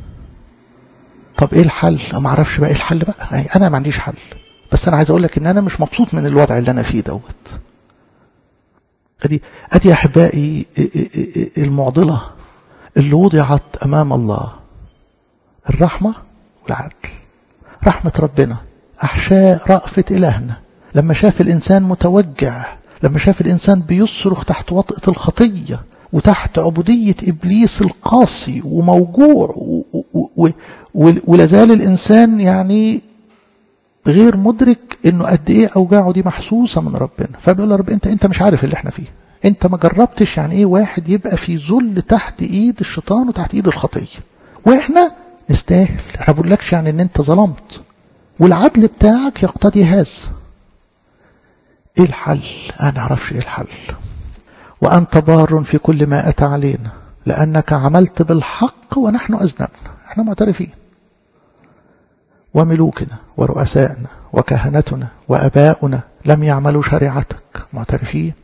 طب ايه الحل ما اعرفش بقى ايه الحل بقى انا ما عنديش حل بس انا عايز اقول لك ان انا مش مبسوط من الوضع اللي انا فيه دوت ادي ادي يا احبائي المعضله اللي وضعت أمام الله الرحمة والعدل رحمة ربنا أحشاء رأفة إلهنا لما شاف الإنسان متوجع لما شاف الإنسان بيصرخ تحت وطئة الخطية وتحت عبودية إبليس القاسي وموجوع ولازال الإنسان يعني غير مدرك انه قد ايه اوجاعه دي محسوسه من ربنا فبيقول له رب انت انت مش عارف اللي احنا فيه انت ما جربتش يعني ايه واحد يبقى في ذل تحت ايد الشيطان وتحت ايد الخطيه واحنا نستاهل احنا بقولكش يعني ان انت ظلمت والعدل بتاعك يقتضي هذا ايه الحل انا نعرفش ايه الحل وانت بار في كل ما اتى علينا لانك عملت بالحق ونحن اذنبنا احنا معترفين وملوكنا ورؤسائنا وكهنتنا واباؤنا لم يعملوا شريعتك معترفين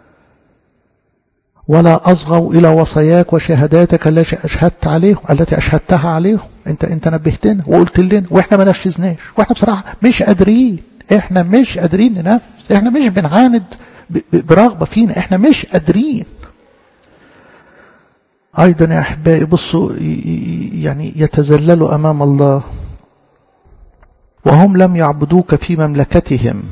ولا أصغوا إلى وصاياك وشهاداتك التي أشهدت عليهم التي أشهدتها عليهم أنت أنت نبهتنا وقلت لنا وإحنا ما نفذناش وإحنا بصراحة مش قادرين إحنا مش قادرين ننفذ إحنا مش بنعاند برغبة فينا إحنا مش قادرين أيضا يا أحبائي بصوا يعني يتذللوا أمام الله وهم لم يعبدوك في مملكتهم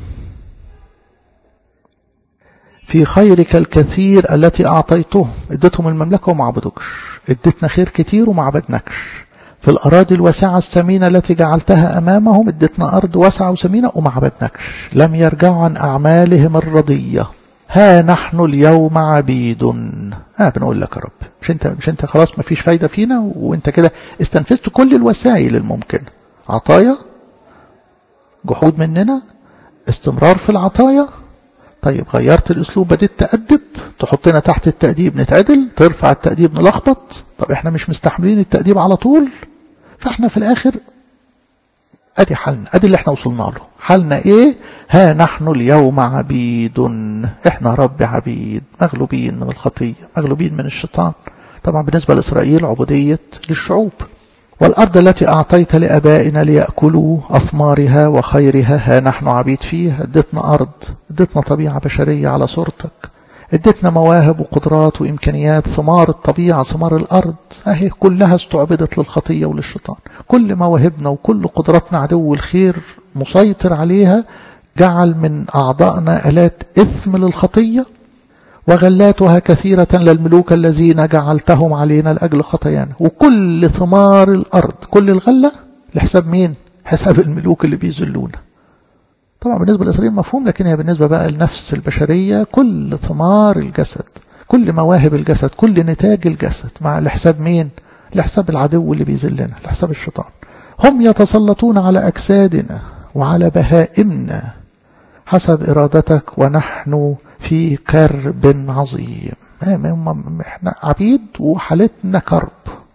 في خيرك الكثير التي أعطيتهم اديتهم المملكة وما عبدوكش اديتنا خير كتير وما عبدناكش في الأراضي الواسعة السمينة التي جعلتها أمامهم اديتنا أرض واسعة وسمينة وما عبدناكش لم يرجعوا عن أعمالهم الرضية ها نحن اليوم عبيد ها بنقول لك يا رب مش انت مش انت خلاص ما فيش فايدة فينا وانت كده استنفذت كل الوسائل الممكنة عطايا جحود مننا استمرار في العطايا طيب غيرت الاسلوب بديت تأدب تحطنا تحت التأديب نتعدل ترفع التأديب نلخبط طب احنا مش مستحملين التأديب على طول فاحنا في الاخر ادي حالنا ادي اللي احنا وصلنا له حالنا ايه ها نحن اليوم عبيد احنا رب عبيد مغلوبين من الخطية مغلوبين من الشيطان طبعا بالنسبة لإسرائيل عبودية للشعوب والأرض التي أعطيت لأبائنا ليأكلوا أثمارها وخيرها ها نحن عبيد فيها ادتنا أرض ادتنا طبيعة بشرية على صورتك ادتنا مواهب وقدرات وإمكانيات ثمار الطبيعة ثمار الأرض أهي كلها استعبدت للخطية وللشيطان كل مواهبنا وكل قدراتنا عدو الخير مسيطر عليها جعل من أعضائنا آلات إثم للخطية وغلاتها كثيرة للملوك الذين جعلتهم علينا لأجل خطايانا وكل ثمار الأرض كل الغلة لحساب مين؟ حساب الملوك اللي بيذلونا طبعا بالنسبة لإسرائيل مفهوم لكن هي بالنسبة بقى لنفس البشرية كل ثمار الجسد كل مواهب الجسد كل نتاج الجسد مع لحساب مين؟ لحساب العدو اللي بيذلنا لحساب الشيطان هم يتسلطون على أجسادنا وعلى بهائمنا حسب إرادتك ونحن في كرب عظيم احنا عبيد وحالتنا كرب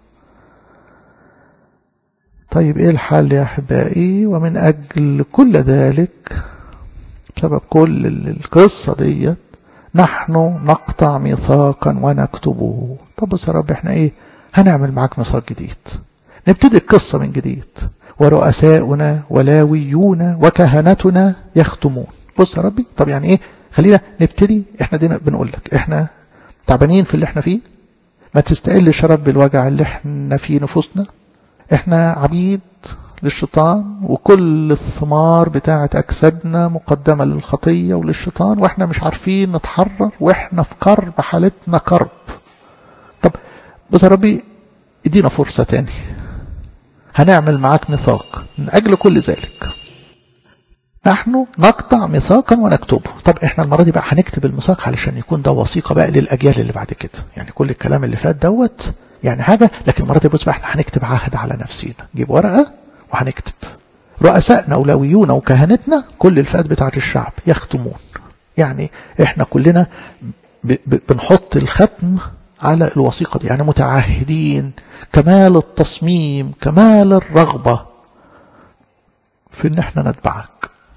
طيب ايه الحل يا احبائي ومن اجل كل ذلك بسبب كل القصة ديت نحن نقطع ميثاقا ونكتبه طب بص يا رب احنا ايه هنعمل معاك ميثاق جديد نبتدي القصة من جديد ورؤساؤنا ولاويون وكهنتنا يختمون بص يا ربي طب يعني ايه خلينا نبتدي احنا دينا بنقول لك احنا تعبانين في اللي احنا فيه ما تستقلش يا رب الوجع اللي احنا فيه نفوسنا احنا عبيد للشيطان وكل الثمار بتاعة أجسادنا مقدمة للخطية وللشيطان واحنا مش عارفين نتحرر واحنا في كرب حالتنا كرب طب بص يا ربي ادينا فرصة تاني هنعمل معاك ميثاق من أجل كل ذلك نحن نقطع ميثاقا ونكتبه طب احنا المرة دي بقى هنكتب الميثاق علشان يكون ده وثيقة بقى للأجيال اللي بعد كده يعني كل الكلام اللي فات دوت يعني حاجة لكن المرة دي بص بقى احنا هنكتب عهد على نفسينا نجيب ورقة وهنكتب رؤسائنا أولويون وكهنتنا كل الفئات بتاعة الشعب يختمون يعني احنا كلنا بنحط الختم على الوثيقة دي يعني متعهدين كمال التصميم كمال الرغبة في ان احنا نتبعك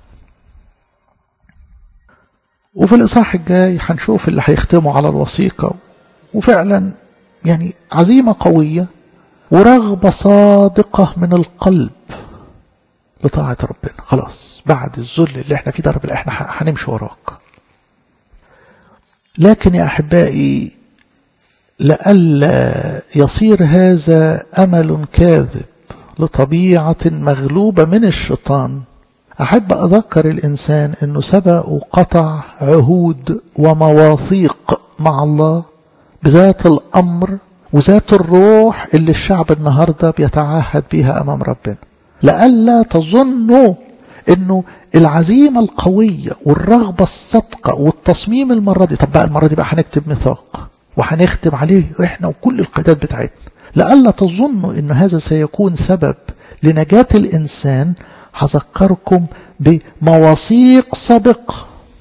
وفي الإصحاح الجاي هنشوف اللي هيختموا على الوثيقة وفعلا يعني عزيمة قوية ورغبة صادقة من القلب لطاعة ربنا خلاص بعد الذل اللي احنا فيه ده رب احنا هنمشي وراك لكن يا أحبائي لئلا يصير هذا أمل كاذب لطبيعة مغلوبة من الشيطان أحب أذكر الإنسان أنه سبق وقطع عهود ومواثيق مع الله بذات الأمر وذات الروح اللي الشعب النهاردة بيتعهد بيها أمام ربنا لئلا تظنوا أنه العزيمة القوية والرغبة الصادقة والتصميم المرة دي طب بقى المرة دي بقى هنكتب ميثاق وهنختم عليه إحنا وكل القيادات بتاعتنا لئلا تظنوا أن هذا سيكون سبب لنجاة الإنسان هذكركم بمواثيق سابقة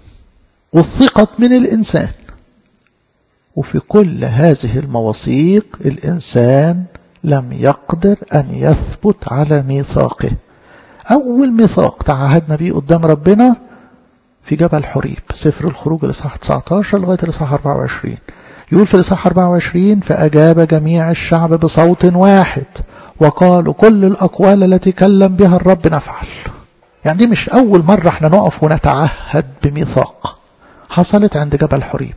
وثقت من الإنسان وفي كل هذه المواثيق الإنسان لم يقدر أن يثبت على ميثاقه أول ميثاق تعهدنا به قدام ربنا في جبل حريب سفر الخروج الإصحاح 19 لغاية الإصحاح 24 يقول في الإصحاح 24 فأجاب جميع الشعب بصوت واحد وقالوا كل الأقوال التي كلم بها الرب نفعل يعني دي مش أول مرة احنا نقف ونتعهد بميثاق حصلت عند جبل حريب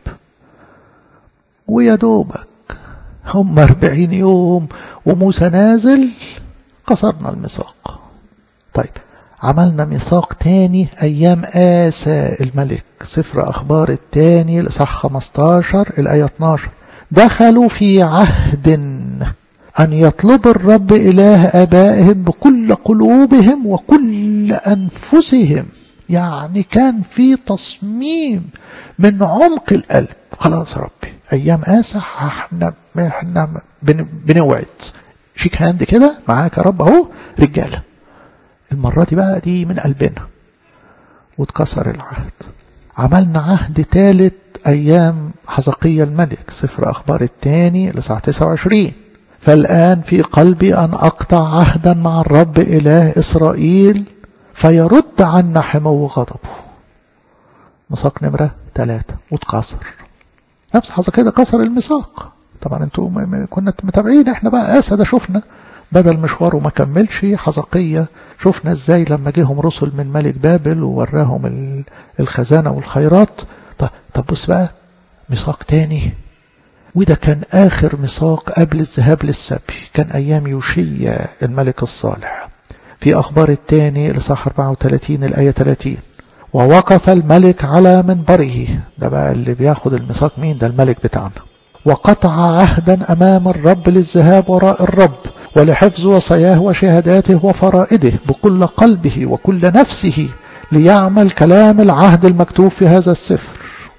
ويا دوبك هم أربعين يوم وموسى نازل كسرنا الميثاق طيب عملنا ميثاق تاني أيام آسى الملك سفر أخبار التاني الإصحاح 15 الآية 12 دخلوا في عهد أن يطلب الرب إله آبائهم بكل قلوبهم وكل أنفسهم يعني كان في تصميم من عمق القلب خلاص ربي أيام آسى احنا احنا بنوعد شيك هاند كده معاك يا رب أهو رجالة المرة دي بقى دي من قلبنا واتكسر العهد عملنا عهد ثالث أيام حزقية الملك سفر أخبار الثاني لساعة 29 فالآن في قلبي أن أقطع عهدا مع الرب إله إسرائيل فيرد عنا حمو غضبه ميثاق نمرة ثلاثة واتكسر نفس حظ كده كسر الميثاق طبعا انتوا كنا متابعين احنا بقى اسى ده شفنا بدل مشواره ما كملش حزقية شفنا ازاي لما جيهم رسل من ملك بابل ووراهم الخزانة والخيرات طب, طب بص بقى ميثاق تاني وده كان آخر ميثاق قبل الذهاب للسبي كان أيام يوشيا الملك الصالح في أخبار التاني الإصحاح 34 الآية 30 ووقف الملك على منبره ده بقى اللي بياخد الميثاق مين ده الملك بتاعنا وقطع عهدا أمام الرب للذهاب وراء الرب ولحفظ وصاياه وشهاداته وفرائده بكل قلبه وكل نفسه ليعمل كلام العهد المكتوب في هذا السفر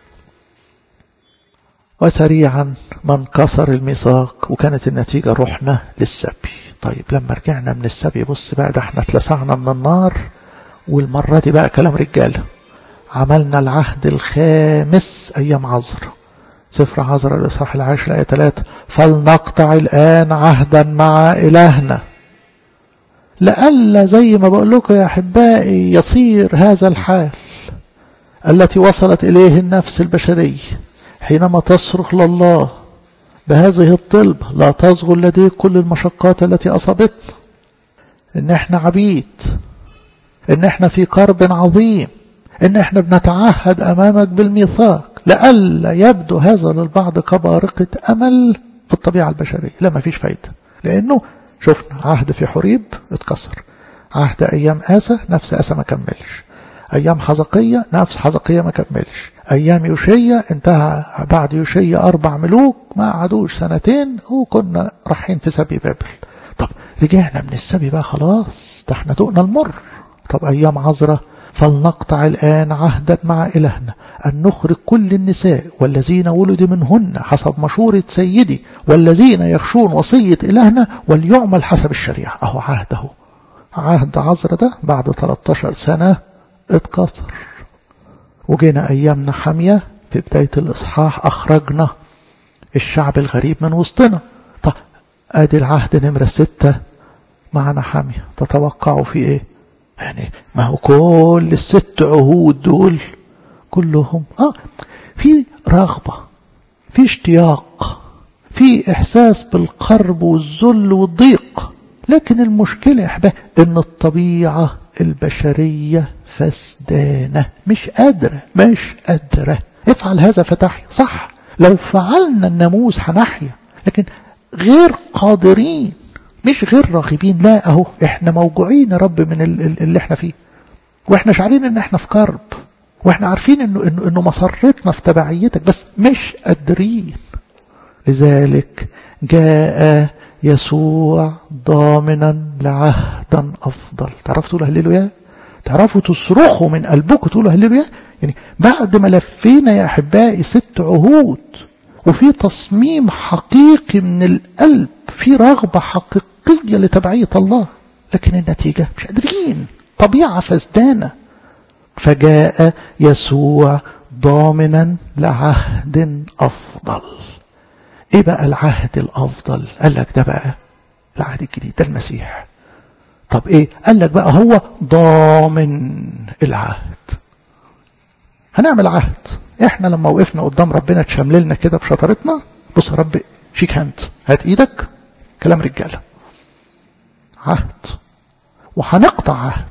وسريعا من كسر الميثاق وكانت النتيجة رحنا للسبي طيب لما رجعنا من السبي بص بقى ده احنا اتلسعنا من النار والمرة دي بقى كلام رجالة عملنا العهد الخامس أيام عذر سفر عذر الإصحاح العاشر آية 3 فلنقطع الآن عهدا مع إلهنا لألا زي ما بقول لكم يا أحبائي يصير هذا الحال التي وصلت إليه النفس البشرية حينما تصرخ لله بهذه الطلبة لا تصغر لديك كل المشقات التي أصابتنا إن إحنا عبيد إن إحنا في كرب عظيم إن إحنا بنتعهد أمامك بالميثاق لئلا يبدو هذا للبعض كبارقة أمل في الطبيعة البشرية لا ما فيش فايدة لأنه شفنا عهد في حريب اتكسر عهد أيام آسى نفس آسى ما كملش أيام حزقية نفس حزقية ما كملش أيام يوشية انتهى بعد يوشية أربع ملوك ما عادوش سنتين وكنا رايحين في سبي بابل طب رجعنا من السبي بقى خلاص ده احنا دقنا المر طب أيام عذرة فلنقطع الآن عهدا مع إلهنا أن نخرج كل النساء والذين ولد منهن حسب مشورة سيدي والذين يخشون وصية إلهنا وليعمل حسب الشريعة أهو عهده عهد عذرة ده بعد 13 سنة اتكسر وجينا أيامنا حامية في بداية الإصحاح أخرجنا الشعب الغريب من وسطنا طب أدي العهد نمرة ستة معنا حامية تتوقعوا في إيه يعني ما هو كل الست عهود دول كلهم آه في رغبة في اشتياق في إحساس بالقرب والذل والضيق لكن المشكلة يا أحباب إن الطبيعة البشرية فسدانة مش قادرة مش قادرة افعل هذا فتحي صح لو فعلنا الناموس هنحيا لكن غير قادرين مش غير راغبين لا اهو احنا موجوعين يا رب من اللي احنا فيه واحنا شعرين ان احنا في كرب واحنا عارفين انه انه, إنه مسرتنا في تبعيتك بس مش قادرين لذلك جاء يسوع ضامنا لعهدا افضل تعرفوا تقولوا هللويا تعرفوا تصرخوا من قلبكم تقولوا هللويا يعني بعد ما لفينا يا احبائي ست عهود وفي تصميم حقيقي من القلب في رغبه حقيقيه لتبعيه الله لكن النتيجه مش قادرين طبيعه فسدانه فجاء يسوع ضامنا لعهد افضل ايه بقى العهد الافضل قال لك ده بقى العهد الجديد ده المسيح طب ايه قال لك بقى هو ضامن العهد هنعمل عهد احنا لما وقفنا قدام ربنا تشمللنا كده بشطارتنا بص يا رب شيك هاند هات ايدك كلام رجاله عهد وهنقطع عهد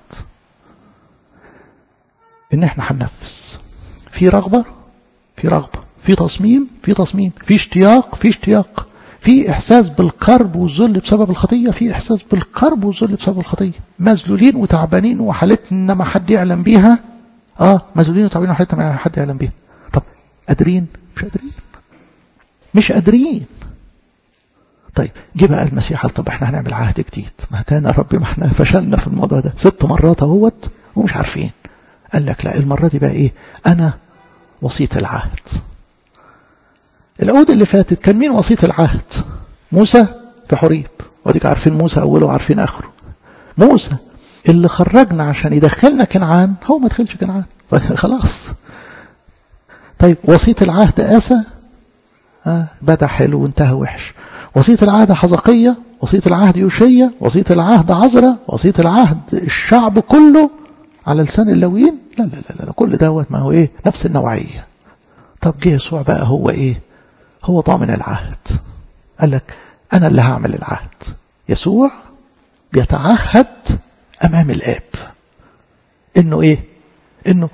ان احنا هننفذ في رغبه في رغبه في تصميم في تصميم في اشتياق في اشتياق في احساس بالكرب والذل بسبب الخطيه في احساس بالكرب والذل بسبب الخطيه مذلولين وتعبانين وحالتنا ما حد يعلم بيها اه مذلولين وتعبانين وحالتنا ما حد يعلم بيها طب قادرين مش قادرين مش قادرين طيب جه بقى المسيح قال طب احنا هنعمل عهد جديد ما تاني يا ربي ما احنا فشلنا في الموضوع ده ست مرات اهوت ومش عارفين قال لك لا المره دي بقى ايه انا وسيط العهد العهود اللي فاتت كان مين وسيط العهد موسى في حريب وديك عارفين موسى اوله وعارفين اخره موسى اللي خرجنا عشان يدخلنا كنعان هو ما دخلش كنعان خلاص طيب وسيط العهد آسى آه بدا حلو وانتهى وحش وسيط العهد حزقية وسيط العهد يوشية وسيط العهد عزرة وسيط العهد الشعب كله على لسان اللويين لا لا لا لا كل دوت ما هو ايه نفس النوعية طب جه يسوع بقى هو ايه هو ضامن العهد قال لك انا اللي هعمل العهد يسوع بيتعهد امام الاب انه ايه انه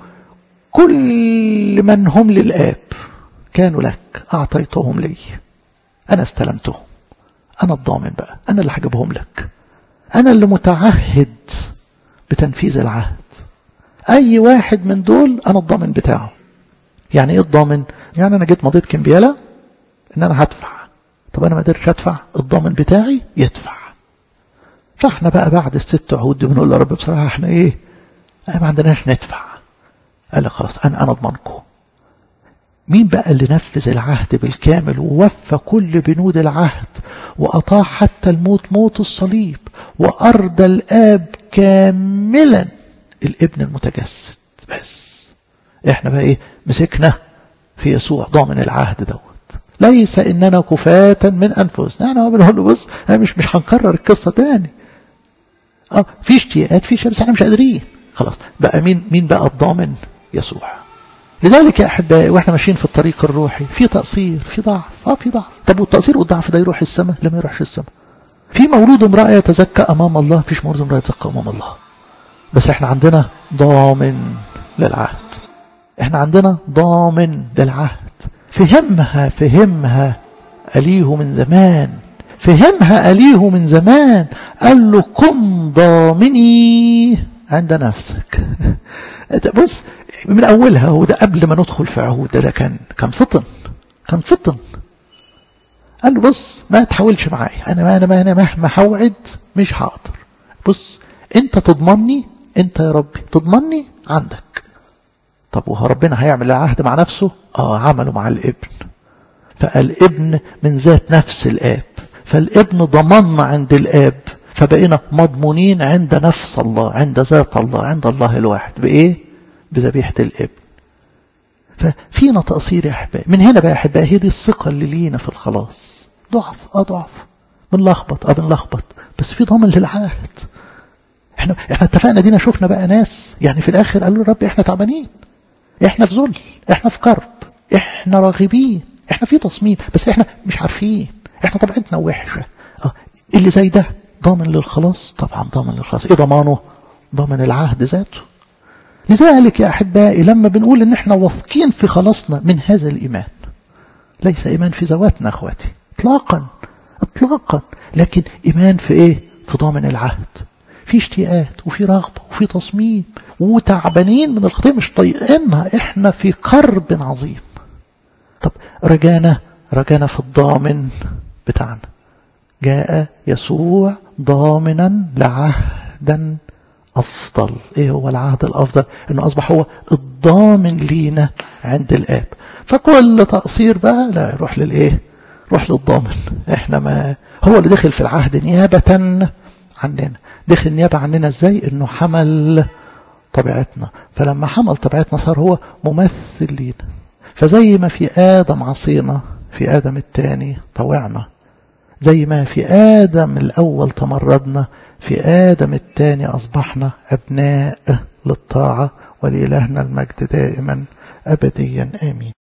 كل من هم للاب كانوا لك اعطيتهم لي انا استلمتهم انا الضامن بقى انا اللي هجيبهم لك انا اللي متعهد بتنفيذ العهد اي واحد من دول انا الضامن بتاعه يعني ايه الضامن يعني انا جيت مضيت كمبياله ان انا هدفع طب انا ما قدرتش ادفع الضامن بتاعي يدفع فاحنا بقى بعد الست عهود دي بنقول له يا رب بصراحه احنا ايه ما عندناش ندفع قال لي خلاص انا انا اضمنكم مين بقى اللي نفذ العهد بالكامل ووفى كل بنود العهد وأطاع حتى الموت موت الصليب وأرضى الآب كاملا الابن المتجسد بس احنا بقى ايه مسكنا في يسوع ضامن العهد دوت ليس اننا كفاة من انفسنا يعني هو بنقول له بص مش مش هنكرر القصة تاني اه في اشتياقات في شيء بس احنا مش قادرين خلاص بقى مين مين بقى الضامن يسوع لذلك يا احبائي واحنا ماشيين في الطريق الروحي في تقصير في ضعف اه في ضعف طب والتقصير والضعف ده يروح السماء لا ما يروحش السماء في مولود امرأة يتزكى امام الله فيش مولود امرأة يتزكى امام الله بس احنا عندنا ضامن للعهد احنا عندنا ضامن للعهد فهمها فهمها أليه من زمان فهمها أليه من زمان قال له كن ضامني عند نفسك بص من أولها هو ده قبل ما ندخل في عهود ده, ده كان كان فطن كان فطن قال له بص ما تحاولش معايا أنا ما أنا ما أنا مهما هوعد مش هقدر بص أنت تضمني أنت يا ربي تضمني عندك طب وهو ربنا هيعمل العهد مع نفسه اه عمله مع الابن فالابن من ذات نفس الاب فالابن ضمننا عند الاب فبقينا مضمونين عند نفس الله عند ذات الله عند الله الواحد بايه بذبيحه الابن ففينا تقصير يا احبائي من هنا بقى يا احبائي هي دي الثقه اللي لينا في الخلاص ضعف اه ضعف بنلخبط اه بنلخبط بس في ضامن للعهد احنا احنا اتفقنا دينا شفنا بقى ناس يعني في الاخر قالوا ربي احنا تعبانين احنا في ذل احنا في كرب احنا راغبين احنا في تصميم بس احنا مش عارفين احنا طبيعتنا وحشه اه اللي زي ده ضامن للخلاص طبعا ضامن للخلاص ايه ضمانه ضامن العهد ذاته لذلك يا احبائي لما بنقول ان احنا واثقين في خلاصنا من هذا الايمان ليس إيمان في ذواتنا أخواتي إطلاقا إطلاقا لكن إيمان في إيه في ضامن العهد في اشتياقات وفي رغبة وفي تصميم وتعبانين من الخطية مش طايقينها احنا في كرب عظيم طب رجانا رجانا في الضامن بتاعنا جاء يسوع ضامنا لعهدا أفضل إيه هو العهد الأفضل إنه أصبح هو الضامن لينا عند الآب فكل تقصير بقى لا روح للإيه روح للضامن إحنا ما هو اللي دخل في العهد نيابة عننا دخل نيابة عننا إزاي إنه حمل طبيعتنا فلما حمل طبيعتنا صار هو ممثل لينا فزي ما في آدم عصينا في آدم الثاني طوعنا زي ما في آدم الأول تمردنا في آدم الثاني أصبحنا أبناء للطاعة ولإلهنا المجد دائما أبديا آمين